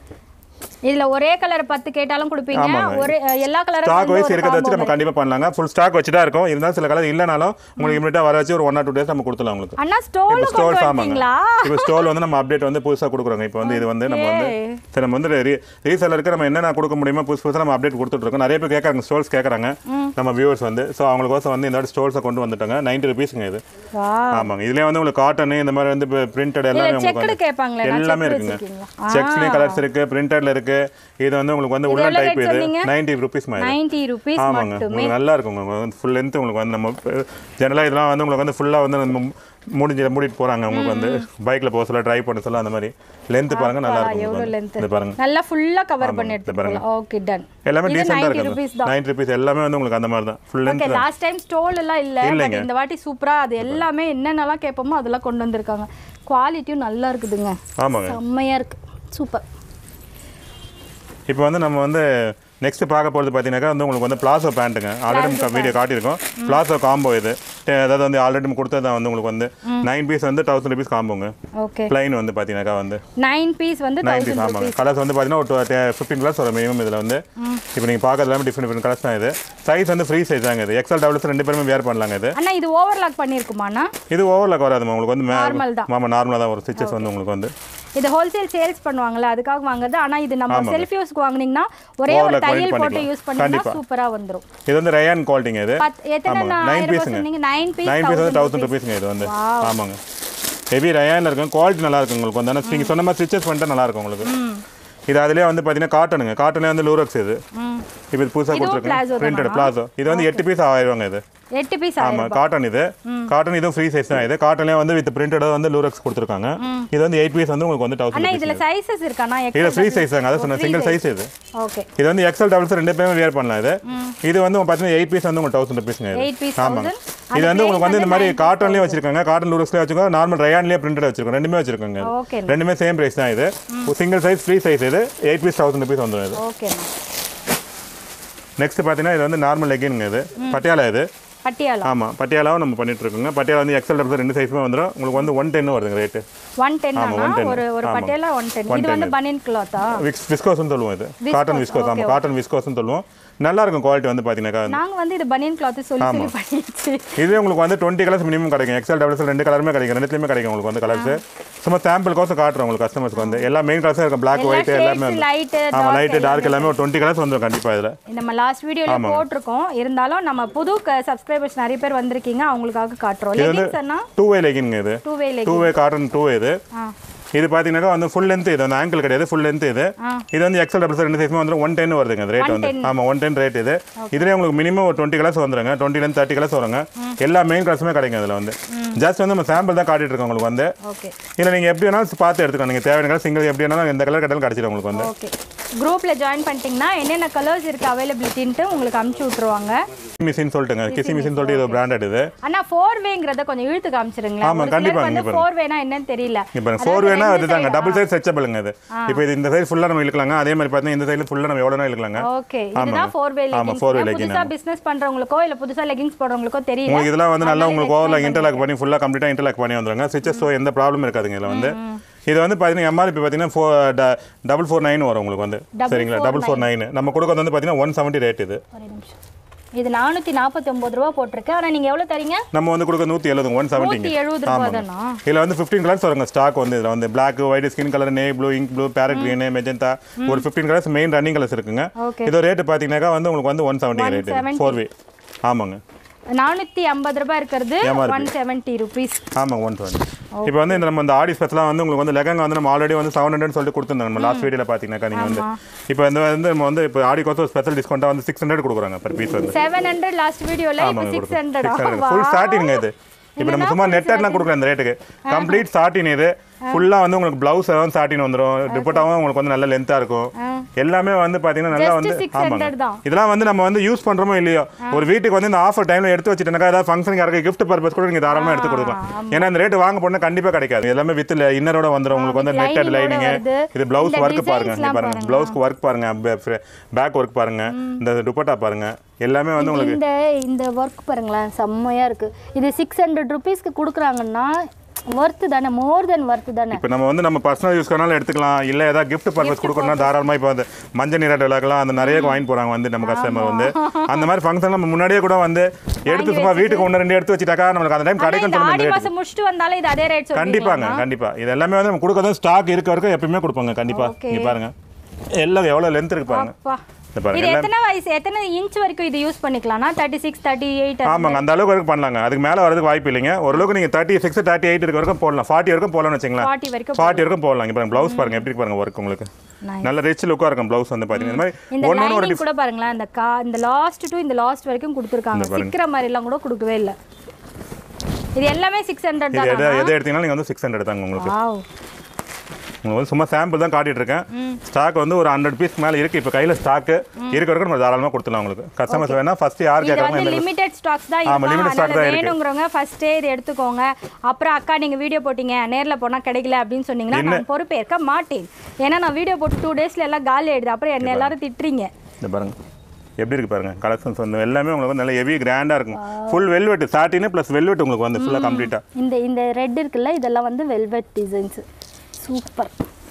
B: இதுல ஒரே கலர் பத்து கேட்டாலும் கொடுப்பீங்க
A: ஆமாங்க.
B: ஒரே எல்லா கலரும்
A: ஸ்டாக் வைஸ் இருக்கிறத வச்சு நம்ம கண்டிப்பாக பண்ணலாங்க ஃபுல் ஸ்டாக் வச்சு தான் இருக்கும் இருந்தாலும் சில கலர் இல்லைனாலும் உங்களுக்கு இமீடியட்டாக வர வச்சு ஒரு ஒன் ஆர் டூ டேஸ் நம்ம கொடுத்துலாம் உங்களுக்கு
B: அண்ணா ஸ்டோல்
A: இப்போ ஸ்டோல்
B: கொண்டு
A: ஆமாங்க
B: வந்தீங்களா
A: இப்போ ஸ்டோல் வந்து நம்ம அப்டேட் வந்து புதுசாக கொடுக்குறோங்க இப்போ வந்து இது வந்து நம்ம வந்து
B: Okay.
A: சரி நம்ம வந்து ரீசெல்லருக்கு நம்ம என்னென்ன கொடுக்க முடியுமோ புதுசு புதுசாக நம்ம அப்டேட் கொடுத்துட்ருக்கோம் நிறைய பேர் கேட்குறாங்க ஸ்டோல்ஸ் கேட்குறாங்க நம்ம வியூவர்ஸ் வந்து ஸோ அவங்களுக்கோசம் வந்து இந்த வாட்டி ஸ்டோல்ஸை கொண்டு வந்துட்டாங்க நைன்ட்டி ருபீஸுங்க இது
B: வா
A: ஆமாங்க இதுலேயே வந்து உங்களுக்கு காட்டன் இந்த மாதிரி வந்து பிரிண்டட் எல்லாமே உங்களுக்கு
B: செக்குடு
A: வந்து
B: கேட்பாங்களே
A: எல்லாமே இருக்குங்க செக்ஸ்லேயும் கலர்ஸ் இருக்கு பிரிண்டட்ல இருக்கு இது வந்து உங்களுக்கு வந்து உள்ள
B: எவ்வளவு
A: டைப்
B: rate
A: இது
B: சொன்னீங்க?
A: நைன்ட்டி ருபீஸ் மாதிரி
B: நைன்டி ருபீஸ்
A: ஆமாங்க
B: மட்டுமே
A: உங்களுக்கு நல்லா இருக்கும் உங்களுக்கு ஃபுல் லென்த் உங்களுக்கு வந்து நம்ம ஜெனரலாக இதெல்லாம் வந்து உங்களுக்கு வந்து ஃபுல்லாக வந்து நம்ம முடிஞ்சு மூடிட்டு போகிறாங்க உங்களுக்கு வந்து பைக்கில் போக சொல்ல ட்ரைவ் பண்ண சொல்ல அந்த மாதிரி லென்த் பாருங்க நல்லா இருக்கும்
B: எவ்வளவு
A: உங்களுக்கு
B: லென்த்
A: வந்து. இது பாருங்க
B: நல்லா ஃபுல்லா கவர்
A: ஆமாங்க,
B: பண்ணி
A: இது பாருங்க.
B: எடுத்துக்கலாம் ஓகே டன்
A: எல்லாமே
B: இது
A: டீசெண்டாக
B: 90 rupees
A: இருக்குது
B: தான்.
A: நைன்ட்டி ருபீஸ் எல்லாமே வந்து உங்களுக்கு அந்த மாதிரி தான் full length
B: okay last time stole எல்லாம் இல்ல
A: இல்லைங்க.
B: but இந்த வாட்டி சூப்பரா அது எல்லாமே என்னென்னலாம் கேட்போமோ அதெல்லாம் கொண்டு வந்திருக்காங்க குவாலிட்டியும் நல்லா இருக்குதுங்க
A: ஆமாங்க
B: செம்மையா இருக்கு சூப்பர்
A: இப்போ வந்து நம்ம வந்து நெக்ஸ்ட் பார்க்க போகிறது பார்த்தீங்கன்னாக்கா வந்து உங்களுக்கு வந்து பிளாசோ பேண்ட்டுங்க ஆல்ரெடி நம்ம வீடியோ காட்டியிருக்கோம் பிளாசோ காம்போ இது டே- அதாவது வந்து ஆல்ரெடி நம்ம கொடுத்தது தான் வந்து உங்களுக்கு வந்து நைன் பீஸ் வந்து தௌசண்ட் ருபீஸ் காம்போங்க
B: ஓகே
A: பிளைன் வந்து பார்த்தீங்கன்னாக்கா வந்து
B: நைன் பீஸ் வந்து
A: நைன் பீஸ்
B: தௌசண்ட்
A: ஆமாங்க கலர்ஸ் வந்து பார்த்தீங்கன்னா ஒரு ஃபிஃப்டின் கலர்ஸ் வரும் மினிமம் இதில் வந்து இப்போ நீங்கள் பார்க்கறது எல்லாமே டிஃப்ரெண்ட் டிஃப்ரெண்ட் கலர்ஸ் தான் இது சைஸ் வந்து ஃப்ரீ சைஸ் தாங்க இது எக்ஸல் டபுள்ஸ் ரெண்டு பேருமே வேர் பண்ணலாங்க இது
B: அண்ணா இது ஓவர்லாக் பண்ணியிருக்குமாண்ணா
A: இது ஓவர்லாக் வராதுமா உங்களுக்கு வந்து
B: Normal தான்.
A: ஆமாம் நார்மலாக தான் வரும் ஸ்டிச்சஸ் வந்து உங்களுக்கு வந்து
B: இது ஹோல்சேல் சேல்ஸ் பண்ணுவாங்கல்ல அதுக்காக வாங்குறது ஆனா இது நம்ம செல்ஃப் யூஸ்க்கு வாங்குனீங்கன்னா ஒரே ஒரு
A: Overlock
B: தையல்
A: பண்ணிக்கலாம்.
B: போட்டு யூஸ் பண்ணீங்கன்னா
A: கண்டிப்பா.
B: சூப்பரா வந்துரும்
A: இது வந்து ரயான் குவாலிட்டிங்க இது
B: பத் எத்தனை
A: ஆமாங்க நைன்
B: ஆயிரம் ரூபாய்
A: பீஸுங்க
B: சொன்னீங்க நைன் பீஸ்
A: நைன் பீஸ் வந்து தௌசண்ட் ருபீஸுங்க இது வந்து ஆமாங்க ஹெவி ரயானில் இருக்கும் குவாலிட்டி நல்லா இருக்கும் உங்களுக்கு வந்து ஆனால் நீங்கள் சொன்ன மாதிரி ஸ்டிச்சஸ் பண்ணிட்டு நல்லா இருக்கும் உங்களுக்கு இது அதுலேயே வந்து பார்த்தீங்கன்னா காட்டனுங்க காட்டனே வந்து லூரக்ஸ் இது இப்போ இது புதுசாக
B: இதுவும்
A: கொடுத்துருக்கேன்
B: plazo
A: பிரிண்டட் பிளாசோ இது வந்து எட்டு பீஸ் ஆயிடுவாங்க இது
B: எட்டு பீஸ்
A: ஆமாம் காட்டன் இது காட்டன் இதுவும் ஃப்ரீ சைஸ் தான் இது காட்டன்லேயே வந்து வித் பிரிண்டட் வந்து லூரக்ஸ் கொடுத்துருக்காங்க இது வந்து எயிட் பீஸ் வந்து உங்களுக்கு வந்து
B: அண்ணா
A: தௌசண்ட்
B: இதுல சைஸஸ் இருக்காண்ணா
A: இது ஃப்ரீ சைஸ் தாங்க அதான் சொன்னேன் சிங்கிள் சைஸ் இது
B: ஓகே
A: இது வந்து எக்ஸல் டபுள்ஸ் ரெண்டு பேருமே வேர் பண்ணலாம் இது இது வந்து பார்த்தீங்கன்னா எயிட் பீஸ் வந்து உங்களுக்கு தௌசண்ட் ருபீஸ்ங்க இது
B: எயிட் பீஸ்
A: ஆமாங்க
B: தௌசண்ட்
A: இது வந்து உங்களுக்கு வந்து இந்த மாதிரி காட்டன்லேயே வச்சிருக்காங்க காட்டன் லூரக்ஸ்லேயே வச்சிருக்கோம் நார்மல் ரயான்லேயே பிரிண்டட் வச்சிருக்கோம் ரெண்டுமே வச்சிருக்காங்க இது.
B: ஓகே
A: ரெண்டுமே சேம் பிரைஸ் தான் இது சிங்கிள் சைஸ் ஃப்ரீ சைஸ் இது எயிட் பீஸ் தௌசண்ட் ருபீஸ் வந்துடும் இது
B: ஓகேண்ணா
A: நெக்ஸ்ட் பார்த்தீங்கன்னா இது வந்து நார்மல் லெகின்ங்க இது பட்டியாலா இது
B: பட்டியாலா
A: ஆமாம் பட்டியாலாவும் நம்ம பண்ணிட்டு இருக்கோங்க பட்டியாலா வந்து எக்ஸல் டபுள்ஸ் ரெண்டு சைஸுமே வந்துடும் உங்களுக்கு வந்து ஒன் டென் வருதுங்க ரேட்டு
B: ஒன் டென்
A: ஆமா, 110.
B: ஒரு ஒரு
A: ஆமா.
B: பட்டியாலா ஒன் டென்
A: 110
B: இது வந்து பனியன் கிளாத்தா
A: விக்ஸ் விஸ்கோஸ்னு சொல்லுவோம் இது காட்டன் விஸ்கோஸ் ஆமாம் காட்டன் விஸ்கோஸ்னு சொல்லுவோம் நல்லா இருக்கும் குவாலிட்டி வந்து பார்த்தீங்கன்னாக்கா
B: நாங்க வந்து இது பனியன் கிளாத் சொல்லி சொல்லி பண்ணிடுச்சு
A: இதுவே உங்களுக்கு வந்து டுவெண்ட்டி கலர்ஸ் மினிமம் கிடைக்கும் எக்ஸல் டபுள்ஸ் ரெண்டு கலருமே கிடைக்கும் ரெண்டுத்துலையுமே கிடைக்கும் உங்களுக்கு வந்து கலர்ஸ் சும்மா சாம்பிள் கோசம் காட்டுறோம் உங்களுக்கு கஸ்டமர்ஸ்க்கு வந்து எல்லா மெயின் கலர்ஸும் இருக்கும் பிளாக் ஒயிட் எல்லாமே வந்து
B: லைட்
A: ஆமாம் லைட்டு டார்க் எல்லாமே ஒரு டுவெண்ட்டி கலர்ஸ் வந்துடும் கண்டிப்பாக இதில்
B: நம்ம லாஸ்ட் வீடியோல போட்டிருக்கோம் இருந்தாலும் நம்ம புது சப்ஸ்கிரைபர்ஸ் நிறைய பேர் வந்திருக்கீங்க அவங்களுக்காக காட்டுறோம் லெகின்ஸ் அண்ணா
A: டூ வே லெகின்ங்க இது
B: two way
A: two way cotton two இது
B: ஆ
A: இது பார்த்தீங்கன்னாக்கா வந்து ஃபுல் லென்த் இது வந்து ஆங்கிள் கிடையாது ஃபுல் லென்த் இது இது வந்து எக்ஸல் டபுள்ஸ் ரெண்டு சைஸுமே வந்து ஒன் டென் வருதுங்க அந்த ரேட் வந்து ஆமாம் ஒன் டென் ரேட் இது இதுலேயே உங்களுக்கு மினிமம் ஒரு டுவெண்ட்டி கலர்ஸ் வந்துருங்க டுவெண்ட்டிலேருந்து தேர்ட்டி கலர்ஸ் வருங்க எல்லா மெயின் கலர்ஸுமே கிடைக்கும் இதில் வந்து ஜஸ்ட் வந்து நம்ம சாம்பிள் தான் காட்டிட்டு இருக்கோம் உங்களுக்கு வந்து
B: ஓகே
A: இதில் நீங்கள் எப்படி வேணாலும் பார்த்து எடுத்துக்கலாம் நீங்கள் தேவையான கலர் சிங்கிள் எப்படி வேணாலும் எந்த கலர் கேட்டாலும் கிடச்சிடும் உங்களுக்கு வந்து
B: ஓகே குரூப்ல ஜாயின் பண்ணிட்டீங்கன்னா என்னென்ன கலர்ஸ் இருக்கு அவைலபிலிட்டின்ட்டு உங்களுக்கு அமுச்சு விட்டுருவாங்க
A: மிஷின் சொல்லிட்டுங்க கிசி மிஷின் சொல்லிட்டு இது பிராண்டட் இது
B: அண்ணா ஃபோர் வேங்கிறத கொஞ்சம் இழுத்து காமிச்சிருங்களேன்
A: ஆமா,
B: ஒரு
A: கண்டிப்பா,
B: சிலருக்கு வந்து
A: இங்க
B: ஃபோர் வேனா என்னன்னு தெரியல
A: இப்போ ஃபோர் வேணா அதுதாங்க டபுள் சைஸ் ஸ்ட்ரெச்சபிளுங்க இது இப்போ இது இந்த சைஸ் ஃபுல்லாக நம்ம இழுக்கலாங்க அதே மாதிரி பார்த்தீங்கன்னா இந்த சைடில் ஃபுல்லாக நம்ம எவ்வளோ இழுக்கலாங்க
B: ஓகே இதுதான் ஃபோர் வே
A: ஆமா, four way
B: லெகின்ஸ்
A: legging,
B: புதுசா பிசினஸ் பண்றவங்களுக்கோ இல்ல புதுசா லெகின்ஸ் போடுறவங்களுக்கோ தெரியல
A: உங்களுக்கு இதெல்லாம் வந்து நல்லா உங்களுக்கு ஓவரில் இன்டர்லாக் பண்ணி ஃபுல்லாக கம்ப்ளீட்டாக இன்டர்லாக் பண்ணி வந்துருங்க ஸ்விட்சஸ் ஸோ எந்த ப்ராப்ளம் இருக்காதுங்க இதில் வந்து இது வந்து பார்த்தீங்கன்னா எம்ஆர்பி பார்த்தீங்கன்னா ஃபோர் டபுள் ஃபோர் நைன் வரும் உங்களுக்கு வந்து சரிங்களா டபுள் ஃபோர் நைன் நம்ம கொடுக்கறது வந்து பார்த்தீங்கன்னா ஒன் செவன்ட்டி ரேட் இது
B: ஒரே நிமிஷம் இது நானூற்றி நாற்பத்தி ஒம்பது ரூபா போட்டிருக்கு ஆனால் நீங்கள் எவ்வளோ தரீங்க
A: நம்ம வந்து கொடுக்க நூற்றி எழுபது ஒன் செவன்ட்டிங்க
B: நூற்றி எழுபது ரூபா தானா
A: இதில் வந்து ஃபிஃப்டீன் கலர்ஸ் வருங்க ஸ்டாக் வந்து இதில் வந்து பிளாக் ஒயிட் ஸ்கின் கலர் நே blue ink blue parrot green magenta ஒரு fifteen colours main running colours இருக்குங்க
B: ஓகே
A: இதோ ரேட்டு பார்த்தீங்கன்னாக்கா வந்து உங்களுக்கு வந்து one seventy rate
B: 170.
A: Four way ஆமாங்க
B: நானூற்றி ஐம்பது ரூபாய் இருக்கிறது
A: MRP.
B: ஒன் செவன்ட்டி ருபீஸ்
A: ஆமாங்க ஒன் டுவெண்ட்டி இப்போ வந்து இந்த நம்ம இந்த ஆடி ஸ்பெஷலாக வந்து உங்களுக்கு வந்து லெகங்க வந்து நம்ம ஆல்ரெடி வந்து செவன் ஹண்ட்ரட் சொல்லிட்டு கொடுத்துருந்தாங்க நம்ம லாஸ்ட் வீடியோவில் பார்த்தீங்கன்னாக்கா நீங்கள் வந்து இப்போ இந்த வந்து நம்ம வந்து இப்போ ஆடி கோசம் ஸ்பெஷல் டிஸ்கவுண்ட்டாக வந்து சிக்ஸ் ஹண்ட்ரட் கொடுக்குறாங்க per பீஸ் வந்து
B: செவன் ஹண்ட்ரட் லாஸ்ட் வீடியோவில் இப்போ
A: ஆமாங்க
B: six hundred
A: six hundred full சாட்டினுங்க இது இப்போ நம்ம சும்மா நெட்டர்லாம் கொடுக்குறோம் இந்த ரேட்டுக்கு கம்ப்ளீட் சாட்டின் இது ஃபுல்லாக வந்து உங்களுக்கு ப்ளவுஸ் வந்து சாட்டின் வந்துடும் துப்பட்டாவும் உங்களுக்கு வந்து நல்ல லென்த்தாக இருக்கும் எல்லாமே வந்து பார்த்தீங்கன்னா நல்லா
B: Just
A: வந்து
B: 600
A: ஆமாங்க
B: தான்.
A: இதெல்லாம் வந்து நம்ம வந்து யூஸ் பண்ணுறோமோ இல்லையோ ஒரு வீட்டுக்கு வந்து இந்த ஆஃபர் டைமில் எடுத்து வச்சுட்டேனாக்கா ஏதாவது ஃபங்க்ஷனுக்கு யாருக்கு கிஃப்ட் பர்பஸ் கூட நீங்கள் தாராளமாக எடுத்து கொடுக்கலாம் ஏன்னா இந்த ரேட்டு வாங்க போனால் கண்டிப்பாக கிடைக்காது எல்லாமே வித் இன்னரோட வந்துடும் உங்களுக்கு வந்து நெட்டட்
B: lining ஓட
A: லைனிங்
B: வருது.
A: இது பிளவுஸ்
B: இந்த
A: ஒர்க் பாருங்க
B: designs
A: இங்க
B: எல்லாம்
A: பாருங்க பிளவுஸ்க்கு ஒர்க் பாருங்க பேக் ஒர்க் பாருங்க இந்த துப்பட்டா பாருங்க எல்லாமே வந்து உங்களுக்கு
B: இந்த இந்த ஒர்க் பாருங்களேன் செம்மையாக இருக்குது இது சிக்ஸ் ஹண்ட்ரட் ருபீஸ்க்கு கொடுக்குறாங்கன்னா ஒர்த்து தானே மோர் தென் ஒர்த்து தானே
A: இப்போ நம்ம வந்து நம்ம பர்சனல் யூஸ் பண்ணாலும் எடுத்துக்கலாம் இல்லை ஏதாவது gift பர்பஸ் கொடுக்கணும்னா தாராளமாக இப்போ வந்து மஞ்சள் நீராட்டு விளக்கெல்லாம் அந்த நிறைய வாங்கி போகிறாங்க வந்து நம்ம கஸ்டமர் வந்து அந்த மாதிரி ஃபங்க்ஷன் நம்ம முன்னாடியே கூட வந்து எடுத்து சும்மா வீட்டுக்கு ஒன்று ரெண்டு எடுத்து வச்சுட்டாக்கா நம்மளுக்கு அந்த டைம்
B: ஆனா
A: கிடைக்கும்
B: இந்த
A: சொல்லுங்க
B: ஆடி
A: இந்த rate.
B: மாசம் முடிச்சுட்டு வந்தாலும் இது அதே ரேட்
A: கண்டிப்பாங்க கண்டிப்பா இது எல்லாமே வந்து நம்ம கொடுக்கறது ஸ்டாக் இருக்க வரைக்கும் எப்பயுமே கொடுப்பாங்க கண்டிப்பா
B: Okay.
A: இங்க பாருங்க எல்லாம் எவ்வளோ லென்த் இருக்கு பாருங்க
B: அப்பா
A: இந்த பாருங்க
B: இது
A: எல்லாம்
B: எத்தனை வயசு எத்தனை இன்ச் வரைக்கும் இது யூஸ் பண்ணிக்கலாம்னா தேர்ட்டி சிக்ஸ் தேர்ட்டி எயிட்
A: ஆமாங்க அந்த அளவுக்கு வரைக்கும் பண்ணலாங்க அதுக்கு மேலே வரதுக்கு வாய்ப்பு இல்லைங்க ஓரளவுக்கு நீங்கள் தேர்ட்டி சிக்ஸ் தேர்ட்டி எயிட் இருக்க வரைக்கும் போடலாம் ஃபார்ட்டி வரைக்கும் போடலாம்னு வச்சுங்களேன்
B: ஃபார்ட்டி வரைக்கும்
A: ஃபார்ட்டி வரைக்கும் போடலாம் இங்கே பாருங்க ப்ளவுஸ் பாருங்க எப்படி இருக்கு பாருங்க ஒர்க் உங்களுக்கு
B: Nice.
A: நல்ல ரிச் லுக்காக இருக்கும் ப்ளவுஸ் வந்து பார்த்தீங்கன்னா இந்த மாதிரி
B: இந்த
A: ஒன்று ஒரு
B: லைனிங் கூட பாருங்களேன் இந்த கா இந்த லாஸ்ட் டு இந்த லாஸ்ட் வரைக்கும் கொடுத்துருக்காங்க சிக்கிற மாதிரி எல்லாம் கூட கொடுக்கவே இல்லை இது எல்லாமே சிக்ஸ் ஹண்ட்ரட்
A: இது
B: தான்
A: எதை எதை எடுத்தீங்கன்னா நீங்கள் வந்து சிக்ஸ் ஹண்ட்ரட் தாங்க உங்களுக்கு
B: வாவ்
A: உங்களுக்கு வந்து சும்மா சாம்பிள் தான் காட்டிட்டு இருக்கேன் ஸ்டாக் வந்து ஒரு ஹண்ட்ரட் பீஸ் மேலே இருக்குது இப்போ கையில் ஸ்டாக்கு இருக்க வரைக்கும் நம்ம தாராளமாக கொடுத்துலாம் உங்களுக்கு கஸ்டமர்ஸ் வேணா ஃபர்ஸ்ட் யார்
B: இது
A: கேட்குறாங்க
B: வந்து லிமிடெட் ஸ்டாக்ஸ் தான்
A: ஆமா, limited
B: இருக்கும்
A: stock தான்
B: அதனால
A: இருக்கு.
B: வேணுங்கிறவங்க ஃபர்ஸ்டே இது எடுத்துக்கோங்க அப்புறம் அக்கா நீங்க வீடியோ போட்டீங்க நேர்ல போனா கிடைக்கல அப்படின்னு சொன்னீங்கன்னா நான் பொறுப்பேற்க மாட்டேன் ஏன்னா நான் வீடியோ போட்டு டூ டேஸ்ல எல்லாம் காலி ஆயிடுது அப்புறம் என்ன எல்லாரும் திட்டுறீங்க
A: இந்த பாருங்க எப்படி இருக்கு பாருங்க கலெக்ஷன்ஸ் வந்து எல்லாமே உங்களுக்கு வந்து நல்ல ஹெவி கிராண்டாக இருக்கும் full velvet satin plus velvet உங்களுக்கு வந்து ஃபுல்லாக கம்ப்ளீட்டாக
B: இந்த இந்த ரெட் இருக்குல்ல இதெல்லாம் வந்து வெல்வெட் டிசைன்ஸ் சூப்பர்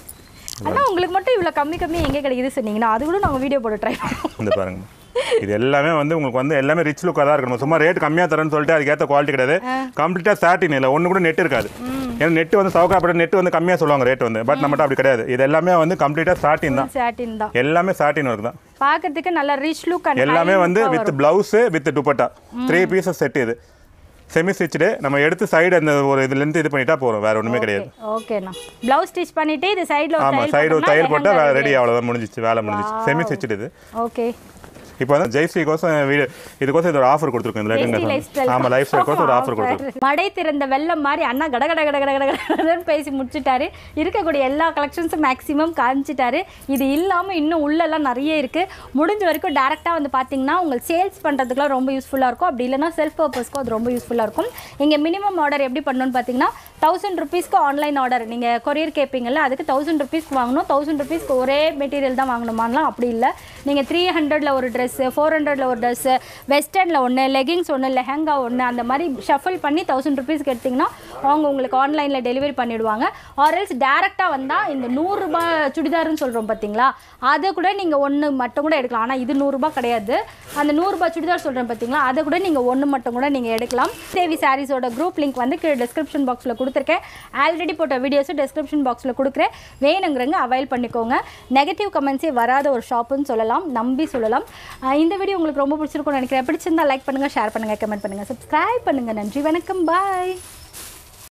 B: அண்ணா உங்களுக்கு மட்டும் இவ்வளோ கம்மி கம்மி எங்கே கிடைக்குது சொன்னீங்கன்னா அது கூட நாங்கள் வீடியோ போட்டு ட்ரை பண்ணுவோம்
A: இந்த பாருங்க இது எல்லாமே வந்து உங்களுக்கு வந்து எல்லாமே ரிச் லுக்காக தான் இருக்கணும் சும்மா ரேட் கம்மியாக தரேன்னு சொல்லிட்டு அதுக்கேற்ற குவாலிட்டி கிடையாது கம்ப்ளீட்டாக சாட்டின் இல்லை ஒன்று கூட நெட் இருக்காது ஏன்னா நெட் வந்து சவுக்காப்பட நெட் வந்து கம்மியாக சொல்லுவாங்க ரேட் வந்து பட் நம்மகிட்ட அப்படி கிடையாது இது எல்லாமே வந்து கம்ப்ளீட்டாக சாட்டின் தான்
B: சாட்டின் தான்
A: எல்லாமே சாட்டின் ஒர்க் தான்
B: பார்க்கறதுக்கு நல்ல ரிச் லுக் அண்ட்
A: எல்லாமே வந்து with blouse with dupatta three pieces set இது செமி ஸ்டிச்சுடு நம்ம எடுத்து சைடு அந்த ஒரு இது லென்த் இது பண்ணிட்டா போகிறோம் வேற ஒன்றுமே கிடையாது
B: ஓகேண்ணா ப்ளவுஸ் ஸ்டிச் பண்ணிட்டு இது சைடில்
A: ஆமாம் சைடு ஒரு தையல் போட்டால் வேலை ரெடி அவ்வளோதான் முடிஞ்சிச்சு வேலை முடிஞ்சிச்சு செமி ஸ்டிச்சுடு இது
B: ஓகே
A: இப்போ வந்து ஜெய்ஸ்ரீ கோசம் வீடு இதுக்கோசம் இது ஒரு ஆஃபர் கொடுத்துருக்கோம் இந்த
B: லைஃப்
A: லெஹங்கா
B: ஸ்டைல்
A: ஆமாம் லைஃப் ஸ்டைல் கோசம் ஒரு ஆஃபர் கொடுத்துருக்கோம்
B: மடை திறந்த வெள்ளம் மாதிரி அண்ணா கட கட கட கட கட கடன்னு பேசி முடிச்சிட்டாரு இருக்கக்கூடிய எல்லா கலெக்ஷன்ஸும் மேக்ஸிமம் காமிச்சிட்டாரு இது இல்லாமல் இன்னும் உள்ளெல்லாம் நிறைய இருக்குது முடிஞ்ச வரைக்கும் டேரெக்டாக வந்து பார்த்தீங்கன்னா உங்களுக்கு சேல்ஸ் பண்ணுறதுக்குலாம் ரொம்ப யூஸ்ஃபுல்லாக இருக்கும் அப்படி இல்லைன்னா செல்ஃப் பர்பஸ்க்கும் அது ரொம்ப யூஸ்ஃபுல்லாக இருக்கும் இங்கே மினிமம் ஆர்டர் எப்படி பண்ணணும்னு பார்த்தீங்கன்னா தௌசண்ட் ருபீஸ்க்கு ஆன்லைன் ஆர்டர் நீங்கள் கொரியர் கேட்பீங்கல்ல அதுக்கு தௌசண்ட் ருபீஸ்க்கு வாங்கணும் தௌசண்ட் ருபீஸ்க்கு ஒரே மெட்டீரியல் தான் வாங்கணுமான்லாம் அப்படி இல்லை நீங்கள் த்ரீ ஹண்ட்ரட்ல ஒரு ட்ரெஸ்ஸு ஃபோர் ஹண்ட்ரட்ல ஒரு ட்ரெஸ்ஸு வெஸ்டர்னில் ஒன்று லெகிங்ஸ் ஒன்று லெஹங்கா ஒன்று அந்த மாதிரி ஷஃபிள் பண்ணி தௌசண்ட் ருபீஸ்க்கு எடுத்திங்கன்னா அவங்க உங்களுக்கு ஆன்லைனில் டெலிவரி பண்ணிடுவாங்க ஆர்எல்ஸ் டேரெக்டாக வந்தால் இந்த நூறுரூபா சுடிதார்னு சொல்கிறோம் பார்த்தீங்களா அதை கூட நீங்கள் ஒன்று மட்டும் கூட எடுக்கலாம் ஆனால் இது நூறுரூபா கிடையாது அந்த நூறுரூபா சுடிதார் சொல்கிறேன் பார்த்தீங்களா அதை கூட நீங்கள் ஒன்று மட்டும் கூட நீங்கள் எடுக்கலாம் தேவி சாரீஸோட குரூப் லிங்க் வந்து கீழே டிஸ்கிரிப்ஷன் பாக்ஸில் கொடுத்துருக்கேன் ஆல்ரெடி போட்ட வீடியோஸும் டிஸ்கிரிப்ஷன் பாக்ஸில் கொடுக்குறேன் வேணுங்கிறவங்க அவைல் பண்ணிக்கோங்க நெகட்டிவ் கமெண்ட்ஸே வராத ஒரு ஷாப்புன்னு சொல்லலாம் நம்பி சொல்லலாம் அஹ் இந்த வீடியோ உங்களுக்கு ரொம்ப பிடிச்சிருக்கும்னு நினைக்கிறேன் பிடிச்சிருந்தா லைக் பண்ணுங்கள் ஷேர் பண்ணுங்கள் கமெண்ட் பண்ணுங்கள் சப்ஸ்கிரைப் பண்ணுங்கள் நன்றி வணக்கம் பாய்